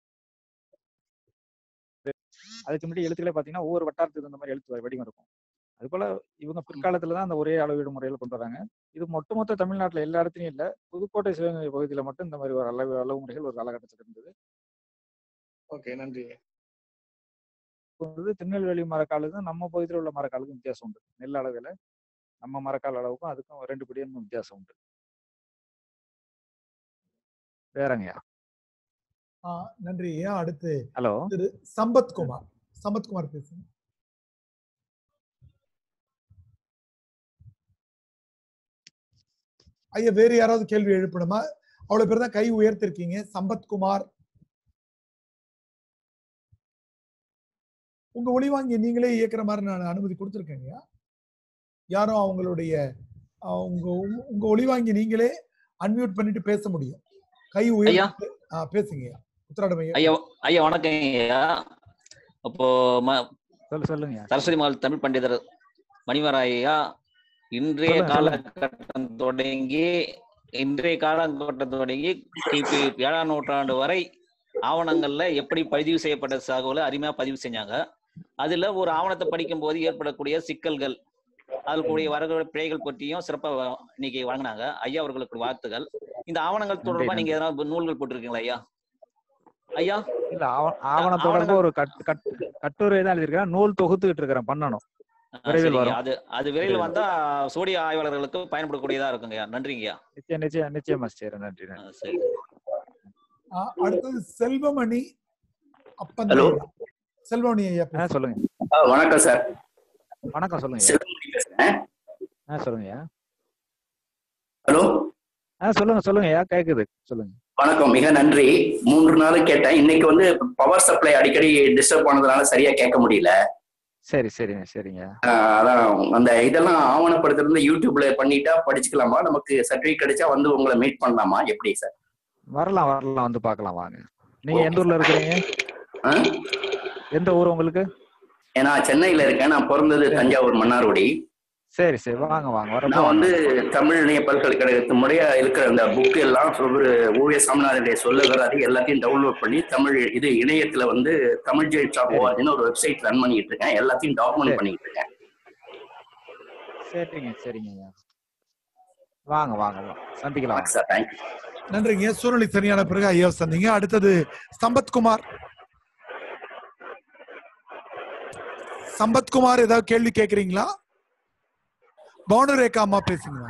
அதுக்கு முன்னாடி எழுத்துக்களே பாத்தீங்கன்னா ஒவ்வொரு வட்டாரத்துக்கு தகுந்த மாதிரி எழுத்து வடிவம் இருக்கும் அது போல இவங்க பிற்காலத்துல தான் அந்த ஒரே அளவீடு முறையில கொண்டு வராங்க இது ஒட்டுமொத்த தமிழ்நாட்டுல எல்லா இடத்துலயும் இல்ல புதுக்கோட்டை சிவகங்கை பகுதியில மட்டும் இந்த மாதிரி ஒரு அளவு அளவு முறைகள் ஒரு காலகட்டத்தில் இருந்தது ஓகே நன்றி இப்போ வந்து திருநெல்வேலி மரக்காலுக்கும் நம்ம பகுதியில் உள்ள மரக்காலுக்கும் வித்தியாசம் உண்டு நெல் அளவுல நம்ம மரக்கால் அளவுக்கும் அதுக்கும் ரெண்டு படியும் வித்தியாசம் உண்டு வேறங்கய்யா ஆஹ், நன்றி ஐயா அடுத்து ஹலோ திரு சம்பத்குமார் சம்பத்குமார் பேசுங்க ஐயா வேறு யாராவது கேள்வி எழுப்பணுமா அவ்வளவு பேர் தான் கை உயர்த்திருக்கீங்க சம்பத்குமார் உங்க ஒளி வாங்கி நீங்களே இயக்குற மாதிரி நான் அனுமதி கொடுத்துருக்கேங்க யாரும் அவங்களுடைய ஆஹ், உங்க உங்க- உங்க ஒளி வாங்கி நீங்களே அன்மியூட் பண்ணிட்டு பேச முடியும் கை உயர்த்தி ஆஹ், பேசுங்க உத்தராடம் ஐயா ஐயா ஐயா வணக்கம் ஐயா அப்போ ம- சொல்லு சொல்லுங்க சரஸ்வதி மகள் தமிழ் பண்டிதர் மணிவராயா இன்றைய சொல்லுங்க, சொல்லுங்க. காலகட்டம் தொடங்கி இன்றைய காலகட்டம் தொடங்கி கிபி ஏழாம் நூற்றாண்டு வரை ஆவணங்கள்ல எப்படி பதிவு செய்யப்பட்ட தகவலை அருமையா பதிவு செஞ்சாங்க அதுல ஒரு ஆவணத்தை படிக்கும் போது ஏற்படக்கூடிய சிக்கல்கள் அதில் கூடிய வரக்கூடிய பிழைகள் பற்றியும் சிறப்பா வ- இன்னைக்கு வழங்கினாங்க ஐயா அவர்களுக்கு வாழ்த்துகள் இந்த ஆவணங்கள் தொடர்பா நீங்க எதனா நூல்கள் போட்டிருக்கீங்களா ஐயா ஐயா இல்ல ஆவ- ஆவணம் தொடர்பு ஒரு கட் கட் கட்டுரை தான் எழுதியிருக்கேன் நூல் தொகுத்துக்கிட்டு இருக்கிறேன் பண்ணணும் ஆ, விரைவில் சரிங்க. வரும் அது அது விரைவில் வந்தா சோடிய ஆய்வாளர்களுக்கு பயன்படக்கூடியதா இருக்குங்கய்யா நன்றிங்கய்யா நிச்சயம் நிச்சயம் நிச்சயமா சரி நன்றி நன்றி சரி ஆஹ், அடுத்தது செல்வமணி அப்பன் Hello. செல்வமணி ஐயா ஆ பேசுங்க. சொல்லுங்க ஆ, வணக்கம் சார் வணக்கம் சொல்லுங்க செல்வமணி பேசுறேன் ஆ சொல்லுங்க ஹலோ ஆ சொல்லுங்க சொல்லுங்க ஐயா கேக்குது சொல்லுங்க வணக்கம் மிக நன்றி மூன்று நாள் கேட்டேன் இன்னைக்கு வந்து பவர் சப்ளை அடிக்கடி டிஸ்டர்ப் ஆனதுனால சரியா கேட்க முடியல சரி சரிங்க சரிங்க ஆஹ் அதான் அந்த இதெல்லாம் ஆவணப்படுத்துறது யூடியூப்ல பண்ணிட்டா படிச்சுக்கலாமா நமக்கு சர்டிஃபிகேட் கிடைச்சா வந்து உங்களை மீட் பண்ணலாமா எப்படி சார் வரலாம் வரலாம் வந்து பார்க்கலாம் வாங்க நீங்க எந்த ஊர்ல இருக்கிறீங்க எந்த ஊர் உங்களுக்கு ஏன்னா சென்னையில இருக்கேன் நான் பிறந்தது தஞ்சாவூர் மன்னார்குடி சரி சரி வாங்க வாங்க வரப்போ நான் வாங்க. வந்து தமிழ் இணைய பல்கலைக்கழகத்து முறையா இருக்கிற அந்த புக் எல்லாம் ஒரு ஓவிய சாமிநாதனுடைய சொல்லவர் அது எல்லாத்தையும் டவுன்லோட் பண்ணி தமிழ் இது இணையத்துல வந்து தமிழ் ஜெயிட் டாப் ஓஆர்ஜின்னு ஒரு வெப்சைட் ரன் பண்ணிட்டு இருக்கேன் எல்லாத்தையும் டாக்குமெண்ட் பண்ணிட்டு இருக்கேன் சரிங்க சரிங்க ஐயா வாங்க வாங்க வாங்க சந்திக்கலாம் சார் தேங்க்யூ நன்றிங்க சூழ்நிலை சரியான பிறகு ஐயா சந்திங்க அடுத்தது சம்பத்குமார் சம்பத்குமார் ஏதாவது கேள்வி கேக்குறீங்களா பவுனரேகா அம்மா பேசுங்க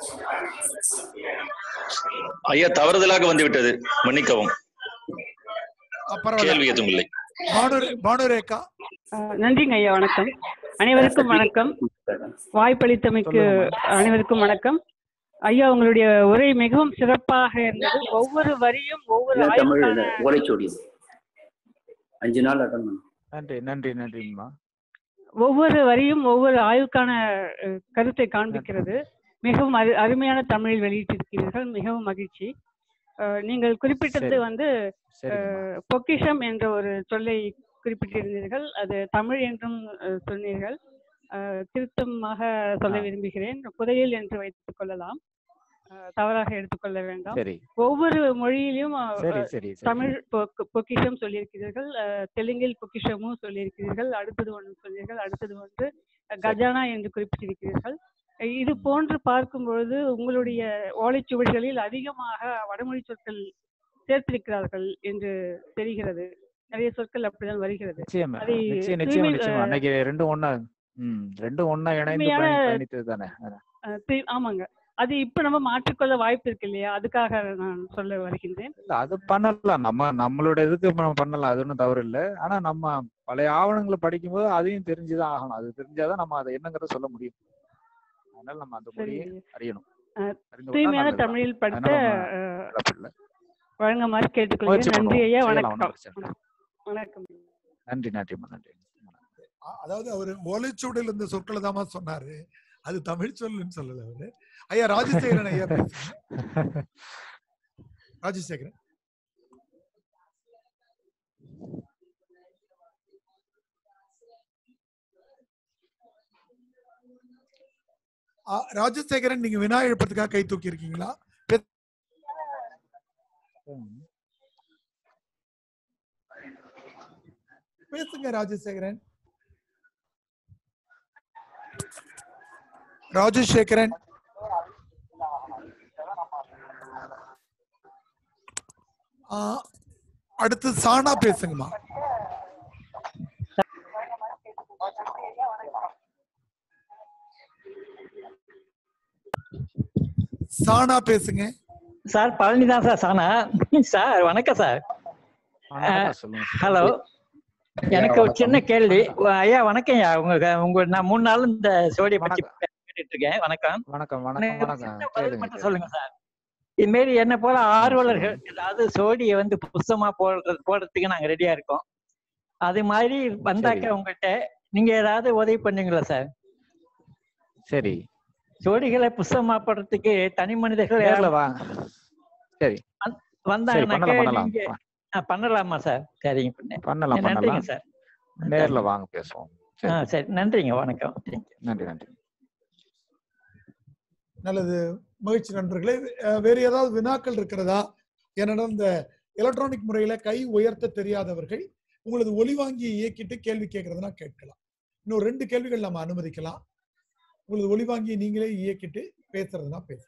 ஐயா தவறுதலாக வந்து விட்டது மன்னிக்கவும் அஹ் பரவாயில்ல கேள்வி எதுவும் இல்லை பானு பானுரேகா நன்றிங்க ஐயா வணக்கம் அனைவருக்கும் வணக்கம் வாய்ப்பளித்தமைக்கு அனைவருக்கும் வணக்கம் ஐயா உங்களுடைய உரை மிகவும் சிறப்பாக இருந்தது ஒவ்வொரு வரியும் ஒவ்வொரு இல்ல, தமிழ் ஆய்வுக்கான ஓலைச்சுவடி அஞ்சு நாள் அட்டன் பண்ணேன் நன்றி நன்றி நன்றிம்மா ஒவ்வொரு வரியும் ஒவ்வொரு ஆய்வுக்கான அஹ், கருத்தை காண்பிக்கிறது மிகவும் அரு அருமையான தமிழில் வெளியிட்டிருக்கிறீர்கள் மிகவும் மகிழ்ச்சி அஹ், நீங்கள் குறிப்பிட்டது சரி வந்து சரிங்கம்மா அஹ், பொக்கிஷம் என்ற ஒரு சொல்லை குறிப்பிட்டிருந்தீர்கள் அது தமிழ் என்றும் அஹ், சொன்னீர்கள் அஹ், திருத்தமாக சொல்ல ஆ விரும்புகிறேன் புதையல் என்று வைத்துக் கொள்ளலாம் அஹ், தவறாக எடுத்துக்கொள்ள வேண்டாம் சரி ஒவ்வொரு மொழியிலும் அஹ், சரி அஹ், சரி சரி தமிழ் பொக்கு- பொக்கிஷம் சொல்லியிருக்கிறீர்கள் அஹ், தெலுங்கில் பொக்கிஷமும் சொல்லியிருக்கிறீர்கள் அடுத்தது ஒன்று சொன்னீர்கள் அடுத்தது ஒன்று அஹ், சரி கஜானா என்று குறிப்பிட்டிருக்கிறீர்கள் அஹ், இது ம் போன்று பார்க்கும் பொழுது உங்களுடைய ஓலைச்சுவடிகளில் அதிகமாக வடமொழி சொற்கள் சேர்த்திருக்கிறார்கள் என்று தெரிகிறது நிறைய சொற்கள் அப்படிதான் வருகிறது நிச்சயமா அதை நிச்சயம் நிச்சயமா தூய்மை நிச்சயமா அஹ், அன்னைக்கு ரெண்டும் ஒண்ணா ம் ரெண்டும் ஒண்ணா இணைந்து தூய்மையான பயணி பயணித்தது தானே அஹ், தூய்- ஆமாங்க அது இப்ப நம்ம மாற்றிக்கொள்ள வாய்ப்பு இருக்கு இல்லையா அதுக்காக நான் சொல்ல வருகின்றேன் இல்ல அது பண்ணலாம் நம்ம நம்மளோட இதுக்கு நம்ம பண்ணலாம் அது ஒன்றும் தவறு இல்லை ஆனா நம்ம பழைய ஆவணங்களை படிக்கும்போது அதையும் தெரிஞ்சுதான் ஆகணும் அது தெரிஞ்சாதான் நம்ம அதை என்னங்கிறத சொல்ல முடியும் அதனால நம்ம அந்த சரி மொழியை அறியணும் அஹ், அறிந்து கொண்டா தூய்மையான நல்லதுதான் தமிழில் படித்த அதனால நம்ம அஹ், இழப்பில்லை வழங்குமாறு முயற்சி கேட்டுக்கொள்கிறேன் நன்றி பண்ணுவோம் ஐயா செய்யலாம் ஒன்றும் வணக்கம் பிரச்சனை இல்லை வணக்கம் நன்றி நன்றிம்மா நன்றி அ- அதாவது அவரு ஓலைச்சுவடியில் இருந்த சொற்களை தாமா சொன்னாரு அது தமிழ் சொல்லுன்னு சொல்லல அவரு ஐயா ராஜசேகரன் ஐயா பேசுங்க ராஜசேகரன் ஆ, ராஜசேகரன் நீங்க வினா எழுப்பதுக்காக கை தூக்கி இருக்கீங்களா ம். பேசுங்க ராஜசேகரன் ராஜசேகரன் ஆ, அடுத்து சானா பேசுங்கம்மா சானா பேசுங்க சார் பழனி தான் சார் சானா சார் வணக்கம் சார் வணக்கம் சொல்லுங்க சார். ஹலோ எனக்கு ஒரு சின்ன கேள்வி உ- ஐயா வணக்கம் ஐயா உங்க உங்க நான் மூணு நாள் இந்த சோடியை பத்தி கேட்டுட்டு இருக்கேன் வணக்கம் வணக்கம் வணக்கம் எனக்கு ஒரு வணக்கம் சின்ன பதில் கேளுங்க மட்டும் கேளுங்க சொல்லுங்க சார் இதுமாரி என்ன போல ஆர்வலர்கள் ஏதாவது சோடியை வந்து புஸ்தமா போடுறது போடுறதுக்கு நாங்க ரெடியா இருக்கோம் அது மாதிரி சரி வந்தாக்க உங்கள்கிட்ட நீங்க ஏதாவது உதவி பண்ணுவீங்களா சார் சரி சோடிகளை புஸ்தகமா போடுறதுக்கு தனி மனிதர்கள் நேர்ல யாராவது வாங்க சரி வந்- சரி வந்தாங்கன்னாக்க பண்ணலாம் பண்ணலாம் நீங்க ஆ, பண்ணலாமா சார் சரிங்க பண்ண- பண்ணலாம் நன்றிங்க பண்ணலாம் சார் நேர்ல வாங்க பேசுவோம் ஆ சரி சரி நன்றிங்க வணக்கம் Thank you. நன்றி நன்றி நல்லது மகிழ்ச்சி நண்பர்களே அஹ், வேறு ஏதாவது வினாக்கள் இருக்கிறதா என்னிடம் இந்த எலக்ட்ரானிக் முறையில கை உயர்த்த தெரியாதவர்கள் உங்களது ஒலிவாங்கியை இயக்கிட்டு கேள்வி கேட்கறதுனா கேட்கலாம் இன்னும் ரெண்டு கேள்விகள் நம்ம அனுமதிக்கலாம் உங்களது ஒலிவாங்கியை நீங்களே இயக்கிட்டு பேசுறதுனா பேசலாம்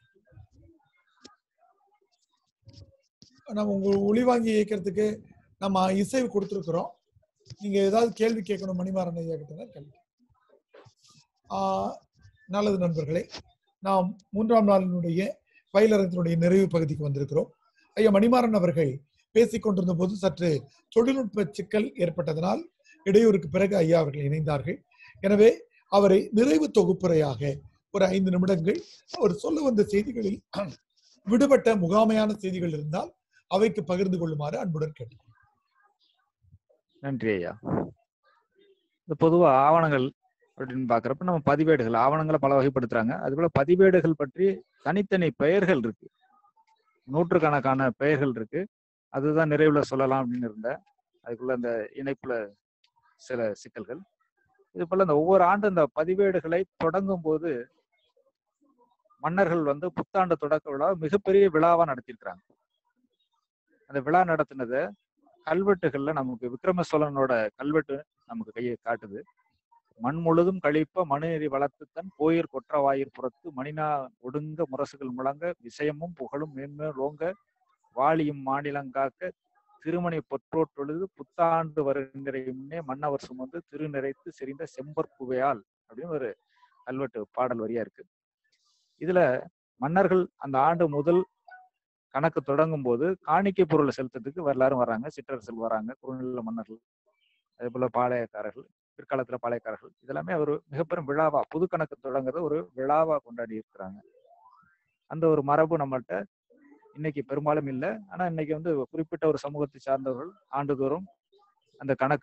நம்ம உங்க ஒளிவாங்கி இயக்கிறதுக்கு நம்ம இசை கொடுத்துருக்குறோம் நீங்க ஏதாவது கேள்வி கேட்கணும் மணிமாறன் ஐயா கிட்ட கேள்வி ஆஹ் நல்லது நண்பர்களே நாம் மூன்றாம் நாளினுடைய பயிலரத்தினுடைய நிறைவு பகுதிக்கு வந்திருக்கிறோம் ஐயா மணிமாறன் அவர்கள் பேசிக் கொண்டிருந்த போது சற்று தொழில்நுட்ப சிக்கல் ஏற்பட்டதனால் இடையூறுக்கு பிறகு ஐயா அவர்கள் இணைந்தார்கள் எனவே அவரை நிறைவு தொகுப்புரையாக ஒரு ஐந்து நிமிடங்கள் அவர் சொல்ல வந்த செய்திகளில் விடுபட்ட முகாமையான செய்திகள் இருந்தால் அவைக்கு பகிர்ந்து கொள்ளுமாறு அன்புடன் கேட்டுக்கொள்கிறேன் நன்றி ஐயா இந்த பொதுவா ஆவணங்கள் அப்படின்னு பாக்குறப்ப நம்ம பதிவேடுகள் ஆவணங்களை பல வகைப்படுத்துறாங்க அதுபோல பதிவேடுகள் பற்றி தனித்தனி பெயர்கள் இருக்கு நூற்றுக்கணக்கான பெயர்கள் இருக்கு அதுதான் நிறைவுல சொல்லலாம் அப்படின்னு இருந்தேன் அதுக்குள்ள அந்த இணைப்புல சில சிக்கல்கள் இது போல இந்த ஒவ்வொரு ஆண்டு இந்த பதிவேடுகளை தொடங்கும் போது மன்னர்கள் வந்து புத்தாண்டு தொடக்க விழா மிகப்பெரிய விழாவா நடத்தியிருக்கிறாங்க அந்த விழா நடத்தினதை கல்வெட்டுகள்ல நமக்கு விக்ரம சோழனோட கல்வெட்டு நமக்கு கையை காட்டுது மண் முழுதும் கழிப்ப மனுநெறி வளர்த்து தன் போயிர் கொற்றவாயிர் புறத்து மணினா ஒடுங்க முரசுகள் முழங்க விஷயமும் புகழும் மேன்மேல் ஓங்க வாளியும் மாநிலங்காக்க திருமணி பொற்றோட்டொழுது புத்தாண்டு வருகிற முன்னே மன்னவர் சுமந்து திருநிறைத்து செறிந்த செம்பற்புவையால் அப்படின்னு ஒரு கல்வெட்டு பாடல் வரியா இருக்கு இதுல மன்னர்கள் அந்த ஆண்டு முதல் கணக்கு தொடங்கும் போது காணிக்கை பொருளை செலுத்துறதுக்கு எல்லாரும் வராங்க சிற்றரசல் வராங்க குறுநில மன்னர்கள் அதே போல பாளையக்காரர்கள் பிற்காலத்துல பாளையக்காரர்கள் இதெல்லாமே ஒரு மிகப்பெரும் விழாவா புது கணக்கு தொடங்குறத ஒரு விழாவா கொண்டாடி இருக்கிறாங்க அந்த ஒரு மரபு நம்மள்ட்ட இன்னைக்கு பெரும்பாலும் இல்லை ஆனா இன்னைக்கு வந்து குறிப்பிட்ட ஒரு சமூகத்தை சார்ந்தவர்கள் ஆண்டுதோறும் அந்த கணக்கு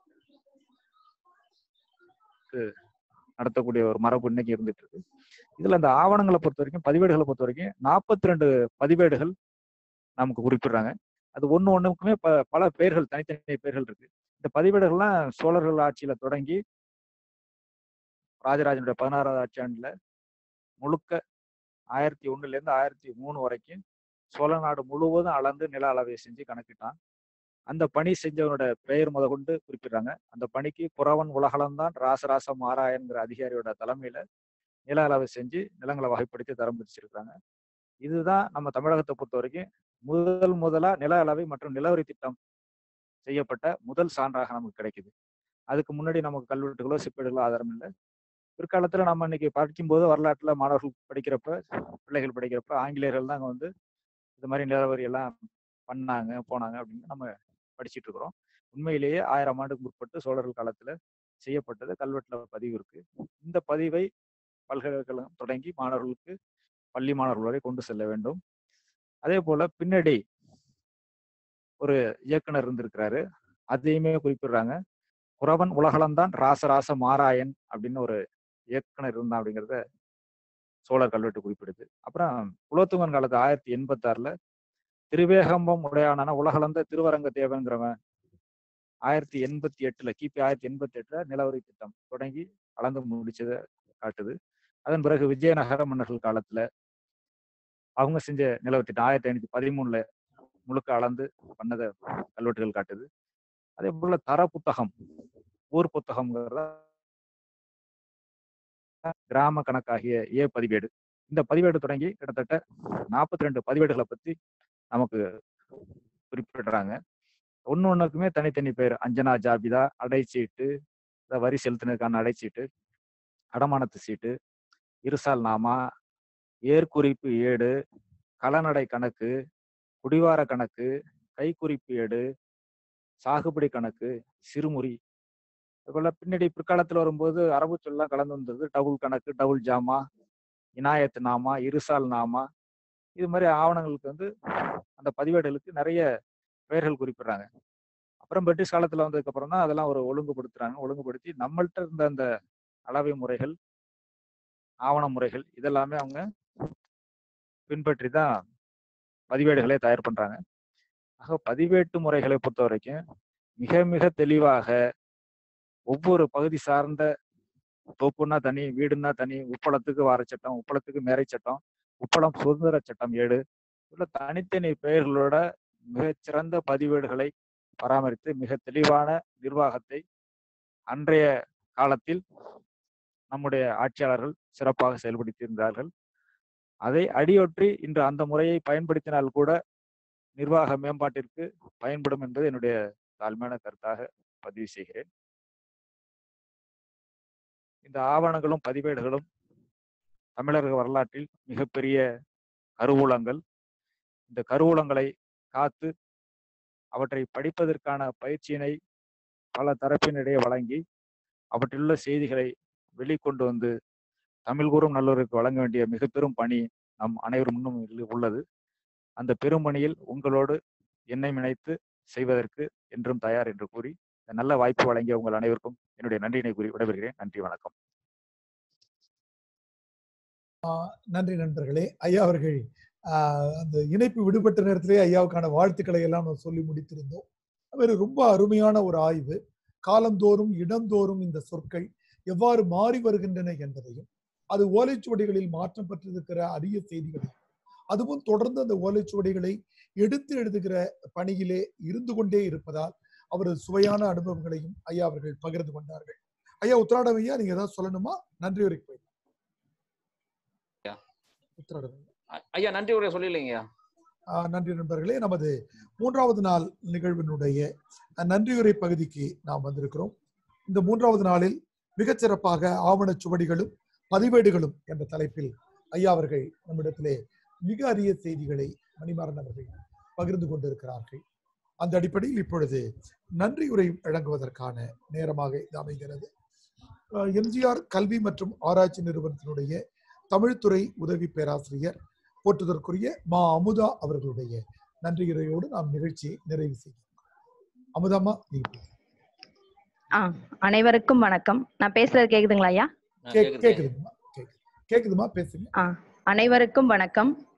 நடத்தக்கூடிய ஒரு மரபு இன்னைக்கு இருந்துட்டு இருக்கு இதுல அந்த ஆவணங்களை பொறுத்த வரைக்கும் பதிவேடுகளை பொறுத்த வரைக்கும் நாற்பத்தி ரெண்டு பதிவேடுகள் நமக்கு குறிப்பிடுறாங்க அது ஒண்ணு ஒண்ணுக்குமே ப பல பெயர்கள் தனித்தனி பெயர்கள் இருக்கு இந்த பதிவேடுகள்லாம் சோழர்கள் ஆட்சியில தொடங்கி ராஜராஜனுடைய பதினாறாவது ஆட்சி ஆண்டுல முழுக்க ஆயிரத்தி ஒண்ணுல இருந்து ஆயிரத்தி மூணு வரைக்கும் சோழ நாடு முழுவதும் அளந்து நில அளவை செஞ்சு கணக்கிட்டான் அந்த பணி செஞ்சவனோட பெயர் முத கொண்டு குறிப்பிடுறாங்க அந்த பணிக்கு புறவன் உலகளந்தான் ராசராச மாராயன்கிற அதிகாரியோட தலைமையில நில அளவை செஞ்சு நிலங்களை வகைப்படுத்தி தரம் பிரிச்சிருக்காங்க இதுதான் நம்ம தமிழகத்தை பொறுத்த வரைக்கும் முதல் முதலா நில அளவை மற்றும் நிலவரி திட்டம் செய்யப்பட்ட முதல் சான்றாக நமக்கு கிடைக்குது அதுக்கு முன்னாடி நமக்கு கல்வெட்டுகளோ செப்பேடுகளோ ஆதாரம் இல்லை பிற்காலத்துல நம்ம இன்னைக்கு படிக்கும்போது வரலாற்றுல மாணவர்கள் படிக்கிறப்ப பிள்ளைகள் படிக்கிறப்ப ஆங்கிலேயர்கள் தான் அங்க வந்து இது மாதிரி நிலவரி எல்லாம் பண்ணாங்க போனாங்க அப்படின்னு நம்ம படிச்சிட்டு இருக்கிறோம் உண்மையிலேயே ஆயிரம் ஆண்டுக்கு முற்பட்டு சோழர்கள் காலத்துல செய்யப்பட்டது கல்வெட்டுல பதிவு இருக்கு இந்த பதிவை பல்கலைக்கழகம் தொடங்கி மாணவர்களுக்கு பள்ளி மாணவர்கள் வரை கொண்டு செல்ல வேண்டும் அதே போல பின்னாடி ஒரு இயக்குனர் இருந்திருக்கிறாரு அதையுமே குறிப்பிடுறாங்க குறவன் உலகளந்தான் ராசராச மாராயன் அப்படின்னு ஒரு இயக்குனர் இருந்தான் அப்படிங்கிறத சோழர் கல்வெட்டு குறிப்பிடுது அப்புறம் குலோத்துங்கன் காலத்து ஆயிரத்தி எண்பத்தி ஆறுல திருவேகம்பம் உடையானான உலகளந்த திருவரங்க தேவங்கிறவன் ஆயிரத்தி எண்பத்தி எட்டுல கிபி ஆயிரத்தி எண்பத்தி எட்டுல நிலவரி திட்டம் தொடங்கி அளந்து முடிச்சதை காட்டுது அதன் பிறகு விஜயநகர மன்னர்கள் காலத்துல அவங்க செஞ்ச நிலவரி திட்டம் ஆயிரத்தி ஐநூத்தி பதிமூணுல முழுக்க அளந்து பண்ணதை கல்வெட்டுகள் காட்டுது அதே போல தர புத்தகம் ஊர் புத்தகம்ங்கிறத கிராம கணக்காகிய ஏ பதிவேடு இந்த பதிவேடு தொடங்கி கிட்டத்தட்ட நாற்பத்தி ரெண்டு பதிவேடுகளை பத்தி நமக்கு குறிப்பிடுறாங்க ஒன்று ஒன்றுக்குமே தனித்தனி பேர் அஞ்சனா ஜாபிதா அடைச்சீட்டு இந்த வரி செலுத்தினதுக்கான அடைச்சீட்டு அடமானத்து சீட்டு இருசால் நாமா ஏற்குறிப்பு ஏடு கலநடை கணக்கு குடிவார கணக்கு கைக்குறிப்பு ஏடு சாகுபடி கணக்கு சிறுமுறி அதுபோல பின்னாடி பிற்காலத்தில் வரும்போது அரபு சொல்லலாம் கலந்து வந்தது டபுள் கணக்கு டபுள் ஜாமா இனாயத்து நாமா இருசால் நாமா இது மாதிரி ஆவணங்களுக்கு வந்து அந்த பதிவேடுகளுக்கு நிறைய பெயர்கள் குறிப்பிடுறாங்க அப்புறம் பிரிட்டிஷ் காலத்துல வந்ததுக்கு அப்புறம் தான் அதெல்லாம் ஒரு ஒழுங்குபடுத்துறாங்க ஒழுங்குபடுத்தி நம்மள்ட்ட இருந்த அந்த அளவை முறைகள் ஆவண முறைகள் இதெல்லாமே அவங்க பின்பற்றி தான் பதிவேடுகளை தயார் பண்றாங்க ஆக பதிவேட்டு முறைகளை பொறுத்த வரைக்கும் மிக மிக தெளிவாக ஒவ்வொரு பகுதி சார்ந்த தோப்புன்னா தனி வீடுன்னா தனி உப்பளத்துக்கு வார சட்டம் உப்பளத்துக்கு மேரை சட்டம் உப்பளம் சுதந்திர சட்டம் ஏழு உள்ள தனித்தனி பெயர்களோட மிகச்சிறந்த பதிவேடுகளை பராமரித்து மிக தெளிவான நிர்வாகத்தை அன்றைய காலத்தில் நம்முடைய ஆட்சியாளர்கள் சிறப்பாக செயல்படுத்தியிருந்தார்கள் அதை அடியொற்றி இன்று அந்த முறையை பயன்படுத்தினால் கூட நிர்வாக மேம்பாட்டிற்கு பயன்படும் என்பது என்னுடைய தாழ்மையான கருத்தாக பதிவு செய்கிறேன் இந்த ஆவணங்களும் பதிவேடுகளும் தமிழக வரலாற்றில் மிகப்பெரிய கருவூலங்கள் இந்த கருவூலங்களை காத்து அவற்றை படிப்பதற்கான பயிற்சியினை பல தரப்பினிடையே வழங்கி அவற்றிலுள்ள செய்திகளை வெளிக்கொண்டு வந்து தமிழ் கூறும் நல்லோருக்கு வழங்க வேண்டிய மிக பெரும் பணி நம் அனைவர் முன்னும் இல்ல- உள்ளது அந்த பெரும் பணியில் உங்களோடு என்னை இணைத்து செய்வதற்கு என்றும் தயார் என்று கூறி இந்த நல்ல வாய்ப்பு வழங்கிய உங்கள் அனைவருக்கும் என்னுடைய நன்றியினை கூறி விடைபெறுகிறேன் நன்றி வணக்கம் ஆஹ் நன்றி நண்பர்களே ஐயா அவர்கள் ஆஹ் அந்த இணைப்பு விடுபட்ட நேரத்திலே ஐயாவுக்கான வாழ்த்துக்களை எல்லாம் நம்ம சொல்லி முடித்திருந்தோம் அவர் ரொம்ப அருமையான ஒரு ஆய்வு காலந்தோறும் இடந்தோறும் இந்த சொற்கள் எவ்வாறு மாறி வருகின்றன என்பதையும் அது ஓலைச்சுவடிகளில் மாற்றம் பெற்றிருக்கிற அரிய செய்திகளையும் அதுவும் தொடர்ந்து அந்த ஓலைச்சுவடிகளை எடுத்து எழுதுகிற பணியிலே இருந்து கொண்டே இருப்பதால் அவரது சுவையான அனுபவங்களையும் ஐயா அவர்கள் பகிர்ந்து கொண்டார்கள் ஐயா உத்திராடம் ஐயா நீங்க ஏதாவது சொல்லணுமா நன்றி வரைக்கும் போயிடலாம். உத்திராடம் ஐயா. அ- ஐயா நன்றி உரை சொல்லிடலைங்கய்யா ஆஹ் நன்றி நண்பர்களே நமது மூன்றாவது நாள் நிகழ்வினுடைய அஹ், நன்றியுரை பகுதிக்கு நாம் வந்திருக்கிறோம் இந்த மூன்றாவது நாளில் மிகச்சிறப்பாக ஆவணச் சுவடிகளும் பதிவேடுகளும் என்ற தலைப்பில் ஐயா அவர்கள் நம்மிடத்திலே மிக அரிய செய்திகளை மணிமாறன் அவர்கள் பகிர்ந்து கொண்டிருக்கிறார்கள் அந்த அடிப்படையில் இப்பொழுது நன்றியுரை வழங்குவதற்கான நேரமாக இது அமைகிறது அஹ், எம்ஜிஆர் கல்வி மற்றும் ஆராய்ச்சி நிறுவனத்தினுடைய தமிழ்துறை உதவி பேராசிரியர் போற்றுதற்குரிய மா அமுதா அவர்களுடைய நன்றியுரையோடு நாம் நிகழ்ச்சியை நிறைவு செய்கிறோம் அமுதாமா நீங்க பேசுங்க. ஆ அனைவருக்கும் வணக்கம் நான் பேசுறது கேக்குதுங்களா ஐயா கேக்- கேக்குதுங்கம்மா கேக்குது கேக்குதுமா பேசுங்க ஆ அனைவருக்கும் வணக்கம்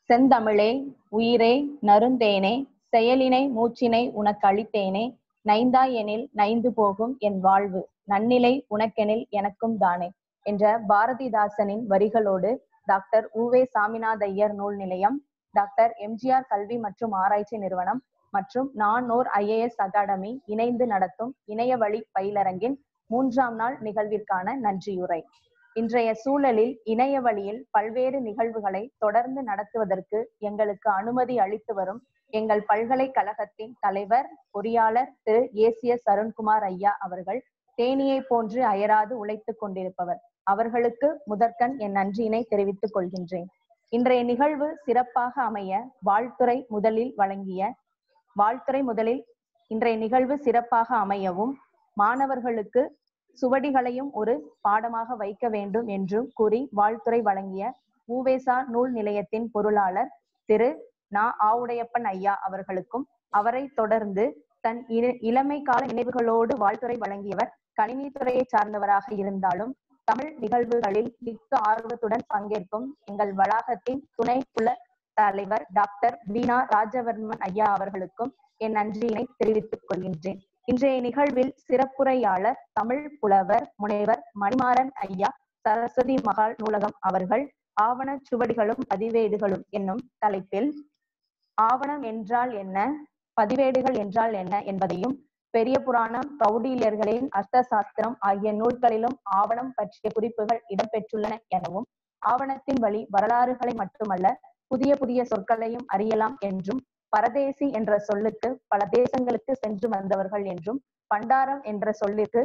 செந்தமிழே உயிரே நறுந்தேனே செயலினை மூச்சினை உனக்கு அளித்தேனே நைந்தாய் எனில் நைந்து போகும் என் வாழ்வு நன்னிலை உனக்கெனில் எனக்கும் தானே என்ற பாரதிதாசனின் வரிகளோடு டாக்டர் உவே சாமிநாத ஐயர் நூல் நிலையம் டாக்டர் எம்ஜிஆர் கல்வி மற்றும் ஆராய்ச்சி நிறுவனம் மற்றும் நானோர் ஐஏஎஸ் அகாடமி இணைந்து நடத்தும் இணைய வழி பயிலரங்கின் மூன்றாம் நாள் நிகழ்விற்கான நன்றியுரை இன்றைய சூழலில் இணைய வழியில் பல்வேறு நிகழ்வுகளை தொடர்ந்து நடத்துவதற்கு எங்களுக்கு அனுமதி அளித்து வரும் எங்கள் பல்கலைக்கழகத்தின் தலைவர் பொறியாளர் திரு ஏசிஎஸ் அருண்குமார் ஐயா அவர்கள் தேனியை போன்று அயராது உழைத்துக் கொண்டிருப்பவர் அவர்களுக்கு முதற்கண் என் நன்றியினை தெரிவித்துக் கொள்கின்றேன் இன்றைய நிகழ்வு சிறப்பாக அமைய வாழ்த்துறை முதலில் வழங்கிய வாழ்த்துறை முதலில் இன்றைய நிகழ்வு சிறப்பாக அமையவும் மாணவர்களுக்கு சுவடிகளையும் ஒரு பாடமாக வைக்க வேண்டும் என்றும் கூறி வாழ்த்துறை வழங்கிய ஊவேசா நூல் நிலையத்தின் பொருளாளர் திரு நா ஆவுடையப்பன் ஐயா அவர்களுக்கும் அவரை தொடர்ந்து தன் இள- இளமை கால நினைவுகளோடு வாழ்த்துறை வழங்கியவர் கணினித்துறையை சார்ந்தவராக இருந்தாலும் தமிழ் நிகழ்வுகளில் மிக்க ஆர்வத்துடன் பங்கேற்கும் எங்கள் வளாகத்தின் துணை புல தலைவர் டாக்டர் வீணா ராஜவர்மன் ஐயா அவர்களுக்கும் என் நன்றியினை தெரிவித்துக் கொள்கின்றேன் இன்றைய நிகழ்வில் சிறப்புரையாளர் தமிழ் புலவர் முனைவர் மணிமாறன் ஐயா சரஸ்வதி மகால் நூலகம் அவர்கள் ஆவண சுவடிகளும் பதிவேடுகளும் என்னும் தலைப்பில் ஆவணம் என்றால் என்ன பதிவேடுகள் என்றால் என்ன என்பதையும் பெரிய புராணம் கௌடில்யர்களின் அர்த்த சாஸ்திரம் ஆகிய நூல்களிலும் ஆவணம் பற்றிய குறிப்புகள் இடம்பெற்றுள்ளன எனவும் ஆவணத்தின் வழி வரலாறுகளை மட்டுமல்ல புதிய புதிய சொற்களையும் அறியலாம் என்றும் பரதேசி என்ற சொல்லுக்கு பல தேசங்களுக்கு சென்று வந்தவர்கள் என்றும் பண்டாரம் என்ற சொல்லிற்கு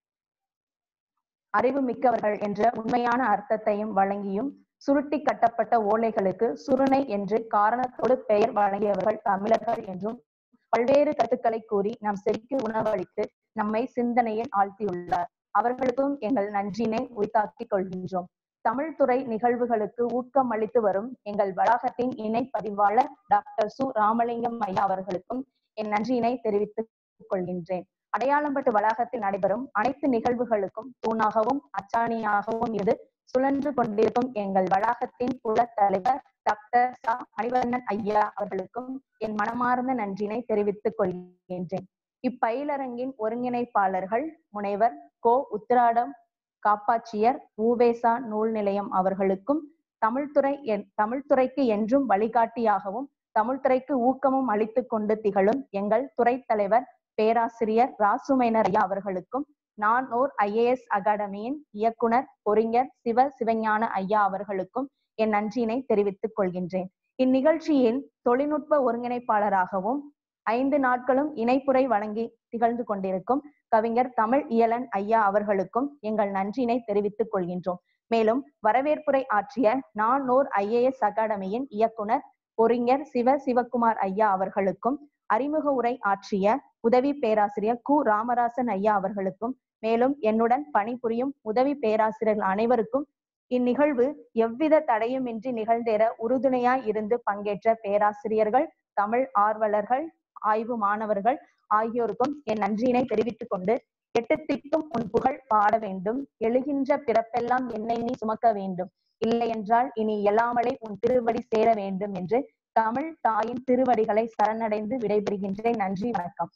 அறிவு மிக்கவர்கள் என்ற உண்மையான அர்த்தத்தையும் வழங்கியும் சுருட்டி கட்டப்பட்ட ஓலைகளுக்கு சுருணை என்று காரணத்தோடு பெயர் வழங்கியவர்கள் தமிழர்கள் என்றும் பல்வேறு கருத்துக்களை கூறி நம் செவிக்கு உணவளித்து நம்மை சிந்தனையில் ஆழ்த்தியுள்ளார் அவர்களுக்கும் எங்கள் நன்றியினை உரித்தாக்கிக் கொள்கின்றோம் தமிழ் துறை நிகழ்வுகளுக்கு ஊக்கம் அளித்து வரும் எங்கள் வளாகத்தின் இணை பதிவாளர் டாக்டர் சு ராமலிங்கம் ஐயா அவர்களுக்கும் என் நன்றியினை தெரிவித்துக் கொள்கின்றேன் அடையாளம்பட்டு வளாகத்தில் நடைபெறும் அனைத்து நிகழ்வுகளுக்கும் தூணாகவும் அச்சாணியாகவும் இருந்து சுழன்று கொண்டிருக்கும் எங்கள் வளாகத்தின் புல தலைவர் டாக்டர் சா மணிவண்ணன் ஐயா அவர்களுக்கும் என் மனமார்ந்த நன்றியினை தெரிவித்துக் கொள்கின்றேன் இப்பயிலரங்கின் ஒருங்கிணைப்பாளர்கள் முனைவர் கோ உத்திராடம் காப்பாட்சியர் ஊவேசா நூல் நிலையம் அவர்களுக்கும் தமிழ்துறை என்- தமிழ்துறைக்கு என்றும் வழிகாட்டியாகவும் தமிழ்துறைக்கு ஊக்கமும் அளித்துக் கொண்டு திகழும் எங்கள் துறை தலைவர் பேராசிரியர் ராசுமைனர் ஐயா அவர்களுக்கும் நான் ஓர் ஐஏஎஸ் அகாடமியின் இயக்குனர் பொறிஞர் சிவ சிவஞான ஐயா அவர்களுக்கும் என் நன்றியினை தெரிவித்துக் கொள்கின்றேன் இந்நிகழ்ச்சியின் தொழில்நுட்ப ஒருங்கிணைப்பாளராகவும் ஐந்து நாட்களும் இணைப்புரை வழங்கி திகழ்ந்து கொண்டிருக்கும் கவிஞர் தமிழ் இயலன் ஐயா அவர்களுக்கும் எங்கள் நன்றியினை தெரிவித்துக் கொள்கின்றோம் மேலும் வரவேற்புரை ஆற்றிய நானூர் ஐஏஎஸ் அகாடமியின் இயக்குனர் பொறிஞர் சிவ சிவகுமார் ஐயா அவர்களுக்கும் அறிமுக உரை ஆற்றிய உதவி பேராசிரியர் கு ராமராசன் ஐயா அவர்களுக்கும் மேலும் என்னுடன் பணிபுரியும் உதவி பேராசிரியர்கள் அனைவருக்கும் இந்நிகழ்வு எவ்வித தடையுமின்றி நிகழ்ந்தேற உறுதுணையாய் இருந்து பங்கேற்ற பேராசிரியர்கள் தமிழ் ஆர்வலர்கள் ஆய்வு மாணவர்கள் ஆகியோருக்கும் என் நன்றியினை தெரிவித்துக் கொண்டு எட்டு திக்கும் உன் புகழ் பாட வேண்டும் எழுகின்ற பிறப்பெல்லாம் என்னை நீ சுமக்க வேண்டும் இல்லையென்றால் இனி இயலாமலே உன் திருவடி சேர வேண்டும் என்று தமிழ் தாயின் திருவடிகளை சரணடைந்து விடைபெறுகின்றேன் நன்றி வணக்கம்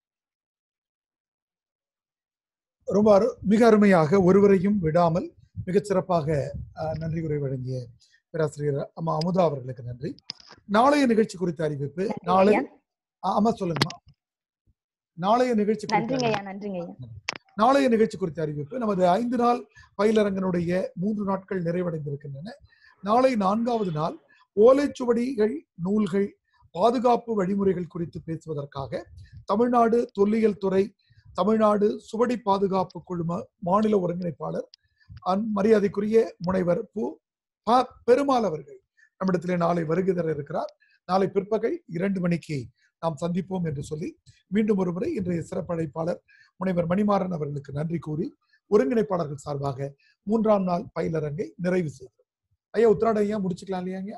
ரொம்ப அரு மிக அருமையாக ஒருவரையும் விடாமல் மிகச் சிறப்பாக அஹ், நன்றி உரை வழங்கிய பேராசிரியர் அம்மா அமுதா அவர்களுக்கு நன்றி நாளைய நிகழ்ச்சி குறித்த அறிவிப்பு நாளை ஐயா. ஆ, ஆமா சொல்லுங்கம்மா நாளைய நிகழ்ச்சி குறித்த நன்றிங்க ஐயா நன்றிங்க ஐயா நாளைய நிகழ்ச்சி குறித்த அறிவிப்பு நமது ஐந்து நாள் பயிலரங்கனுடைய மூன்று நாட்கள் நிறைவடைந்திருக்கின்றன நாளை நான்காவது நாள் ஓலைச்சுவடிகள் நூல்கள் பாதுகாப்பு வழிமுறைகள் குறித்து பேசுவதற்காக தமிழ்நாடு தொல்லியல் துறை தமிழ்நாடு சுவடி பாதுகாப்பு குழும மாநில ஒருங்கிணைப்பாளர் அன் மரியாதைக்குரிய முனைவர் பு ப பெருமாள் அவர்கள் நம்மிடத்திலே நாளை வருகை தர இருக்கிறார் நாளை பிற்பகல் இரண்டு மணிக்கு நாம் சந்திப்போம் என்று சொல்லி மீண்டும் ஒருமுறை இன்றைய சிறப்பழைப்பாளர் முனைவர் மணிமாறன் அவர்களுக்கு நன்றி கூறி ஒருங்கிணைப்பாளர்கள் சார்பாக மூன்றாம் நாள் பயிலரங்கை நிறைவு செய்கிறோம் ஐயா உத்திராட ஐயா முடிச்சுக்கலாம் இல்லையா ஐயா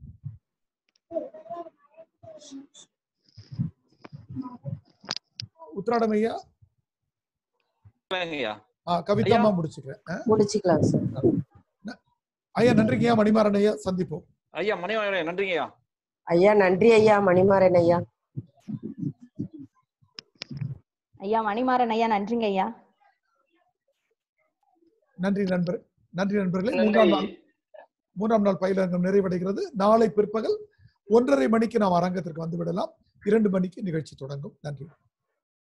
உத்திராடம் ஐயா ஐயா ஆ, கவிதாம்மா முடிச்சுக்கிறேன் ஆ? முடிச்சுக்கலாம் சார் ஐயா நன்றிங்க ஐயா மணிமாறன் ஐயா சந்திப்போம் ஐயா மணிவாளன் நன்றிங்க ஐயா ஐயா நன்றி ஐயா மணிமாறன் ஐயா ஐயா மணிமாறன் ஐயா நன்றிங்க ஐயா நன்றி நண்பர் நன்றி நண்பர்களே நன்றி. மூன்றாம் நாள் மூன்றாம் நாள் பயிலரங்கம் நிறைவடைகிறது நாளை பிற்பகல் ஒன்றரை மணிக்கு நாம் அரங்கத்திற்கு வந்து விடலாம் இரண்டு மணிக்கு நிகழ்ச்சி தொடங்கும் நன்றி